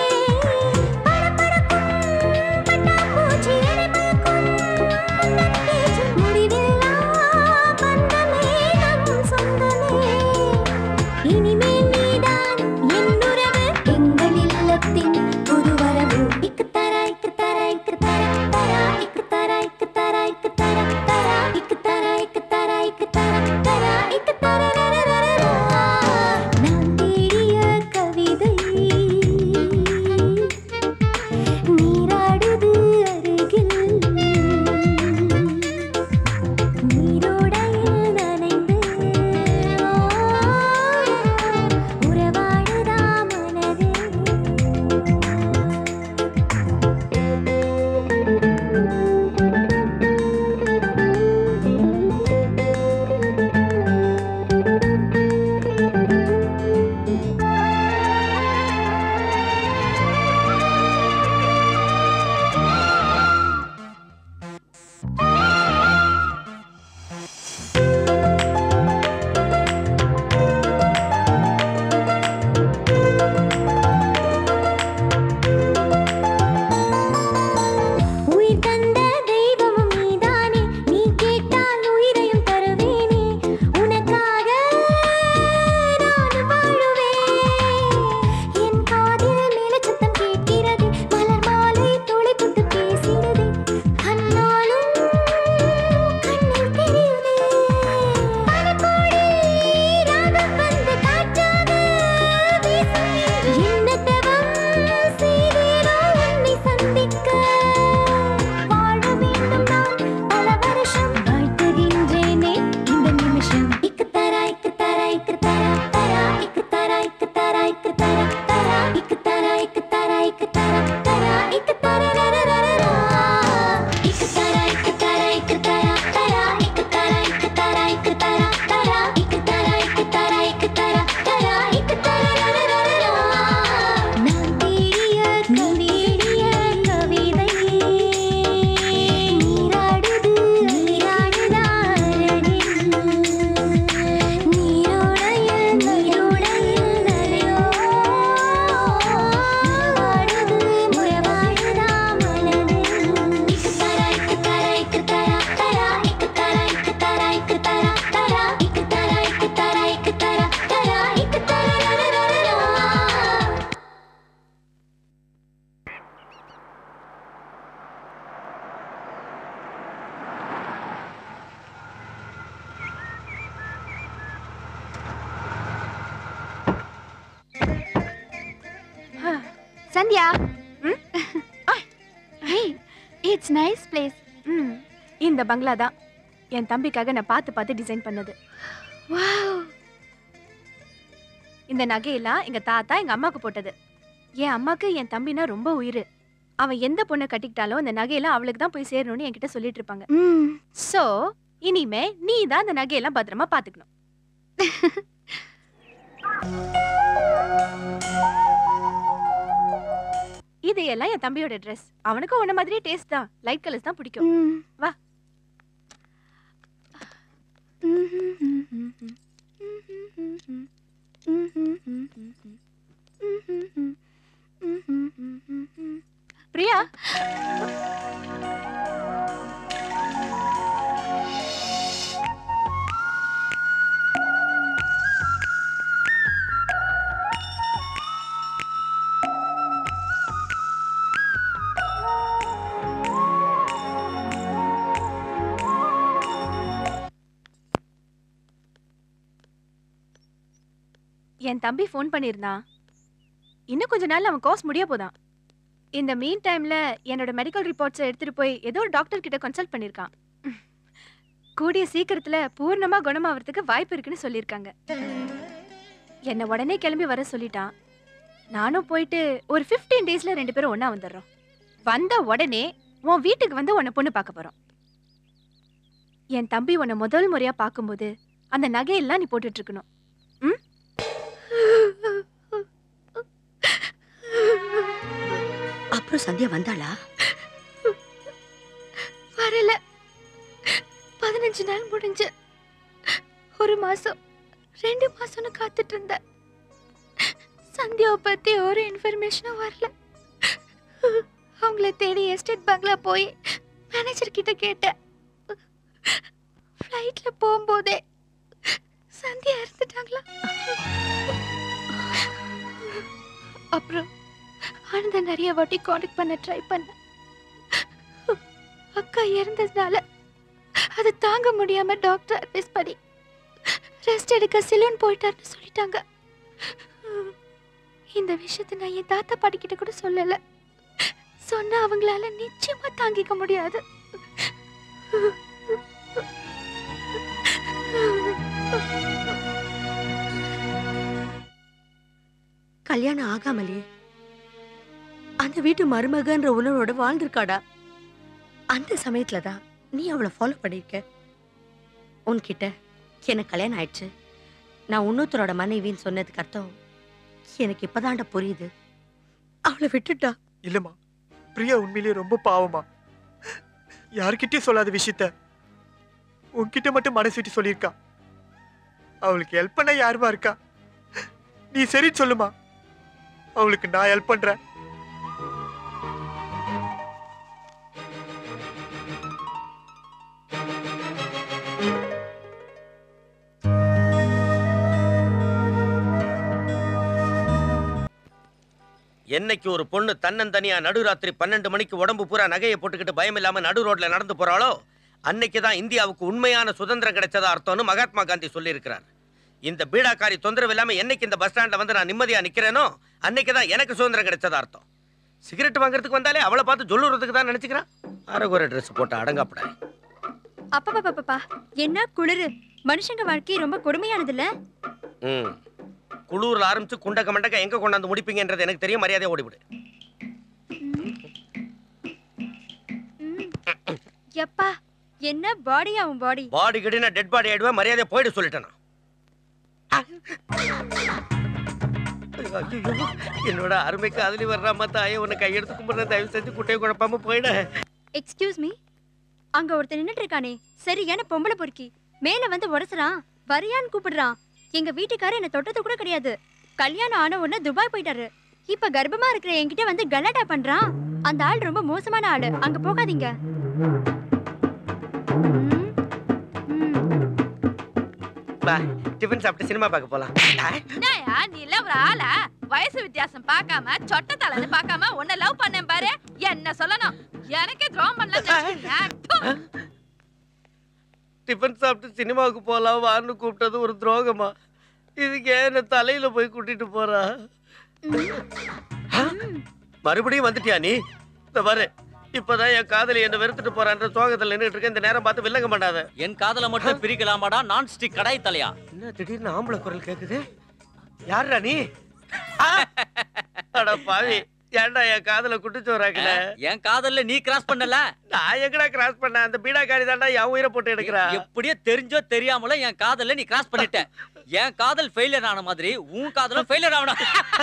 படபடக்கும் பட்டாம்பூச்சி என்னை மயக்கும் உந்தன் பேச்சு முடிவில்லா பந்தமே நம் சொந்தமே இனிமேல் நீதான் என் உறவு எங்கள் இல்லத்தின் புது வரவு இக்கு தரா இக்கு தரா இக்கு தரா தரா இக்கு தரா இக்கு தரா இக்கு தரா தரா இக்கு தரா இக்கு தரா இக்கு தரா தரா இக்கு தரா ரரரரரா. நான் தேடிய கவிதை நீராடுது அருகில் நீரோடையில் நனைந்து உறவாடுதா மனது உயிர் தந்த தெய்வமும் நீதானே நீ கேட்டால் உயிரையும் தருவேனே உனக்காக நான் வாழுவேன் என் காதில் மேலச்சத்தம் கேட்கிறது மலர் மாலை துளி தொட்டு பேசுகிறது கண்ணாலும் கண்ணில் தெரியுதே பனிக்கோடி ராகம் வந்து காற்றாக வீசும் என்ன தவம் செய்தேனோ உன்னை சந்திக்க வாழ வேண்டும் நான் பல வருஷம் வாழ்த்துகின்றேனே இந்த நிமிஷம் இக்கு தரா இக்கு தரா இக்கு தரா தரா இக்கு தரா இக்கு தரா இக்கு தரா தரா இக்கு தரா இக்கு தரா இக்கு தரா தரா இக்கு தரா ரரரரரா. இக்கு தரா இக்கு தரா இக்கு தரா தரா இக்கு தரா இக்கு தரா இக்கு தரா தரா இக்கு தரா இக்கு தரா இக்கு தரா தரா இக்கு தரா ரரரரரா. நான் தேடிய கவிதைய கவிதை நீராடுது நீராடுதா அழகில் நீரோடையில் நீரோடையில் நனையோ வாடுது உறவாடுதா மனது இக்கு தரா இக்கு தரா இக்கு தரா தரா இக்கு தரா இக்கு தரா இக்கு தரா தரா இக்கு தரா இக்கு தரா இக்கு தரா தரா இக்கு தரா ரரரரரா. சந்தியா இட்ஸ் நைஸ் பிளேஸ் ம் இந்த பங்களா தான் என் தம்பிக்காக நான் பார்த்து பார்த்து டிசைன் பண்ணது இந்த நகையெல்லாம் எங்க தாத்தா எங்க அம்மாக்கு போட்டது என் அம்மாக்கு என் தம்பினா ரொம்ப உயிர் அவன் எந்த பொண்ணை கட்டிக்கிட்டாலும் அந்த நகையெல்லாம் அவளுக்கு தான் போய் சேரணும்னு என்கிட்ட சொல்லிட்டு இருப்பாங்க சோ இனிமே நீ தான் அந்த நகையெல்லாம் பத்திரமா பாத்துக்கணும் இது எல்லாம் என் தம்பியோட ட்ரெஸ் அவனுக்கும் உன்ன மாதிரியே டேஸ்ட் தான் லைட் கலர்ஸ் தான் பிடிக்கும் வா பிரியா என் தம்பி ஃபோன் பண்ணியிருந்தான் இன்னும் கொஞ்ச நாள்ல அவன் கோர்ஸ் முடிய போதான் இந்த மீன் டைம்ல என்னோட மெடிக்கல் ரிப்போர்ட்ஸை எடுத்துட்டு போய் ஏதோ ஒரு டாக்டர் கிட்ட கன்சல்ட் பண்ணியிருக்கான் கூடிய சீக்கிரத்துல பூர்ணமா குணமாவறதுக்கு வாய்ப்பு இருக்குன்னு சொல்லியிருக்காங்க என்னை உடனே கிளம்பி வர சொல்லிட்டான் நானும் போயிட்டு ஒரு 15 டேஸ்ல ரெண்டு பேரும் ஒண்ணா வந்துடுறோம் வந்த உடனே உன் வீட்டுக்கு வந்து உன்னை பொண்ணு பார்க்க போறோம் என் தம்பி உன்னை முதல் முறையா பார்க்கும்போது அந்த நகையெல்லாம் நீ போட்டுட்டு இருக்கணும் ம் அப்புறம் சந்தியா வந்தாளா வரல பதினஞ்சு நாள் முடிஞ்சு ஒரு மாசம் ரெண்டு மாசம்னு காத்துட்டு இருந்தேன் சந்தியாவை பத்தி ஒரு இன்ஃபர்மேஷனும் வரல அவங்கள தேடி எஸ்டேட் பங்களா போய் மேனேஜர் கிட்ட கேட்டேன் ஃப்ளைட்ல போகும்போதே சந்தியா இறந்துட்டாங்களா அப்புறம் ஆனந்த நிறைய வாட்டி காண்டாக்ட் பண்ண ட்ரை பண்ணேன் அக்கா இறந்ததுனால அது தாங்க முடியாம டாக்டர் அட்வைஸ் பண்ணி ரெஸ்ட் எடுக்க சிலோன் போயிட்டாருன்னு சொல்லிட்டாங்க இந்த விஷயத்தை நான் என் தாத்தா பாட்டிக்கிட்ட கூட சொல்லல சொன்னா அவங்களால நிச்சயமா தாங்கிக்க முடியாது கல்யாணம் ஆகாமலே அந்த வீட்டு மருமகன்ற உணர்வோட வாழ்ந்திருக்காடா அந்த சமயத்துல தான் நீ அவளை ஃபாலோ பண்ணிருக்க உன்கிட்ட எனக்கு கல்யாணம் ஆயிடுச்சு நான் இன்னொருத்தரோட மனைவின்னு சொன்னதுக்கு அர்த்தம் எனக்கு இப்பதான்டா புரியுது அவளை விட்டுட்டா இல்லம்மா பிரியா உண்மையிலேயே ரொம்ப பாவமா யார்கிட்டயும் சொல்லாத விஷயத்த உன்கிட்ட மட்டும் மனசு விட்டு சொல்லியிருக்கா அவளுக்கு ஹெல்ப் பண்ண யாருமா இருக்கா நீ சரி சொல்லுமா அவளுக்கு நான் ஹெல்ப் பண்றேன் என்னைக்கு ஒரு பொண்ணு தன்னந்தனியா நடுராத்திரி பன்னெண்டு மணிக்கு உடம்பு பூரா நகையை போட்டுக்கிட்டு பயம் இல்லாம நடு ரோட்ல நடந்து போறாளோ அன்னைக்கு தான் இந்தியாவுக்கு உண்மையான சுதந்திரம் கிடைச்சதா அர்த்தம்னு மகாத்மா காந்தி சொல்லியிருக்கிறார் இந்த பீடாக்காரி தொந்தரவு இல்லாம என்னைக்கு இந்த பஸ் ஸ்டாண்ட்ல வந்து நான் நிம்மதியா நிக்கிறேனோ அன்னைக்கு தான் எனக்கு சுதந்திரம் கிடைச்சதா அர்த்தம் சிகரெட் வாங்குறதுக்கு வந்தாலே அவளை பார்த்து சொல்லுறதுக்கு தான் நினைச்சுக்கிறான் அரகுர ட்ரெஸ் போட்டு அடங்காப்பட அப்பா என்ன குளிரு மனுஷங்க வாழ்க்கை ரொம்ப கொடுமையானதுல ம் குளூர்ல ஆரம்பிச்சு குண்டக்க மண்டக்க எங்க கொண்டாந்து முடிப்பீங்கன்றது எனக்கு தெரியும் மரியாதையா ஓடிவிடு எப்பா என்ன பாடி அவன் பாடி பாடி கடினா டெட் பாடி ஆயிடுவேன் மரியாதையா போயிடு சொல்லிட்டேன் நான். ஐயோ, என்னோட அருமை காதலி வர்றாம தாயே உன்னை கையெடுத்து கும்பிடுற தயவு செஞ்சு குட்டையை குழப்பாம போயிட எக்ஸ்கியூஸ் மீ அங்க ஒருத்தன் நின்னுட்டு இருக்கானே சரியான பொம்பளை பொறுக்கி மேல வந்து உடசுறான் வரியான்னு கூப்பிடுறான் எங்க வீட்டுக்காரர் என்ன தொட்டது கூட கிடையாது கல்யாணம் ஆன உடனே துபாய் போயிட்டாரு இப்ப கர்ப்பமா இருக்கிற என்கிட்ட வந்து கலாட்டா பண்றான் அந்த ஆள் ரொம்ப மோசமான ஆளு அங்க போகாதீங்க பா டிஃபன் சாப்பிட்டு சினிமா பார்க்க போலாம் ஆ, என்னயா நீ இல்ல ஒரு ஆளா வயசு வித்தியாசம் பார்க்காம சொட்ட தலைன்னு பார்க்காம உன்னை லவ் பண்ணேன் பாரு என்ன சொல்லணும் எனக்கே துரோகம் பண்ணல டிஃபன் சாப்பிட்டு சினிமாவுக்கு போலாம் வான்னு கூப்பிட்டது ஒரு துரோகமா இதுக்கு ஏன் என்ன தலையில போய் கூட்டிட்டு போறா ஆ, மறுபடியும் வந்துட்டியா நீ இந்த பாரு இப்பதான் என் காதலி என்ன வெறுத்துட்டு போறான்ற சோகத்துல நின்னுட்டு இருக்கேன் இந்த நேரம் பார்த்து வில்லங்க பண்ணாத என் காதல மட்டும் பிரிக்கலாமாடா நான் ஸ்டிக் கடாய் தலையா என்ன திடீர்னு ஆம்பளை குரல் கேக்குது யாருடா நீ ஆ! அட பாவி ஏன்டா என் காதல குட்டிச்சு வராக்கல என் காதல்ல நீ கிராஸ் பண்ணல நான் எங்கடா கிராஸ் பண்ண அந்த பீடாக்காரி தான்டா என் உயிரை போட்டு எடுக்கிறா எப்படியோ தெரிஞ்சோ தெரியாமலோ என் காதல்ல நீ கிராஸ் பண்ணிட்ட என் காதல் ஃபெயிலியர் ஆன மாதிரி உன் காதலும் ஃபெயிலியர் ஆகணும்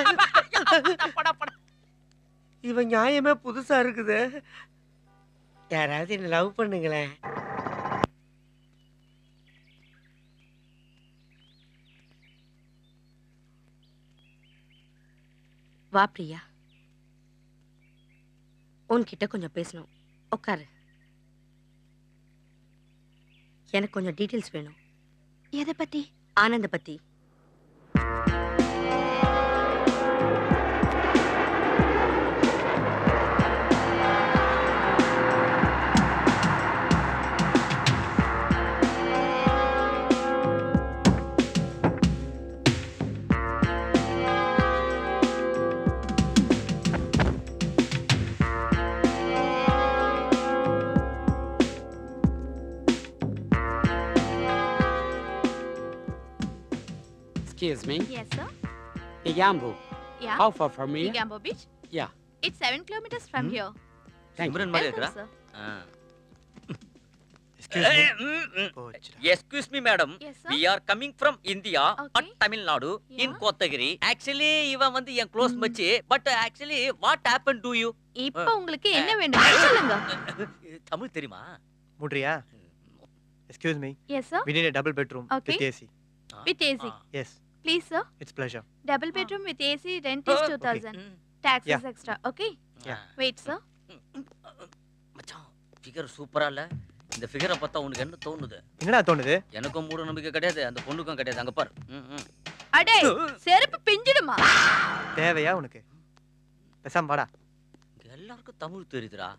இவன் நியாயமே புதுசா இருக்குது யாராவது என்ன லவ் பண்ணுங்களேன் வா பிரியா உன்கிட்ட கொஞ்சம் பேசணும் உட்காரு எனக்கு கொஞ்சம் டீட்டெயில்ஸ் வேணும் எதை பத்தி ஆனந்த பத்தி Excuse me. Yes, sir. Yambu, Yeah. How far from here? Igambo Beach. Yeah. It's seven kilometers from Hmm. here. Thank you. Simran மாதிரி Welcome, இருக்கிறா sir. Excuse me madam Yes, sir. We are coming from India Okay. At Tamil Nadu in Kotagiri actually இவன் வந்து என் close மச்சி but actually what happen to you இப்போ உங்களுக்கு என்ன வேணும் சொல்லுங்க தமிழ் தெரியுமா முட்ரியா excuse me Yes, sir. we need a double bedroom Okay. with AC With AC. yes Please, sir. it's pleasure Double bedroom with AC. Rent is two thousand. Tax is Yeah. extra. Okay. Yeah. Wait, sir. மச்சான் figure சூப்பரா இல்ல இந்த ஃபிகரை பார்த்தா உனக்கு என்ன தோணுது என்னடா தோணுது எனக்கும் மூட நம்பிக்கை கிடையாது அந்த பொண்ணுக்கும் கிடையாது அங்க பாரு ம், ம். அடே செருப்பு பிஞ்சிடுமா தேவையா உனக்கு பேசாம வாடா இங்க எல்லாருக்கும் தமிழ் தெரியுதுடா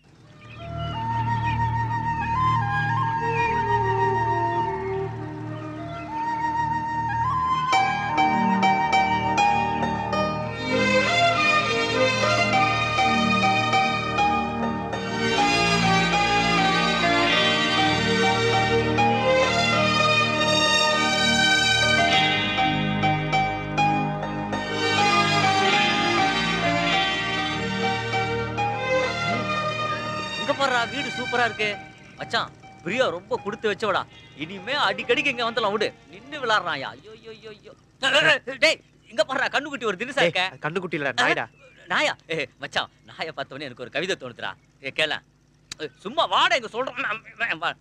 இங்க பாருடா வீடு சூப்பரா இருக்கு மச்சான் பிரியா ரொம்ப கொடுத்து வச்சவடா இனிமே அடிக்கடிக்கு இங்க வந்துடலாம் விடு நின்னு விளாடுறாயா ஐயோ ஐயோ ஐயோ ஐயோ டேய் இங்க பாருடா கண்ணுக்குட்டி ஒரு தினசா இருக்க கண்ணுக்குட்டி இல்ல நாய்டா நாயா ஏ மச்சான் நாயை பார்த்தவொடனே எனக்கு ஒரு கவிதை தோணுதுடா ஏ கேள சும்மா வாடா இங்க சொல்றேன்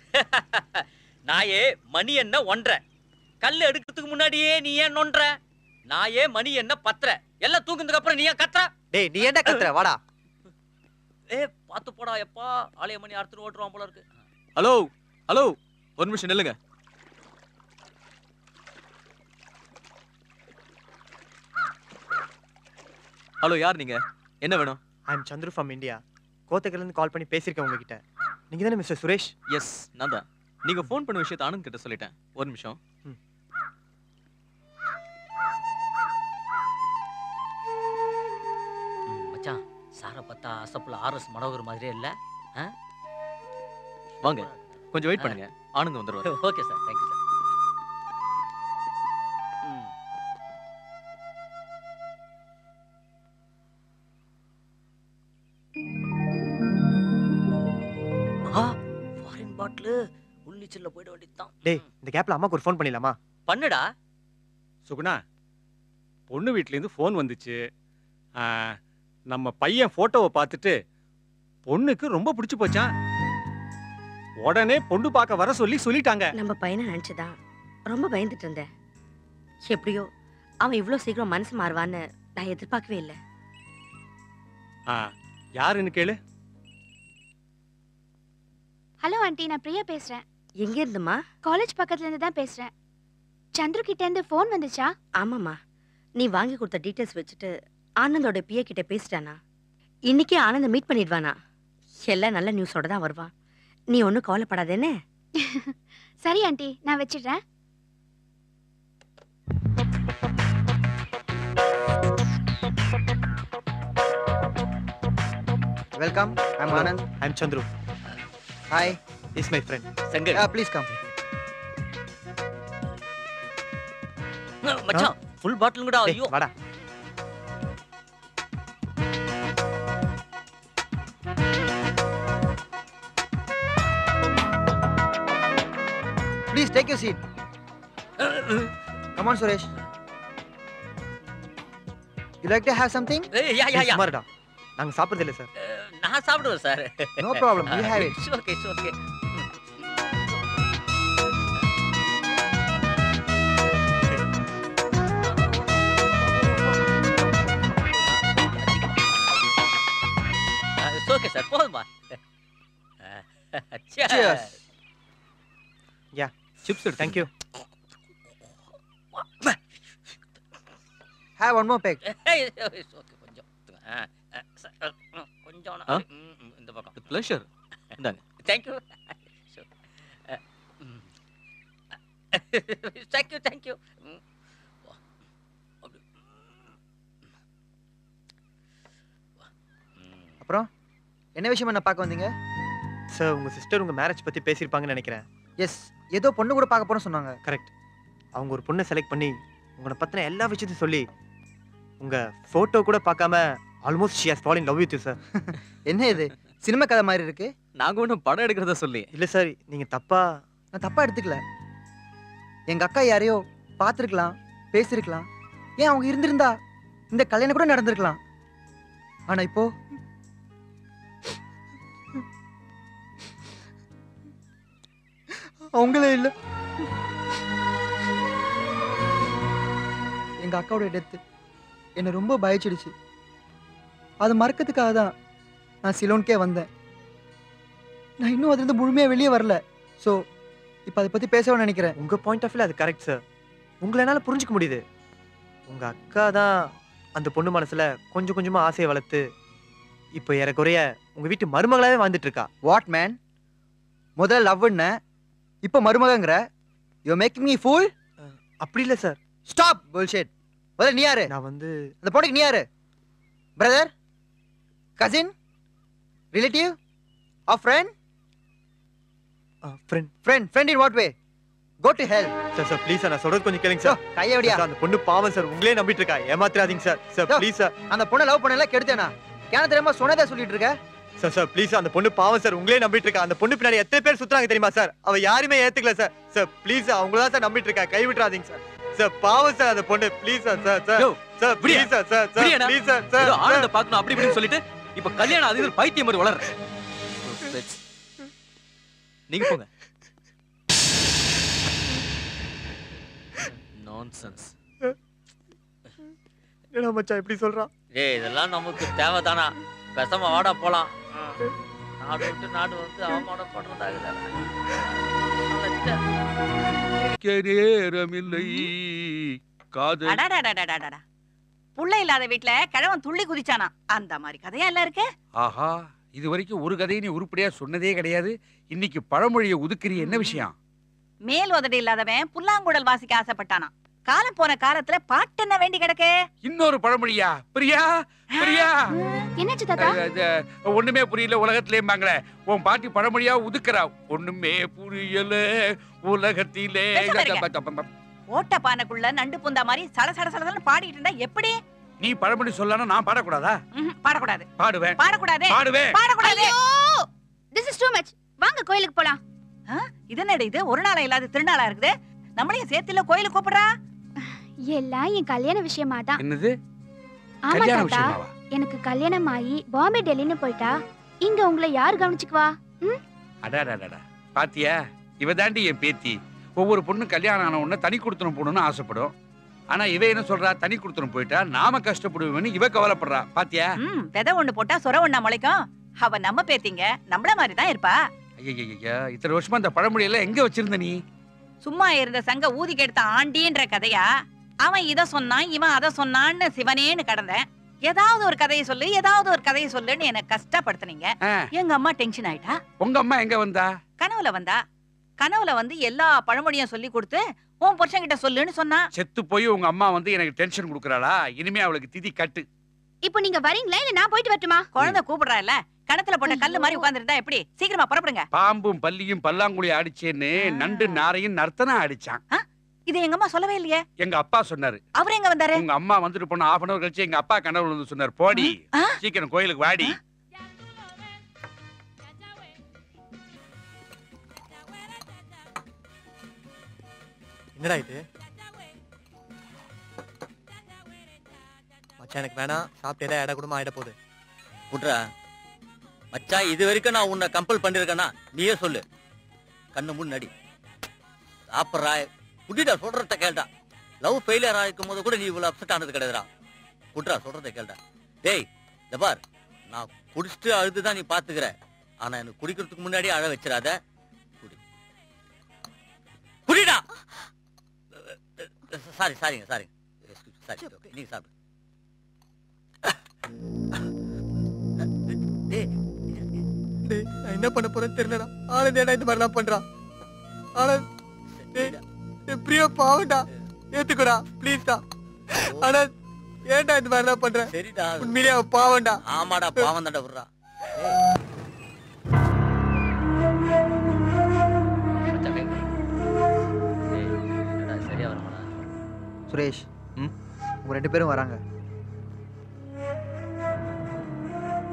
நாயே மணி என்ன ஒன்றரை கல் எடுக்கிறதுக்கு முன்னாடியே நீ ஏன் நொன்ற நாயே மணி என்ன பத்திர எல்லாம் தூங்குனதுக்கு அப்புறம் நீ ஏன் கத்துற டேய் நீ என்ன கத்துற வாடா ஏ பாத்து போடா எப்பா ஆலய மணி அறுத்துட்டு ஓட்டுருவான் போல இருக்கு ஹலோ ஹலோ ஒரு நிமிஷம் நில்லுங்க ஹலோ யார் நீங்க என்ன வேணும் I am Chandru from India கோத்தகிரில இருந்து கால் பண்ணி பேசியிருக்கேன் உங்ககிட்ட நீங்க தானே மிஸ்டர் சுரேஷ் எஸ் நான் தான் நீங்க ஃபோன் பண்ண விஷயத்தை ஆனந்த் கிட்ட சொல்லிட்டேன் ஒரு நிமிஷம் ம், மச்சான் சாரை பார்த்தா அசப்புல ஆர்எஸ் மனோகர் மாதிரியே இல்ல ஆ? வாங்க கொஞ்சம் வெயிட் பண்ணுங்க ஆனந்த் வந்துருவாரு ஓகே சார் தேங்க்யூ சார் ஆ ஃபாரின் பாட்டில் உள்நீச்சல்ல போயிட வேண்டியதுதான் டேய் இந்த கேப்ல அம்மாக்கு ஒரு ஃபோன் பண்ணிடலாமா பண்ணுடா சுகுணா பொண்ணு வீட்லேருந்து ஃபோன் வந்துச்சு ஆ, நம்ம பையன் ஃபோட்டோவை பார்த்துட்டு பொண்ணுக்கு ரொம்ப பிடிச்சு போச்சான் உடனே பொண்ணு பார்க்க வர சொல்லி சொல்லிட்டாங்க நம்ம பையனை நினைச்சுதான் ரொம்ப பயந்துட்டு இருந்தேன் எப்படியோ அவன் இவ்ளோ சீக்கிரம் மனசு மாறுவான்னு நான் எதிர்பார்க்கவே இல்லை ஆ, யாருன்னு கேளு ஹலோ ஆண்டி நான் பிரியா பேசுறேன் எங்க இருந்துமா காலேஜ் பக்கத்துல இருந்து தான் பேசுறேன் சந்துரு கிட்ட இருந்து ஃபோன் வந்துச்சா ஆமாம்மா நீ வாங்கி கொடுத்த டீட்டெயில்ஸ் வச்சுட்டு ஆனந்தோட பிஏ கிட்ட பேசிட்டானா இன்னைக்கே ஆனந்த மீட் பண்ணிடுவானா எல்லாம் நல்ல நியூஸோட தான் வருவான் நீ ஒன்றும் கவலைப்படாதேன்னு சரி ஆண்டி நான் வச்சிடுறேன் welcome I'm Anand I am Chandru hi is my friend செங்கல் ப்ளீஸ் கம் மச்சான் ஃபுல் பாட்டிலுங்கடா ஐயோ வாடா please take you seat come on Suresh you like to have something ஏய், யா, யா, யா. சுமாருடா நாங்க சாப்பிடுறது இல்ல சார் நான் சாப்பிடுவேன் sir No problem, you have it. Okay okay okay sir போதுமா Cheers. Yeah chips thank you have one more pack okay கொஞ்சம் ஆ, ஆ, ச- ஆ, கொஞ்சம் ஆ? ம், ம், இந்த பக்கம் ப்ளஷர் இந்தாங்க தேங்க்யூ தேங்க்யூ தேங்க்யூ அப்புறம் என்ன விஷயம் என்ன பார்க்க வந்தீங்க சார் உங்க சிஸ்டர் உங்க மேரேஜ் பத்தி பேசியிருப்பாங்கன்னு நினைக்கிறேன் எஸ் ஏதோ பொண்ணு கூட பார்க்க போறோம்னு சொன்னாங்க கரெக்ட் அவங்க ஒரு பொண்ணை செலக்ட் பண்ணி உங்களை பத்தின எல்லா விஷயத்தையும் சொல்லி உங்க போட்டோ கூட பார்க்காம almost she has fall in love with you sir என்ன இது சினிமா கதை மாதிரி இருக்கு நாங்க ஒன்றும் படம் எடுக்கிறத சொல்லி இல்ல சார் நீங்க தப்பா நான் தப்பா எடுத்துக்கல எங்க அக்கா யாரையோ பார்த்துருக்கலாம் பேசியிருக்கலாம் ஏன் அவங்க இருந்திருந்தா இந்த கல்யாணம் கூட நடந்திருக்கலாம் ஆனா இப்போ அவங்களே இல்ல எங்க அக்காவோட டெத்து என்னை ரொம்ப பயச்சிடுச்சு அது மறக்கிறதுக்காக தான் நான் சிலோன்கே வந்தேன் நான் இன்னும் அதுலேருந்து முழுமையாக வெளியே வரல ஸோ இப்போ அதை பற்றி பேசவே நினைக்கிறேன் உங்க பாயிண்ட் ஆஃப் வியூல அது கரெக்ட் சார் உங்களை என்னால புரிஞ்சுக்க முடியுது உங்க அக்கா தான் அந்த பொண்ணு மனசுல கொஞ்சம் கொஞ்சமா ஆசையை வளர்த்து இப்போ ஏறக்குறைய உங்க வீட்டு மருமகளாவே வாழ்ந்துட்டு இருக்கா வாட் மேன் முதல்ல லவ்ன இப்போ மருமகங்கிற யூ மேக்கிங் மீ ஃபூல் அப்படி இல்லை சார் ஸ்டாப் புல்ஷிட் முதல்ல நீ யாரு நான் வந்து அந்த பொண்ணுக்கு நீ யாரு brother cousin relative ah friend friend friend friend in what way go to hell sir sir please sir நான் சொல்றது கொஞ்சம் கேளுங்க சார் கையை விடியா சார், அந்த பொண்ணு பாவம் சார் உங்களே நம்பிட்டு இருக்கா ஏமாத்திராதீங்க சார் சார் ப்ளீஸ் சார் அந்த பொண்ணை லவ் பண்ணல கெடுத்தேனா கேன தெரியாம சொன்னதே சொல்லிட்டு இருக்க சார் சார் ப்ளீஸ் அந்த பொண்ணு பாவம் சார் உங்களே நம்பிட்டு இருக்கா அந்த பொண்ணு பின்னாடி எத்தனை பேர் சுத்துறாங்க தெரியுமா சார் அவ யாருமே ஏத்துக்கல சார் சார் ப்ளீஸ் அவங்கள தான் சார் நம்பிட்டு இருக்கா கை விட்டுறாதீங்க சார் சார் பாவம் சார் அந்த பொண்ணு please sir sir sir sir please sir sir sir விடியாண்ணா. ப்ளீஸ் சார் சார் ஏதோ ஆனந்த பார்க்கணும் அப்படி இப்படின்னு சொல்லிட்டு இப்ப கல்யாணம் அது இது பைத்தியம் மாதிரி வளர்ற நீங்க போங்க நான்சென்ஸ் என்ன மச்சான் இப்படி சொல்றான் ஏய் இதெல்லாம் நமக்கு தேவைதானா பேசாம வாடா போலாம் நாடு விட்டு நாடு வந்து அவமானப்படுறதாகுது நேரமில்லை காதல் அடாடாடாடாடாடா புள்ள இல்லாத வீட்ல கிழவன் துள்ளி குதிச்சானா அந்த மாதிரி கதையா எல்லாம் இருக்கு ஆஹா இது வரைக்கும் ஒரு கதையை நீ உருப்படியா சொன்னதே கிடையாது இன்னைக்கு பழமொழியை உதுக்குறி என்ன விஷயம் மேல் உதடு இல்லாதவன் புல்லாங்குழல் வாசிக்க ஆசைப்பட்டானா காலம் போன காலத்துல பாட்டு என்ன வேண்டி கிடக்கு இன்னொரு பழமொழியா பிரியா பிரியா என்னாச்சு அஹ், அது, ஒண்ணுமே புரியல உலகத்திலேம்பாங்களே உன் பாட்டி பழமொழியா உதுக்குறா ஒண்ணுமே புரியல உலகத்திலே பேசாம ஓட்ட பானைக்குள்ள நண்டு புந்தா மாதிரி சட சட சடன்னு பாடிட்டு இருந்தா எப்படி நீ பழமொழி சொல்லணும் நான் பாடக்கூடாதா ம்ஹும், பாடக்கூடாது பாடுவேன் பாடக்கூடாது பாடுவேன். பாடக்கூடாது திஸ் இஸ் டூ மச் வாங்க கோயிலுக்கு போலாம் இது என்னடி இது ஒரு நாளா இல்லாத திருநாளா இருக்குது நம்மளையும் சேர்த்துல கோயிலுக்கு கூப்பிடுறா எல்லாம் என் கல்யாண விஷயமா தான் என்னது ஆமா கல்யாண தாத்தா விஷயமாவா எனக்கு கல்யாணம் ஆகி பாம்பே டெல்லின்னு போயிட்டா இங்க உங்களை யார் கவனிச்சுக்குவா ம் அடாடாடாடா பாத்தியா இவ தாண்டி என் பேத்தி ஒவ்வொரு பொண்ணு கல்யாணம் ஆன உடனே தனி கொடுத்தனம் போடணும்னு ஆசைப்படும் ஆனா இவ என்ன சொல்றா தனி கொடுத்தனம் போயிட்டா நாம கஷ்டப்படுவேன்னு இவ கவலைப்படுறா பாத்தியா ம் விதை ஒண்ணு போட்டா சொர ஒண்ணா முளைக்கும் அவ நம்ம பேத்திங்க நம்மள மாதிரி தான் இருப்பா ஐயா இத்தனை வருஷமா அந்த பழமொழி எல்லாம் எங்க வச்சிருந்த நீ சும்மா இருந்த சங்க ஊதி கெடுத்த ஆண்டின்ற கதையா அவன் இத சொன்னான் இவன் அத சொன்னான்னு சிவனேன்னு கடந்தேன் ஏதாவது ஒரு கதையை சொல்லு ஏதாவது ஒரு கதையை சொல்லுன்னு என்ன கஷ்டப்படுத்துனீங்க ஆ, எங்க அம்மா டென்ஷன் ஆயிட்டா உங்க அம்மா எங்க வந்தா கனவுல வந்தா கனவுல வந்து எல்லா பழமொழியும் சொல்லி கொடுத்து உன் புருஷன்கிட்ட சொல்லுன்னு சொன்னா செத்து போய் உங்க அம்மா வந்து எனக்கு டென்ஷன் கொடுக்குறாளா இனிமே அவளுக்கு திதி கட்டு இப்போ நீங்க வரீங்களா இல்ல நான் போயிட்டு வரட்டுமா குழந்தை கூப்பிடுறா இல்ல கணத்துல போட்ட கல்லு மாதிரி உட்கார்ந்திருந்தா எப்படி சீக்கிரமா புறப்படுங்க பாம்பும் பல்லியும் பல்லாங்குழி அடிச்சேன்னு நண்டு நாரையும் நர்த்தனா அடிச்சான் இது எங்க அம்மா சொல்லவே இல்லையே எங்க அப்பா சொன்னாரு அவர் எங்க வந்தாரு உங்க அம்மா வந்துட்டு போன ஹாஃப் அன் அவர் கழிச்சு எங்க அப்பா கனவுல வந்து சொன்னார் போடி சீக்கிரம் கோயிலுக்கு வாடி என்னடா இது மச்சான் எனக்கு வேணாம் சாப்பிட்டே இட குடும்பம் ஆயிட போகுது விட்றா மச்சான் இது வரைக்கும் நான் உன்னை கம்பல் பண்ணிருக்கேனா நீயே சொல்லு கண்ணு முன்னாடி சாப்பிட்றா குட்டிடா சொல்றத கேள்டா லவ் ஃபெயிலியர் ஆகிக்கும் போது கூட நீ இவ்வளவு அப்செட் ஆனது கிடையாதுடா குட்ரா சொல்றத கேள்டா டேய் இந்த பார் நான் குடிச்சிட்டு அழுது தான் நீ பாத்துக்கிற ஆனா எனக்கு குடிக்கிறதுக்கு முன்னாடி அழ வச்சிடாத குடி குடிடா சாரி சாரிங்க சாரி சாரி நீங்க சாப்பிடு டேய் நான் என்ன பண்ண போறேன்னு தெரியலடா ஆனந்த் ஏடா இந்த மாதிரிலாம் பண்றான் ஆனந்த் டேய் டேய், பிரியா பாவம்டா ஏத்துக்கோடா ப்ளீஸ்டா ஆனந்த் ஏன்டா இந்த மாதிரிலாம் பண்ற சரிடா உண்மையிலேயே அவன் பாவம்டா ஆமாடா பாவம் தான்டா விட்றா சுரேஷ் உங்க ரெண்டு பேரும் வராங்க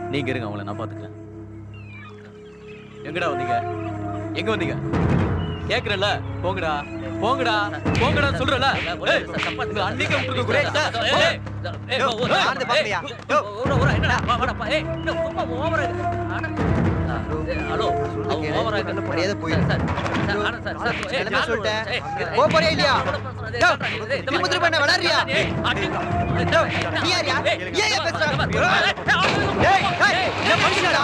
நீங்க இருங்க அவங்கள நான் பாத்துக்கிறேன் எங்கடா வந்தீங்க எங்க வந்தீங்க கேக்குறல போங்கடா போங்கடா போங்கடா சொல்றல ஏய், உங்க அன்னைக்கு விட்டுருக்க கூட ஏய், ஏய், யோ, ஒரு- யாருன்னு பாக்கலையா? யோ, ஒரு- ஒரு- என்னடா, வா, வாடா, ஏய், என்ன சும்மா ஓவரா இருக்கு. அட, ஆ, ஏய், ஹலோ அவங்க ஓவரா இருக்கு. மரியாதை போய் சார், சார், ஆனா சார், சார், ஏய், என்ன யாரு சொல்லிட்டேன்? ஏய், ஏய், போ போறியா இல்லையா? ஏய், யோ, ஏய், ஏய், திரும்ப திரும்ப என்ன விளையாடுறியா? ஏய், அடி. நீ யாரியா? ஏய், ஏன் ஏன் பேசுற? ஏய், ஏய், ஏய், என்ன மனுஷன்டா?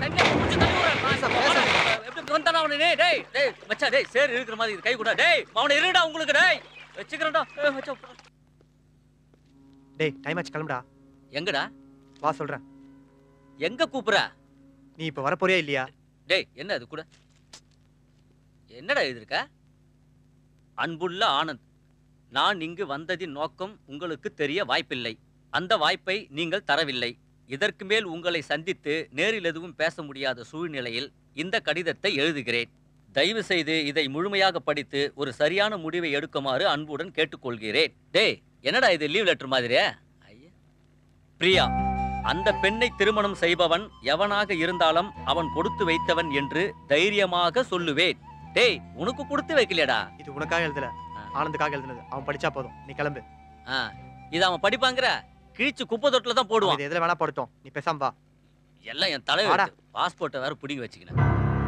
எப்படி வந்தானா அவனை? டேய், டேய், டேய், மச்சான், டேய், சேறு இருக்கிற மாதிரி இது கை கூட. டேய், அவனை இருடா உங்களுக்கு, டேய். வச்சுக்கிறேன்டா. ஏய், மச்சான். டேய் டைம் ஆச்சு கிளம்புடா எங்கடா வா சொல்றேன் எங்க கூப்பிடுற நீ இப்ப வர போறியா இல்லையா டேய் என்ன அது கூட என்னடா எழுதிருக்க அன்புள்ள ஆனந்த் நான் இங்கு வந்ததின் நோக்கம் உங்களுக்கு தெரிய வாய்ப்பில்லை அந்த வாய்ப்பை நீங்கள் தரவில்லை இதற்கு மேல் உங்களை சந்தித்து நேரில் எதுவும் பேச முடியாத சூழ்நிலையில் இந்த கடிதத்தை எழுதுகிறேன் தயவு செய்து இதை முழுமையாக படித்து ஒரு சரியான முடிவை எடுக்குமாறு அன்புடன் கேட்டுக்கொள்கிறேன் டேய் என்னடா இது லீவ் லெட்டர் மாதிரியா ஐயா. பிரியா அந்த பெண்ணை திருமணம் செய்பவன் எவனாக இருந்தாலும் அவன் கொடுத்து வைத்தவன் என்று தைரியமாக சொல்லுவேன் டேய் உனக்கு கொடுத்து வைக்கலையடா இது உனக்காக எழுதல ஆனந்துக்காக எழுதுனது அவன் படிச்சா போதும் நீ கிளம்பு ஆ இது அவன் படிப்பாங்கிற கிழிச்சு குப்பை தொட்டில தான் போடுவான் இது எதுல வேணா போடட்டும் நீ பேசாம வா எல்லாம் என் தலை வாடா. பாஸ்போர்ட்டை வேற பிடிங்கி வச்சுக்கினேன்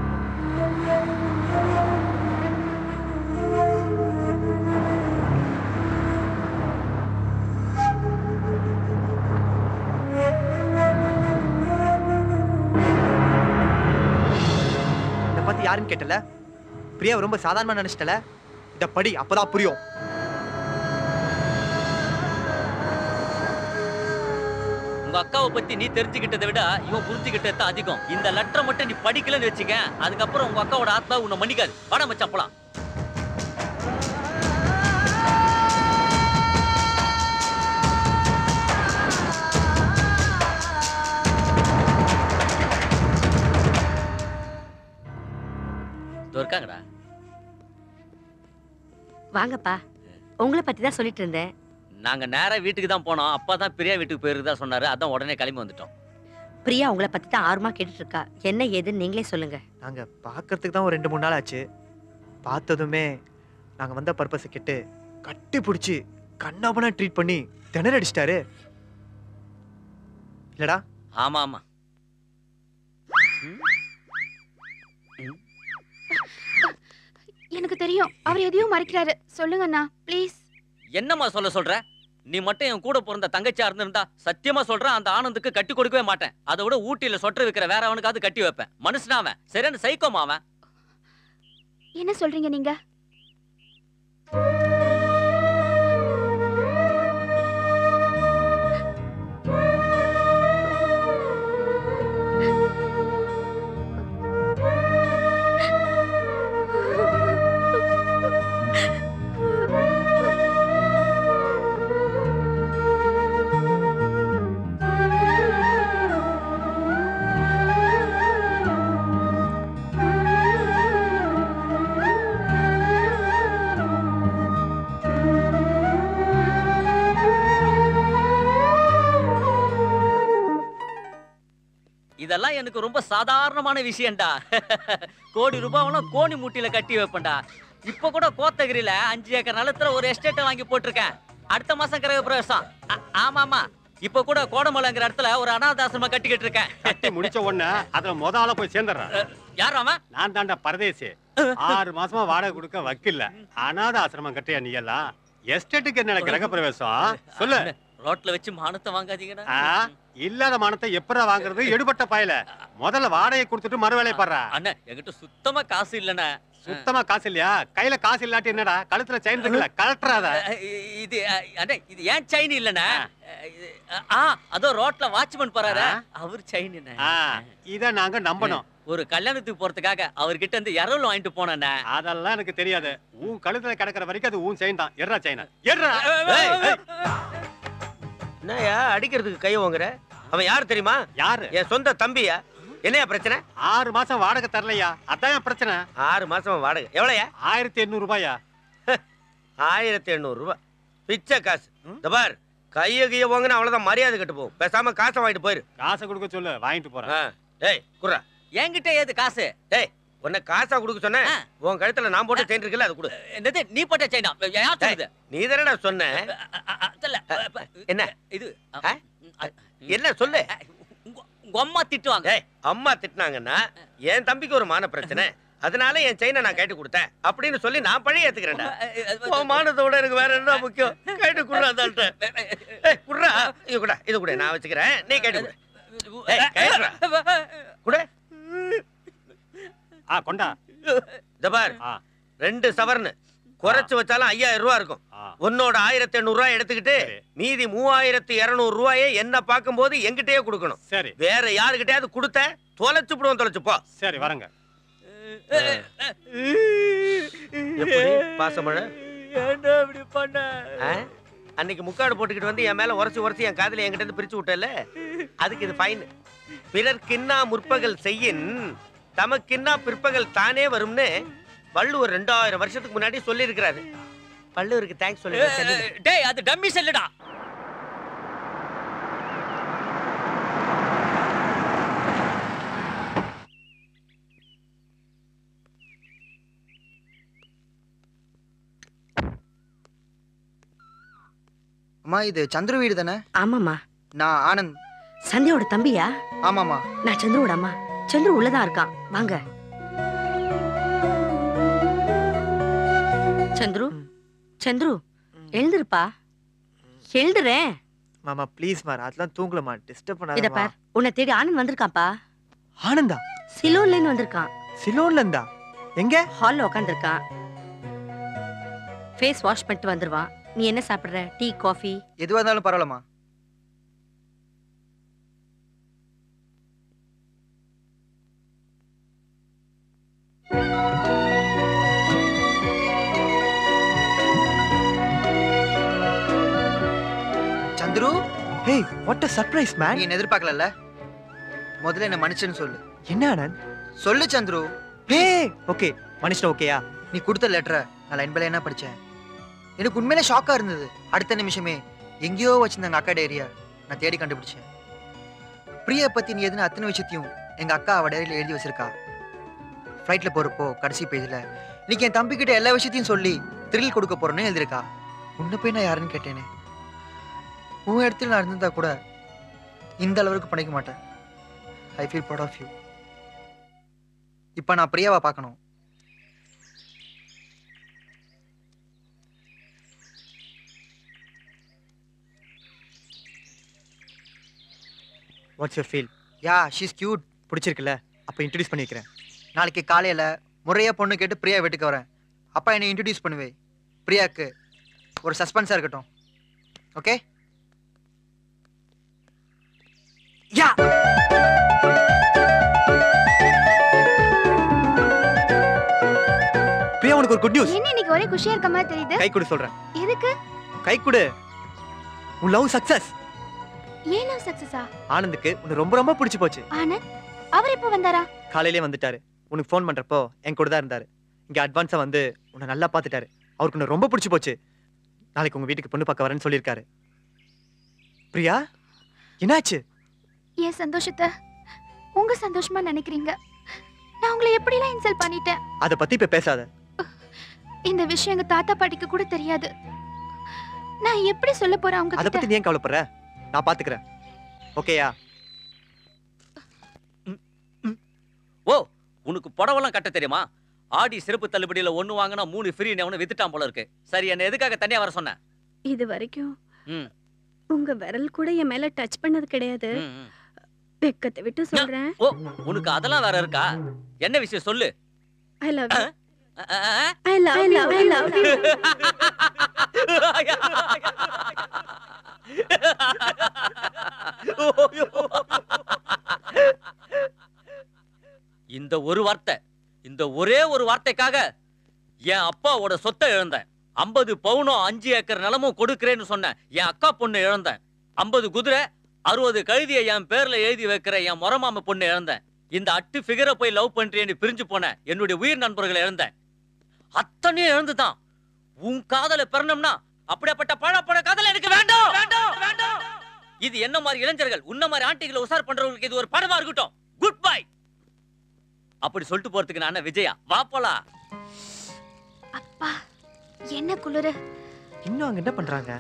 இதை பத்தி யாருன்னு கேட்டல பிரியா ரொம்ப சாதாரணமா நினைச்சிட்டல இத படி அப்பதான் புரியும் உங்க அக்காவை பத்தி நீ தெரிஞ்சுக்கிட்டதை விட இவன் புரிஞ்சுக்கிட்டது தான் அதிகம் இந்த லெட்டரை மட்டும் நீ படிக்கலன்னு வச்சுக்க அதுக்கப்புறம் உங்க அக்காவோட ஆத்மா உன்னை மன்னிக்காது வாடா மச்சான் போலாம் இதோ இருக்காங்கடா வாங்கப்பா உங்களை பத்தி தான் சொல்லிட்டு இருந்தேன் நாங்க நேரா வீட்டுக்கு தான் போனோம் அப்பா தான் பிரியா வீட்டுக்கு போயிருந்தா சொன்னாரு அதான் உடனே கிளம்பி வந்துட்டோம் பிரியா உங்களை பத்தி தான் ஆர்வமா கேட்டுட்டு இருக்கா என்ன ஏதுன்னு நீங்களே சொல்லுங்க நாங்க பார்க்கறதுக்கு தான் ஒரு ரெண்டு மூணு நாள் ஆச்சு பார்த்ததுமே நாங்க வந்த பர்பஸை கேட்டு கட்டி பிடிச்சி கண்ணாபனா ட்ரீட் பண்ணி திணற அடிச்சிட்டாரு இல்லடா ஆமா ஆமா எனக்கு தெரியும் அவர் எதையும் மறைக்கிறாரு சொல்லுங்க அண்ணா ப்ளீஸ் என்னம்மா சொல்ல சொல்ற நீ மட்டும் என் கூட பிறந்த தங்கச்சியா இருந்திருந்தா சத்தியமா சொல்றேன் அந்த ஆனந்துக்கு கட்டி கொடுக்கவே மாட்டேன் அதை விட ஊட்டியில சொட்டர் விற்கிற வேற அவனுக்காவது கட்டி வைப்பேன் மனுஷனா அவன் சரியான சைக்கோமா அவன் என்ன சொல்றீங்க நீங்க இதெல்லாம் எனக்கு ரொம்ப சாதாரணமான விஷயம்டா கோடி ரூபாவெல்லாம் கோணி மூட்டில கட்டி வைப்பேன்டா இப்ப கூட கோத்தகிரியில அஞ்சு ஏக்கர் நிலத்துல ஒரு எஸ்டேட்டை வாங்கி போட்டிருக்கேன் அடுத்த மாசம் கிரக பிரவேசம் ஆ- ஆமா ஆமா இப்ப கூட கோடமலைங்கிற இடத்துல ஒரு அனாதாசிரமம் கட்டிக்கிட்டு இருக்கேன் கட்டி முடிச்ச உடனே அதுல முத ஆளா போய் சேர்ந்துடுறான் யார் அவன் நான் தாண்டா பரதேசி ஆறு மாசமா வாடகை கொடுக்க வக்கில்ல அனாத ஆசிரமம் கட்டியா நீ எல்லாம் எஸ்டேட்டுக்கு என்ன கிரக பிரவேசம் சொல்லு ரோட்ல வச்சு மானத்தை வாங்காதீங்கடா ஆ, இல்லாத மானத்தை எப்படா வாங்குறது எடுபட்ட பயல முதல்ல வாடகை கொடுத்துட்டு மறு வேலையை பாடுறா அண்ணா என்கிட்ட சுத்தமா காசு இல்லண்ணே சுத்தமா காசு இல்லையா கையில காசு இல்லாட்டி என்னடா கழுத்துல செயின் இருக்குல்ல கழட்டுறாத இது அஹ், அண்ணே இது ஏன் செயின் இல்லண்ணே இது, அஹ், ஆ அதோ ரோட்ல வாட்ச்மேன் போறாரு அவர் செயின் ஆ, இத நாங்க நம்பணும் ஒரு கல்யாணத்துக்கு போறதுக்காக அவர்கிட்ட இருந்து இரவல் வாங்கிட்டு போனேண்ணே அதெல்லாம் எனக்கு தெரியாது உன் கழுத்துல கிடக்குற வரைக்கும் அது உன் செயின் தான் எர்ரா செயின் எர்ரா ஏய், ஏய். என்னய்யா அடிக்கிறதுக்கு கை வாங்குற அவன் யார் தெரியுமா யாரு என் சொந்த தம்பியா என்னையா பிரச்சனை ஆறு மாசம் வாடகை தரலையா அதான் என் பிரச்சனை ஆறு மாசம் வாடகை எவ்வளோயா ஆயிரத்தி எண்ணூறு ரூபாயா ஆயிரத்தி எண்ணூறு ரூபாய் பிச்சை காசு இந்த பார் கைய கைய போங்கன்னு அவ்வளவுதான் மரியாதை கட்டு போகும் பேசாம காசை வாங்கிட்டு போயிரு காசை கொடுக்க சொல்லு வாங்கிட்டு போறேன் ஆ, டேய் குர்ரா என்கிட்ட ஏது காசு டேய் உன்னை காசா கொடுக்க சொன்னேன் உன் கழுத்துல நான் போட்ட செயின் இருக்குல்ல அது கொடு என்னது நீ போட்ட செயினா யார் சொன்னது நீ தானடா சொன்ன என்ன இது என்ன சொல்லு உங்க அம்மா திட்டுவாங்க டேய் அம்மா திட்டினாங்கன்னா என் தம்பிக்கு ஒரு மான பிரச்சனை அதனால என் செயினை நான் கேட்டு கொடுத்தேன் அப்படின்னு சொல்லி நான் பழைய ஏத்துக்கிறேன்டா உன் மானத்தை விட எனக்கு வேற என்ன முக்கியம் கேட்டு குடுறா அதான்ட்ட ஏய் குடுறா இது கூட இது கூட நான் வச்சுக்கிறேன் நீ கேட்டு கொடு ஏய் கேட்டுடா குடு ஆ கொண்டா இந்த பார் ரெண்டு சவர்னு குறைச்சு வச்சாலும் ஐயாயிரம் ரூபா இருக்கும் உன்னோட ஆயிரத்தி எண்ணூறு ரூபாய் எடுத்துக்கிட்டு மீதி மூவாயிரத்தி இருநூறு ரூபாயை என்ன பார்க்கும்போது எங்கிட்டயே கொடுக்கணும் சரி வேற யாருக்கிட்டயாவது கொடுத்த தொலைச்சு விடுவோம் தொலைச்சு போ சரி வரங்க எப்படி பாசமழை ஏன்டா இப்படி பண்ண ஆ? அன்னைக்கு முக்காடு போட்டுக்கிட்டு வந்து என் மேல உரசி உரசி என் காதுல என்கிட்ட இருந்து பிரிச்சு விட்டல அதுக்கு இது ஃபைன் பிறர்க்கின்னா முற்பகல் செய்யின் தமக்கின்னா பிற்பகல் தானே வரும்னு வள்ளுவர் ரெண்டாயிரம் வருஷத்துக்கு முன்னாடி சொல்லி இருக்கிறாரு வள்ளுவருக்கு தேங்க்ஸ் சொல்லி டேய் அது டம்மி செல்லுடா அம்மா இது சந்துரு வீடு தானே ஆமாம்மா நான் ஆனந்த் சந்தியோட தம்பியா ஆமாம்மா நான் சந்துருவோட அம்மா சந்துரு உள்ளதான் இருக்கான் வாங்க சந்துரு சந்துரு எழுந்திருப்பா எழுதுறேன் மாமா ப்ளீஸ் மா அதெல்லாம் தூங்கலமா டிஸ்டர்ப் இத பண்ணாதமா பார் உன்னை தேடி ஆனந்த் வந்திருக்கான்ப்பா ஆனந்தா சிலோன்ல இருந்து வந்திருக்கான் சிலோன்ல இருந்தா எங்க ஹால்ல உட்காந்துருக்கான் ஃபேஸ் வாஷ் பண்ணிட்டு வந்துருவான் நீ என்ன சாப்பிடுற டீ காஃபி எதுவாக இருந்தாலும் பரவாயில்லம்மா Chandru hey what a surprise man நீ என்ன எதிர்பார்க்கலல்ல முதல்ல என்ன மன்னிச்சுன்னு சொல்லு என்ன ஆனந்த் சொல்லு சந்துரு ஹே ஓகே மனுஷன் ஓகேயா நீ கொடுத்த லெட்டரை நான் லைன் பை என்ன படித்தேன் எனக்கு உண்மையிலே ஷாக்காக இருந்தது அடுத்த நிமிஷமே எங்கேயோ வச்சிருந்தாங்க அக்கா டைரியா நான் தேடி கண்டுபிடிச்சேன் பிரியா பற்றி நீ எதுன்னு அத்தனை விஷயத்தையும் எங்கள் அக்கா அவ டைரியில் எழுதி வச்சிருக்கா ஃப்ளைட்டில் போகிறப்போ கடைசி பேஜில் இன்னைக்கு என் தம்பிக்கிட்ட எல்லா விஷயத்தையும் சொல்லி த்ரில் கொடுக்க போகிறேன்னு எழுதியிருக்கா உன்னை போய் நான் யாருன்னு கேட்டேனே உன் இடத்துல நான் இருந்திருந்தா கூட இந்த அளவுக்கு பண்ணிக்க மாட்டேன் I feel proud of you இப்போ நான் பிரியாவை பார்க்கணும் what's your feel yeah she's cute பிடிச்சிருக்குல்ல அப்போ இன்ட்ரடியூஸ் பண்ணி வைக்கிறேன் நாளைக்கு காலையில் முறையாக பொண்ணு கேட்டு பிரியா வீட்டுக்கு வரேன் அப்பா என்னை இன்ட்ரடியூஸ் பண்ணுவே பிரியாக்கு ஒரு சஸ்பென்ஸாக இருக்கட்டும் ஓகே யா பிரியா உனக்கு ஒரு குட் நியூஸ் என்ன இன்னைக்கு ஒரே குஷியா இருக்க மாதிரி தெரியுது கை கொடு சொல்றேன் எதுக்கு கை கொடு உன் லவ் சக்சஸ் ஏன் லவ் சக்சஸா ஆனந்துக்கு உன்னை ரொம்ப ரொம்ப பிடிச்சு போச்சு ஆனந்த் அவர் எப்போ வந்தாரா காலையிலே வந்துட்டாரு உனக்கு ஃபோன் பண்றப்போ என் கூட தான் இருந்தாரு இங்க அட்வான்ஸா வந்து உன்னை நல்லா பார்த்துட்டாரு அவருக்கு உன்னை ரொம்ப பிடிச்சு போச்சு நாளைக்கு உங்க வீட்டுக்கு பொண்ணு பார்க்க வரேன்னு சொல்லியிருக்காரு பிரியா என்னாச்சு என் சந்தோஷத்தை உங்க சந்தோஷமா நினைக்கிறீங்க நான் உங்களை எப்படிலாம் இன்சல்ட் பண்ணிட்டேன் அதை பத்தி இப்ப பேசாத இந்த விஷயம் எங்க தாத்தா பாட்டிக்கு கூட தெரியாது நான் எப்படி சொல்ல போறேன் அவங்க அதை கிட்ட பத்தி நீ ஏன் கவலைப்படுற நான் பாத்துக்கிறேன் ஓகேயா ஓ உனக்கு புடவெல்லாம் கட்ட தெரியுமா ஆடி சிறப்பு தள்ளுபடியில ஒண்ணு வாங்கினா மூணு ஃப்ரீ அவனு வித்துட்டான் போல இருக்கு சரி என்ன எதுக்காக தனியா வர சொன்ன இது வரைக்கும் ம் உங்க விரல் கூட என் மேல டச் பண்ணது கிடையாது ம், ம். வெக்கத்தை விட்டு சொல்றேன் ஓ உனக்கு அதெல்லாம் வேற இருக்கா என்ன விஷயம் சொல்லு I love you uh, uh, uh. I love you I love you இந்த ஒரு வார்த்தை இந்த ஒரே ஒரு வார்த்தைக்காக என் அப்பாவோட சொத்தை இழந்தேன் ஐம்பது பவுனும் அஞ்சு ஏக்கர் நிலமும் கொடுக்கிறேன்னு சொன்னேன் என் அக்கா பொண்ணு இழந்தேன் ஐம்பது குதிரை அறுபது கழுதியை என் பேர்ல எழுதி வைக்கிற என் முறமாம பொண்ணு இழந்தேன் இந்த அட்டு ஃபிகரை போய் லவ் பண்றேன்னு பிரிஞ்சு போன என்னுடைய உயிர் நண்பர்களை இழந்தேன் அத்தனையும் இழந்துதான் உன் காதலை பெறணும்னா அப்படிப்பட்ட பழப்பட காதல் எனக்கு வேண்டாம் வேண்டாம் வேண்டாம் இது என்ன மாதிரி இளைஞர்கள் உன்ன மாதிரி ஆண்டிகளை உசார் பண்றவங்களுக்கு இது ஒரு படமா இருக்கட்டும் குட் பை அப்படி சொல்லிட்டு போறதுக்கு நான் என்ன விஜயா வா போலாம் அப்பா என்ன குளிரு இன்னும் அங்க என்ன பண்றாங்க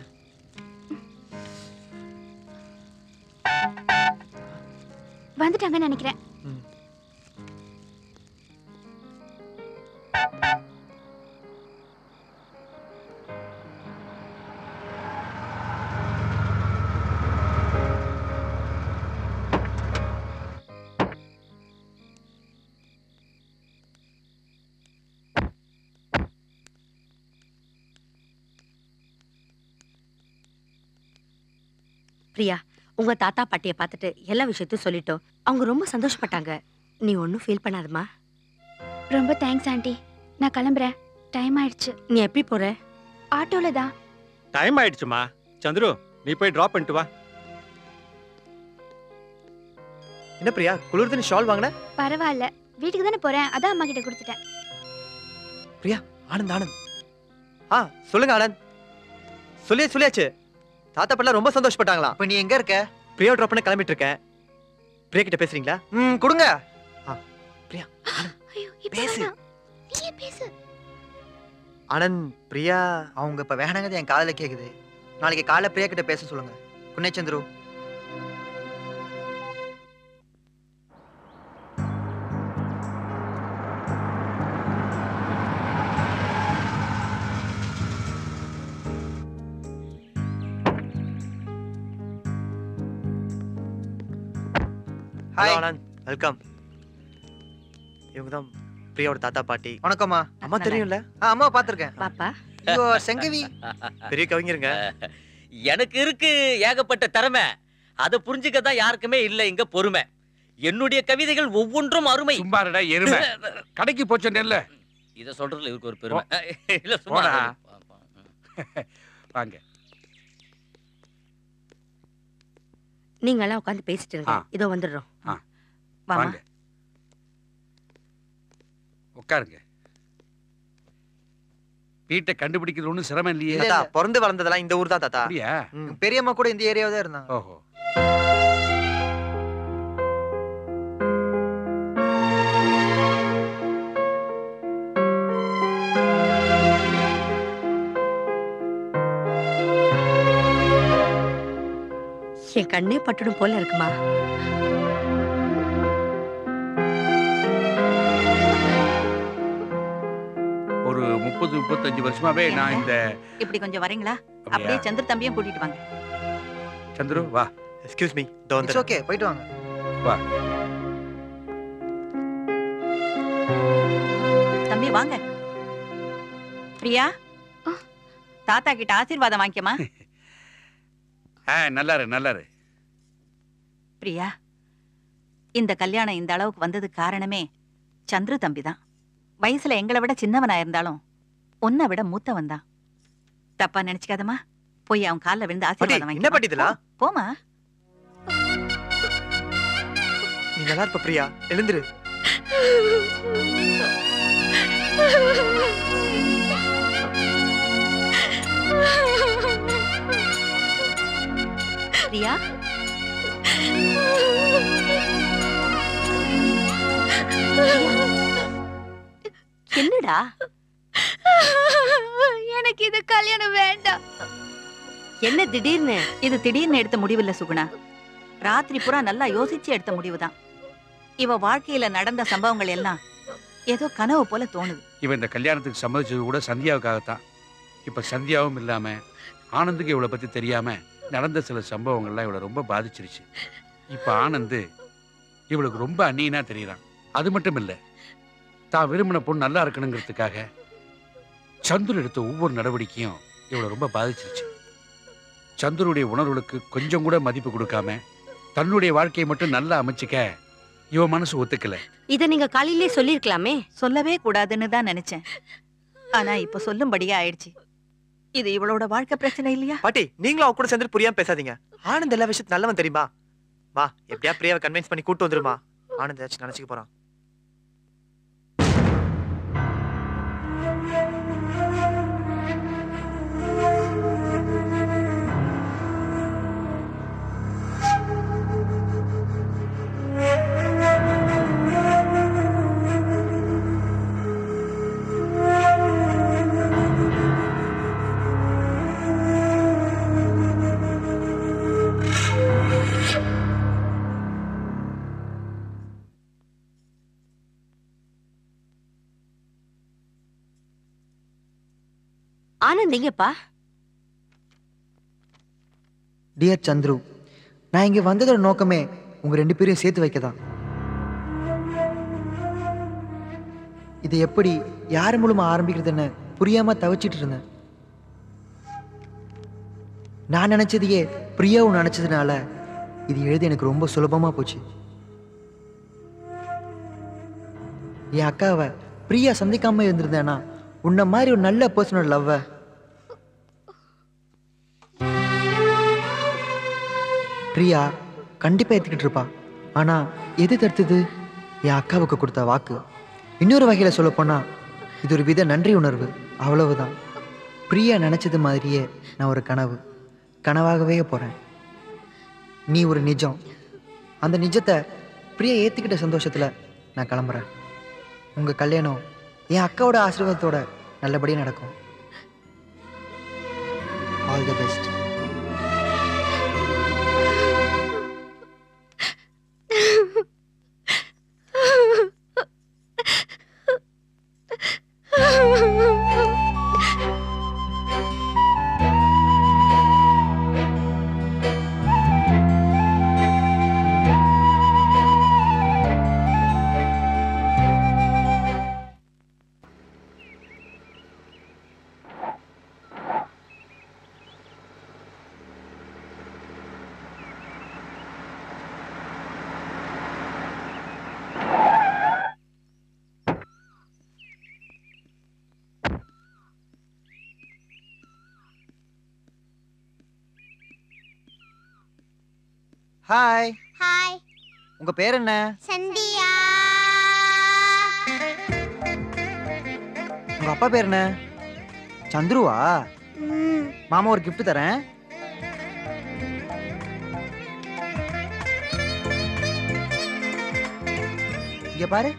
வந்துட்டாங்கன்னு நினைக்கிறேன் பிரியா உங்க தாத்தா பாட்டியை பார்த்துட்டு எல்லா விஷயத்தையும் சொல்லிட்டோம் அவங்க ரொம்ப சந்தோஷப்பட்டாங்க நீ ஒன்றும் ஃபீல் பண்ணாதம்மா ரொம்ப தேங்க்ஸ் ஆண்டி நான் கிளம்புறேன் டைம் ஆயிடுச்சு நீ எப்படி போற ஆட்டோல தான் டைம் ஆயிடுச்சுமா சந்துரு நீ போய் டிராப் பண்ணிட்டு வா என்ன பிரியா குளிர்துன்னு ஷால் வாங்கின பரவாயில்ல வீட்டுக்கு தானே போறேன் அதான் அம்மா கிட்ட கொடுத்துட்டேன் பிரியா ஆனந்த் ஆனந்த் ஆ சொல்லுங்க ஆனந்த் சொல்லியே சொல்லியாச்சு தாத்தா பாட்டிலாம் ரொம்ப சந்தோஷப்பட்டாங்களா இப்போ நீ எங்க இருக்க பிரியா ட்ராப் பண்ண கிளம்பிட்டு இருக்கேன் பிரியா கிட்ட பேசுறீங்களா ம் கொடுங்க பிரியா ஐயோ இப்ப பேசு. வேணாம். நீயே பேசு ஆனந்த் பிரியா அவங்க இப்ப வேணாங்கிறது என் காதுல கேக்குது நாளைக்கு காலைல பிரியா கிட்ட பேச சொல்லுங்க குன்னே சந்துரு ஹலோ ஆனந்த் வெல்கம் இவங்க தான் பிரியாவோட தாத்தா பாட்டி வணக்கம்மா அம்மா தெரியும்ல ஆ அம்மா பாத்திருக்கேன் பாப்பா ஐயோ செங்கவி பெரிய கவிஞருங்க எனக்கு இருக்கு ஏகப்பட்ட திறமை அதை புரிஞ்சுக்க தான் யாருக்குமே இல்ல இங்க பொறுமை என்னுடைய கவிதைகள் ஒவ்வொன்றும் அருமை சும்மாடா எருமை கடைக்கு போச்ச நெல்ல இத சொல்றதுல இவருக்கு ஒரு பெருமை இல்ல சும்மா போடா. அது. வாங்க நீங்க எல்லாம் உட்காந்து பேசிட்டு இருங்க ஆ. இதோ வந்துடுறோம் ஆ. வாமா வாங்க உட்காருங்க வீட்டை கண்டுபிடிக்கிறது ஒண்ணும் சிரமம் இல்லையே தாத்தா பிறந்து வளர்ந்ததெல்லாம் இந்த ஊர் தான் தாத்தா அப்படியா பெரியம்மா கூட இந்த ஏரியாவில் தான் இருந்தாங்க ஓஹோ என் கண்ணே பட்டுடும் போல இருக்குமா ஒரு முப்பது முப்பத்தஞ்சு வருஷமாவே நான் இந்த இப்படி கொஞ்சம் வரீங்களா அப்படியா? அப்படியே சந்திர தம்பியும் கூட்டிட்டு வாங்க சந்துரு வா எக்ஸ்கியூஸ் மீ இட்ஸ் ஓகே போயிட்டு வாங்க வா தம்பி வாங்க பிரியா தாத்தா கிட்ட ஆசீர்வாதம் வாங்கிக்கமா ஆ நல்லாரு நல்லாரு பிரியா இந்த கல்யாணம் இந்த அளவுக்கு வந்ததுக்கு காரணமே சந்துரு தம்பி தான் வயசுல எங்களை விட சின்னவனா இருந்தாலும் உன்னை விட மூத்தவன் தான் தப்பா நினைச்சுக்காதம்மா போய் அவன் கால்ல விழுந்து ஆசீர்வாதம் என்ன வாங்கிக்கமா. பாட்டி இதெல்லாம்? போ- போம்மா நீ நல்லா இருப்ப பிரியா எழுந்துரு பிரியா என்னடா எனக்கு இது கல்யாணம் வேண்டாம் என்ன திடீர்னு இது திடீர்னு எடுத்த முடிவு இல்ல சுகுணா ராத்திரி பூரா நல்லா யோசிச்சு எடுத்த முடிவுதான் இவ வாழ்க்கையில நடந்த சம்பவங்கள் எல்லாம் ஏதோ கனவு போல தோணுது இவன் இந்த கல்யாணத்துக்கு சம்மதிச்சது கூட சந்தியாவுக்காகத்தான் இப்ப சந்தியாவும் இல்லாம ஆனந்துக்கு இவளை பத்தி தெரியாம நடந்த சில சம்பவங்கள்லாம் இவளை ரொம்ப பாதிச்சிருச்சு இப்ப ஆனந்து இவளுக்கு ரொம்ப அந்நியனா தெரியறான் அது மட்டும் இல்ல தான் விரும்பின பொண்ணு நல்லா இருக்கணுங்கிறதுக்காக சந்துரு எடுத்த ஒவ்வொரு நடவடிக்கையும் இவளை ரொம்ப பாதிச்சிருச்சு சந்துருடைய உணர்வுகளுக்கு கொஞ்சம் கூட மதிப்பு கொடுக்காம தன்னுடைய வாழ்க்கையை மட்டும் நல்லா அமைச்சிக்க இவ மனசு ஒத்துக்கல இத நீங்க காலையிலே சொல்லிருக்கலாமே சொல்லவே கூடாதுன்னு தான் நினைச்சேன் ஆனா இப்ப சொல்லும்படியா ஆயிடுச்சு இது இவளோட வாழ்க்கை பிரச்சனை இல்லையா பாட்டி நீங்களும் அவ கூட சேர்ந்து புரியாம பேசாதீங்க ஆனந்த் எல்லா விஷயத்து நல்லவன் தெரியுமா வா எப்படியா பிரியாவை கன்வின்ஸ் பண்ணி கூட்டு வந்துருமா ஆனந்த் ஏதாச்சும் நினைச்சுக்க போறான் ஆனந்த் எங்கப்பா டியர் சந்துரு நான் இங்கே வந்ததோட நோக்கமே உங்கள் ரெண்டு பேரையும் சேர்த்து வைக்க தான் இது எப்படி யார் மூலமா ஆரம்பிக்கிறதுன்னு புரியாம தவிச்சிட்டு இருந்தேன் நான் நினைச்சதையே பிரியாவும் நினைச்சதுனால இது எழுதி எனக்கு ரொம்ப சுலபமா போச்சு என் அக்காவை பிரியா சந்திக்காம இருந்திருந்தேன்னா உன்ன மாதிரி ஒரு நல்ல பர்சனோட லவ்வை பிரியா கண்டிப்பா ஏத்துக்கிட்டு இருப்பா ஆனா எது தடுத்தது என் அக்காவுக்கு கொடுத்த வாக்கு இன்னொரு வகையில சொல்ல போனா இது ஒரு வித நன்றி உணர்வு அவ்வளவுதான் பிரியா நினைச்சது மாதிரியே நான் ஒரு கனவு கனவாகவே போறேன் நீ ஒரு நிஜம் அந்த நிஜத்தை பிரியா ஏத்துக்கிட்ட சந்தோஷத்துல நான் கிளம்புறேன் உங்க கல்யாணம் என் அக்காவோட ஆசீர்வாதத்தோட நல்லபடியா நடக்கும் all the best hi hi உங்க பேர் என்ன சந்தியா உங்க அப்பா பேர் என்ன சந்துருவா மாமா ஒரு gift தரேன் இங்க பாரு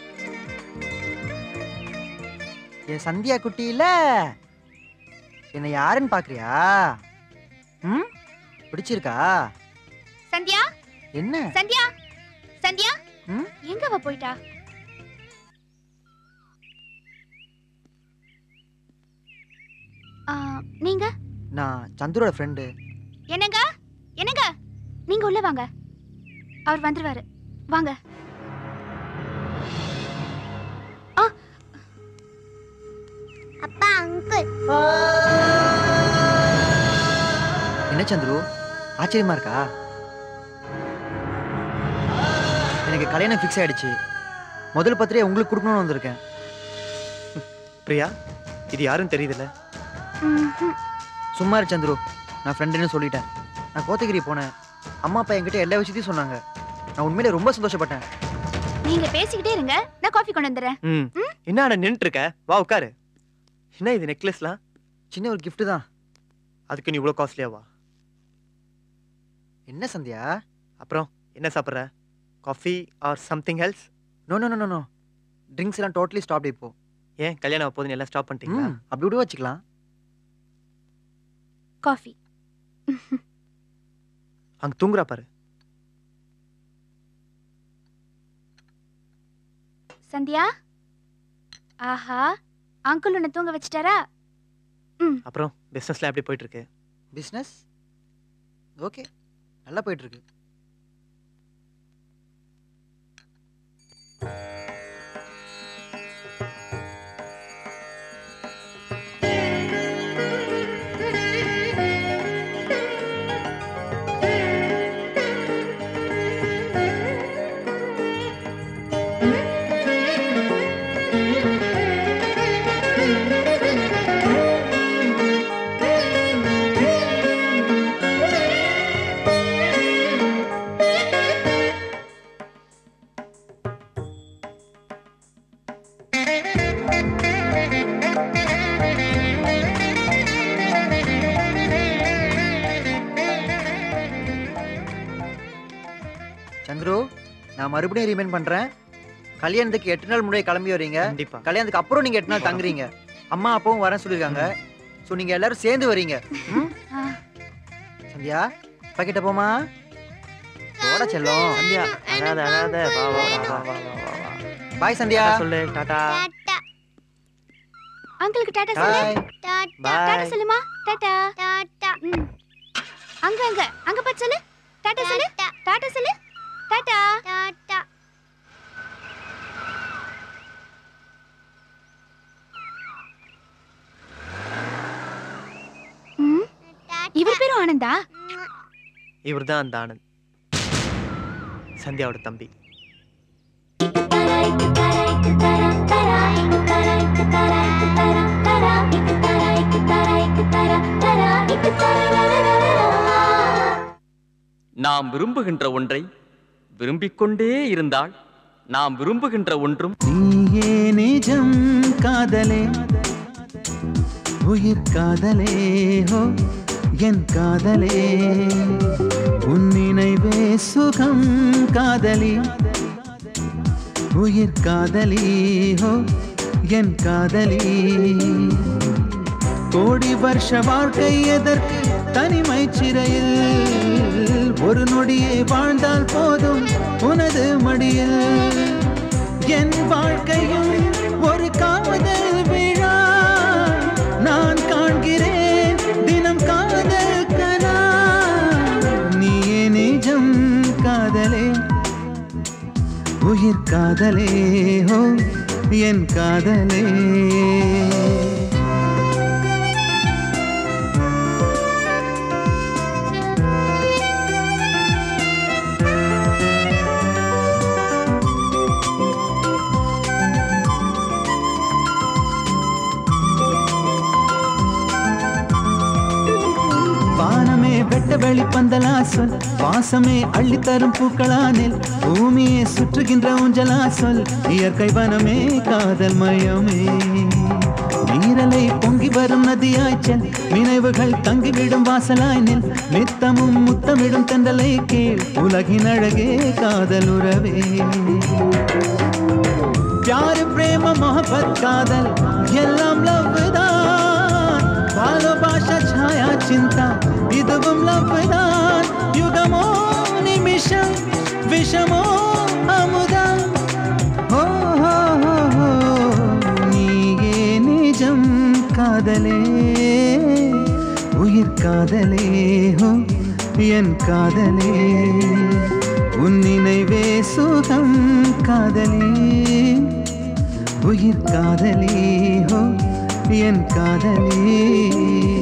என் சந்தியா குட்டி இல்ல என்ன யாருன்னு பாக்குறியா ம் பிடிச்சிருக்கா சந்தியா என்ன சந்தியா சந்தியா ம்? எங்க அவ போயிட்டா ஆ, நீங்க நான் சந்துரோட ஃப்ரெண்டு என்னங்க என்னங்க நீங்க உள்ள வாங்க அவர் வந்துருவாரு வாங்க அப்பா அங்கிள் என்ன சந்துரு ஆச்சரியமா இருக்கா எனக்கு கல்யாணம் ஃபிக்ஸ் ஆயிடுச்சு முதல் பத்திரிகை உங்களுக்கு கொடுக்கணும்னு வந்திருக்கேன் பிரியா இது யாரும் தெரியுதுல்ல சும்மா இரு சந்துரு நான் ஃப்ரெண்டுன்னு சொல்லிட்டேன் நான் கோத்தகிரி போனேன் அம்மா அப்பா என்கிட்ட எல்லா விஷயத்தையும் சொன்னாங்க நான் உண்மையிலே ரொம்ப சந்தோஷப்பட்டேன் நீங்க பேசிக்கிட்டே இருங்க நான் காஃபி கொண்டு வந்துடுறேன் ம் என்ன அண்ணா நின்றுட்டு இருக்க வா உட்காரு என்ன இது நெக்லஸ்லாம் சின்ன ஒரு gift தான் அதுக்கு நீ இவ்வளோ காஸ்ட்லியாவா என்ன சந்தியா அப்புறம் என்ன சாப்பிட்ற coffee or something else no no no no drinks எல்லாம் டோட்டலி ஸ்டாப் இப்போ ஏன் கல்யாணம் போதும் எல்லாம் ஸ்டாப் பண்ணிட்டீங்களா ம், அப்படி கூட வச்சுக்கலாம் காஃபி அங்க தூங்குறா பாரு சந்தியா ஆஹா அங்கிள் உன்னை தூங்க வச்சிட்டாரா அப்புறம் பிஸ்னஸ்லாம் எப்படி போயிட்டு இருக்கு பிஸ்னஸ் ஓகே நல்லா போயிட்டு இருக்கு சந்துரு நான் மறுபடியும் ரிமைண்ட் பண்றேன் கல்யாணத்துக்கு எட்டு நாள் முன்னாடி கிளம்பி வரீங்க கண்டிப்பா கல்யாணத்துக்கு அப்புறம் நீங்க எட்டு நாள் தங்குறீங்க அம்மா அப்பாவும் வரேன் சொல்லியிருக்காங்க ஸோ நீங்க எல்லாரும் சேர்ந்து வரீங்க ம்? சந்தியா பாக்கிட்ட போமா போட செல்லம் சந்தியா அழாத அழாத வா வா வா வா வா வா வா வா பாய் சந்தியா டாடா சொல்லு டாடா அங்கிளுக்கு டாட்டா சொல்லு பாய் டாடா சொல்லுமா டாடா டாடா அங்க அங்க அங்க பாத்து சொல்லு டாடா சொல்லு டாடா சொல்லு டாடா டாடா இவர் பேரும் ஆனந்தா இவர் தான் அந்த ஆனந்த் சந்தியாவோட தம்பி நாம் விரும்புகின்ற ஒன்றை விரும்பிக் கொண்டே இருந்தால் நாம் விரும்புகின்ற ஒன்றும் நீயே நிஜம் காதலே உயிர் காதலே ஹோ என் காதலே உன் நினைவே சுகம் காதலி உயிர் காதலி ஹோ என் காதலி கோடி வருஷ வாழ்க்கை எதற்கு தனிமை சிறையில் ஒரு நொடியே வாழ்ந்தால் போதும் உனது மடியில் என் வாழ்க்கையும் ஒரு காதல் விழா நான் காண்கிறேன் தினம் காதல் கனா நீயே நிஜம் காதலே உயிர் காதலே ஹோ என் காதலே வானமே வெட்ட வெளி பந்தலா சொல் வாசமே அள்ளி தரும் பூக்களானில் பூமியை சுற்றுகின்ற ஊஞ்சலா சொல் இயற்கை வனமே காதல் மயமே நீரலை பொங்கி வரும் நதியாய்ச்சல் நினைவுகள் தங்கிவிடும் வாசலாய் நில் நித்தமும் முத்தமிடும் தென்றலை கீழ் உலகின் அழகே காதல் உறவே प्यार प्रेम मोहब्बत कादल எல்லாம் லவ் தான் பாலபாஷா ಛಾಯಾ ಚಿಂತ இதுவும் லவ் தான் யுகமோ நிமிஷம் விஷமோ அமுதம் ஓ ஹோ ஹோ ஹோ நீயே நிஜம் காதலே உயிர் காதலே ஹோ என் காதலே உன் நினைவே சுகம் காதலே உயிர் காதலே ஹோ என் காதலே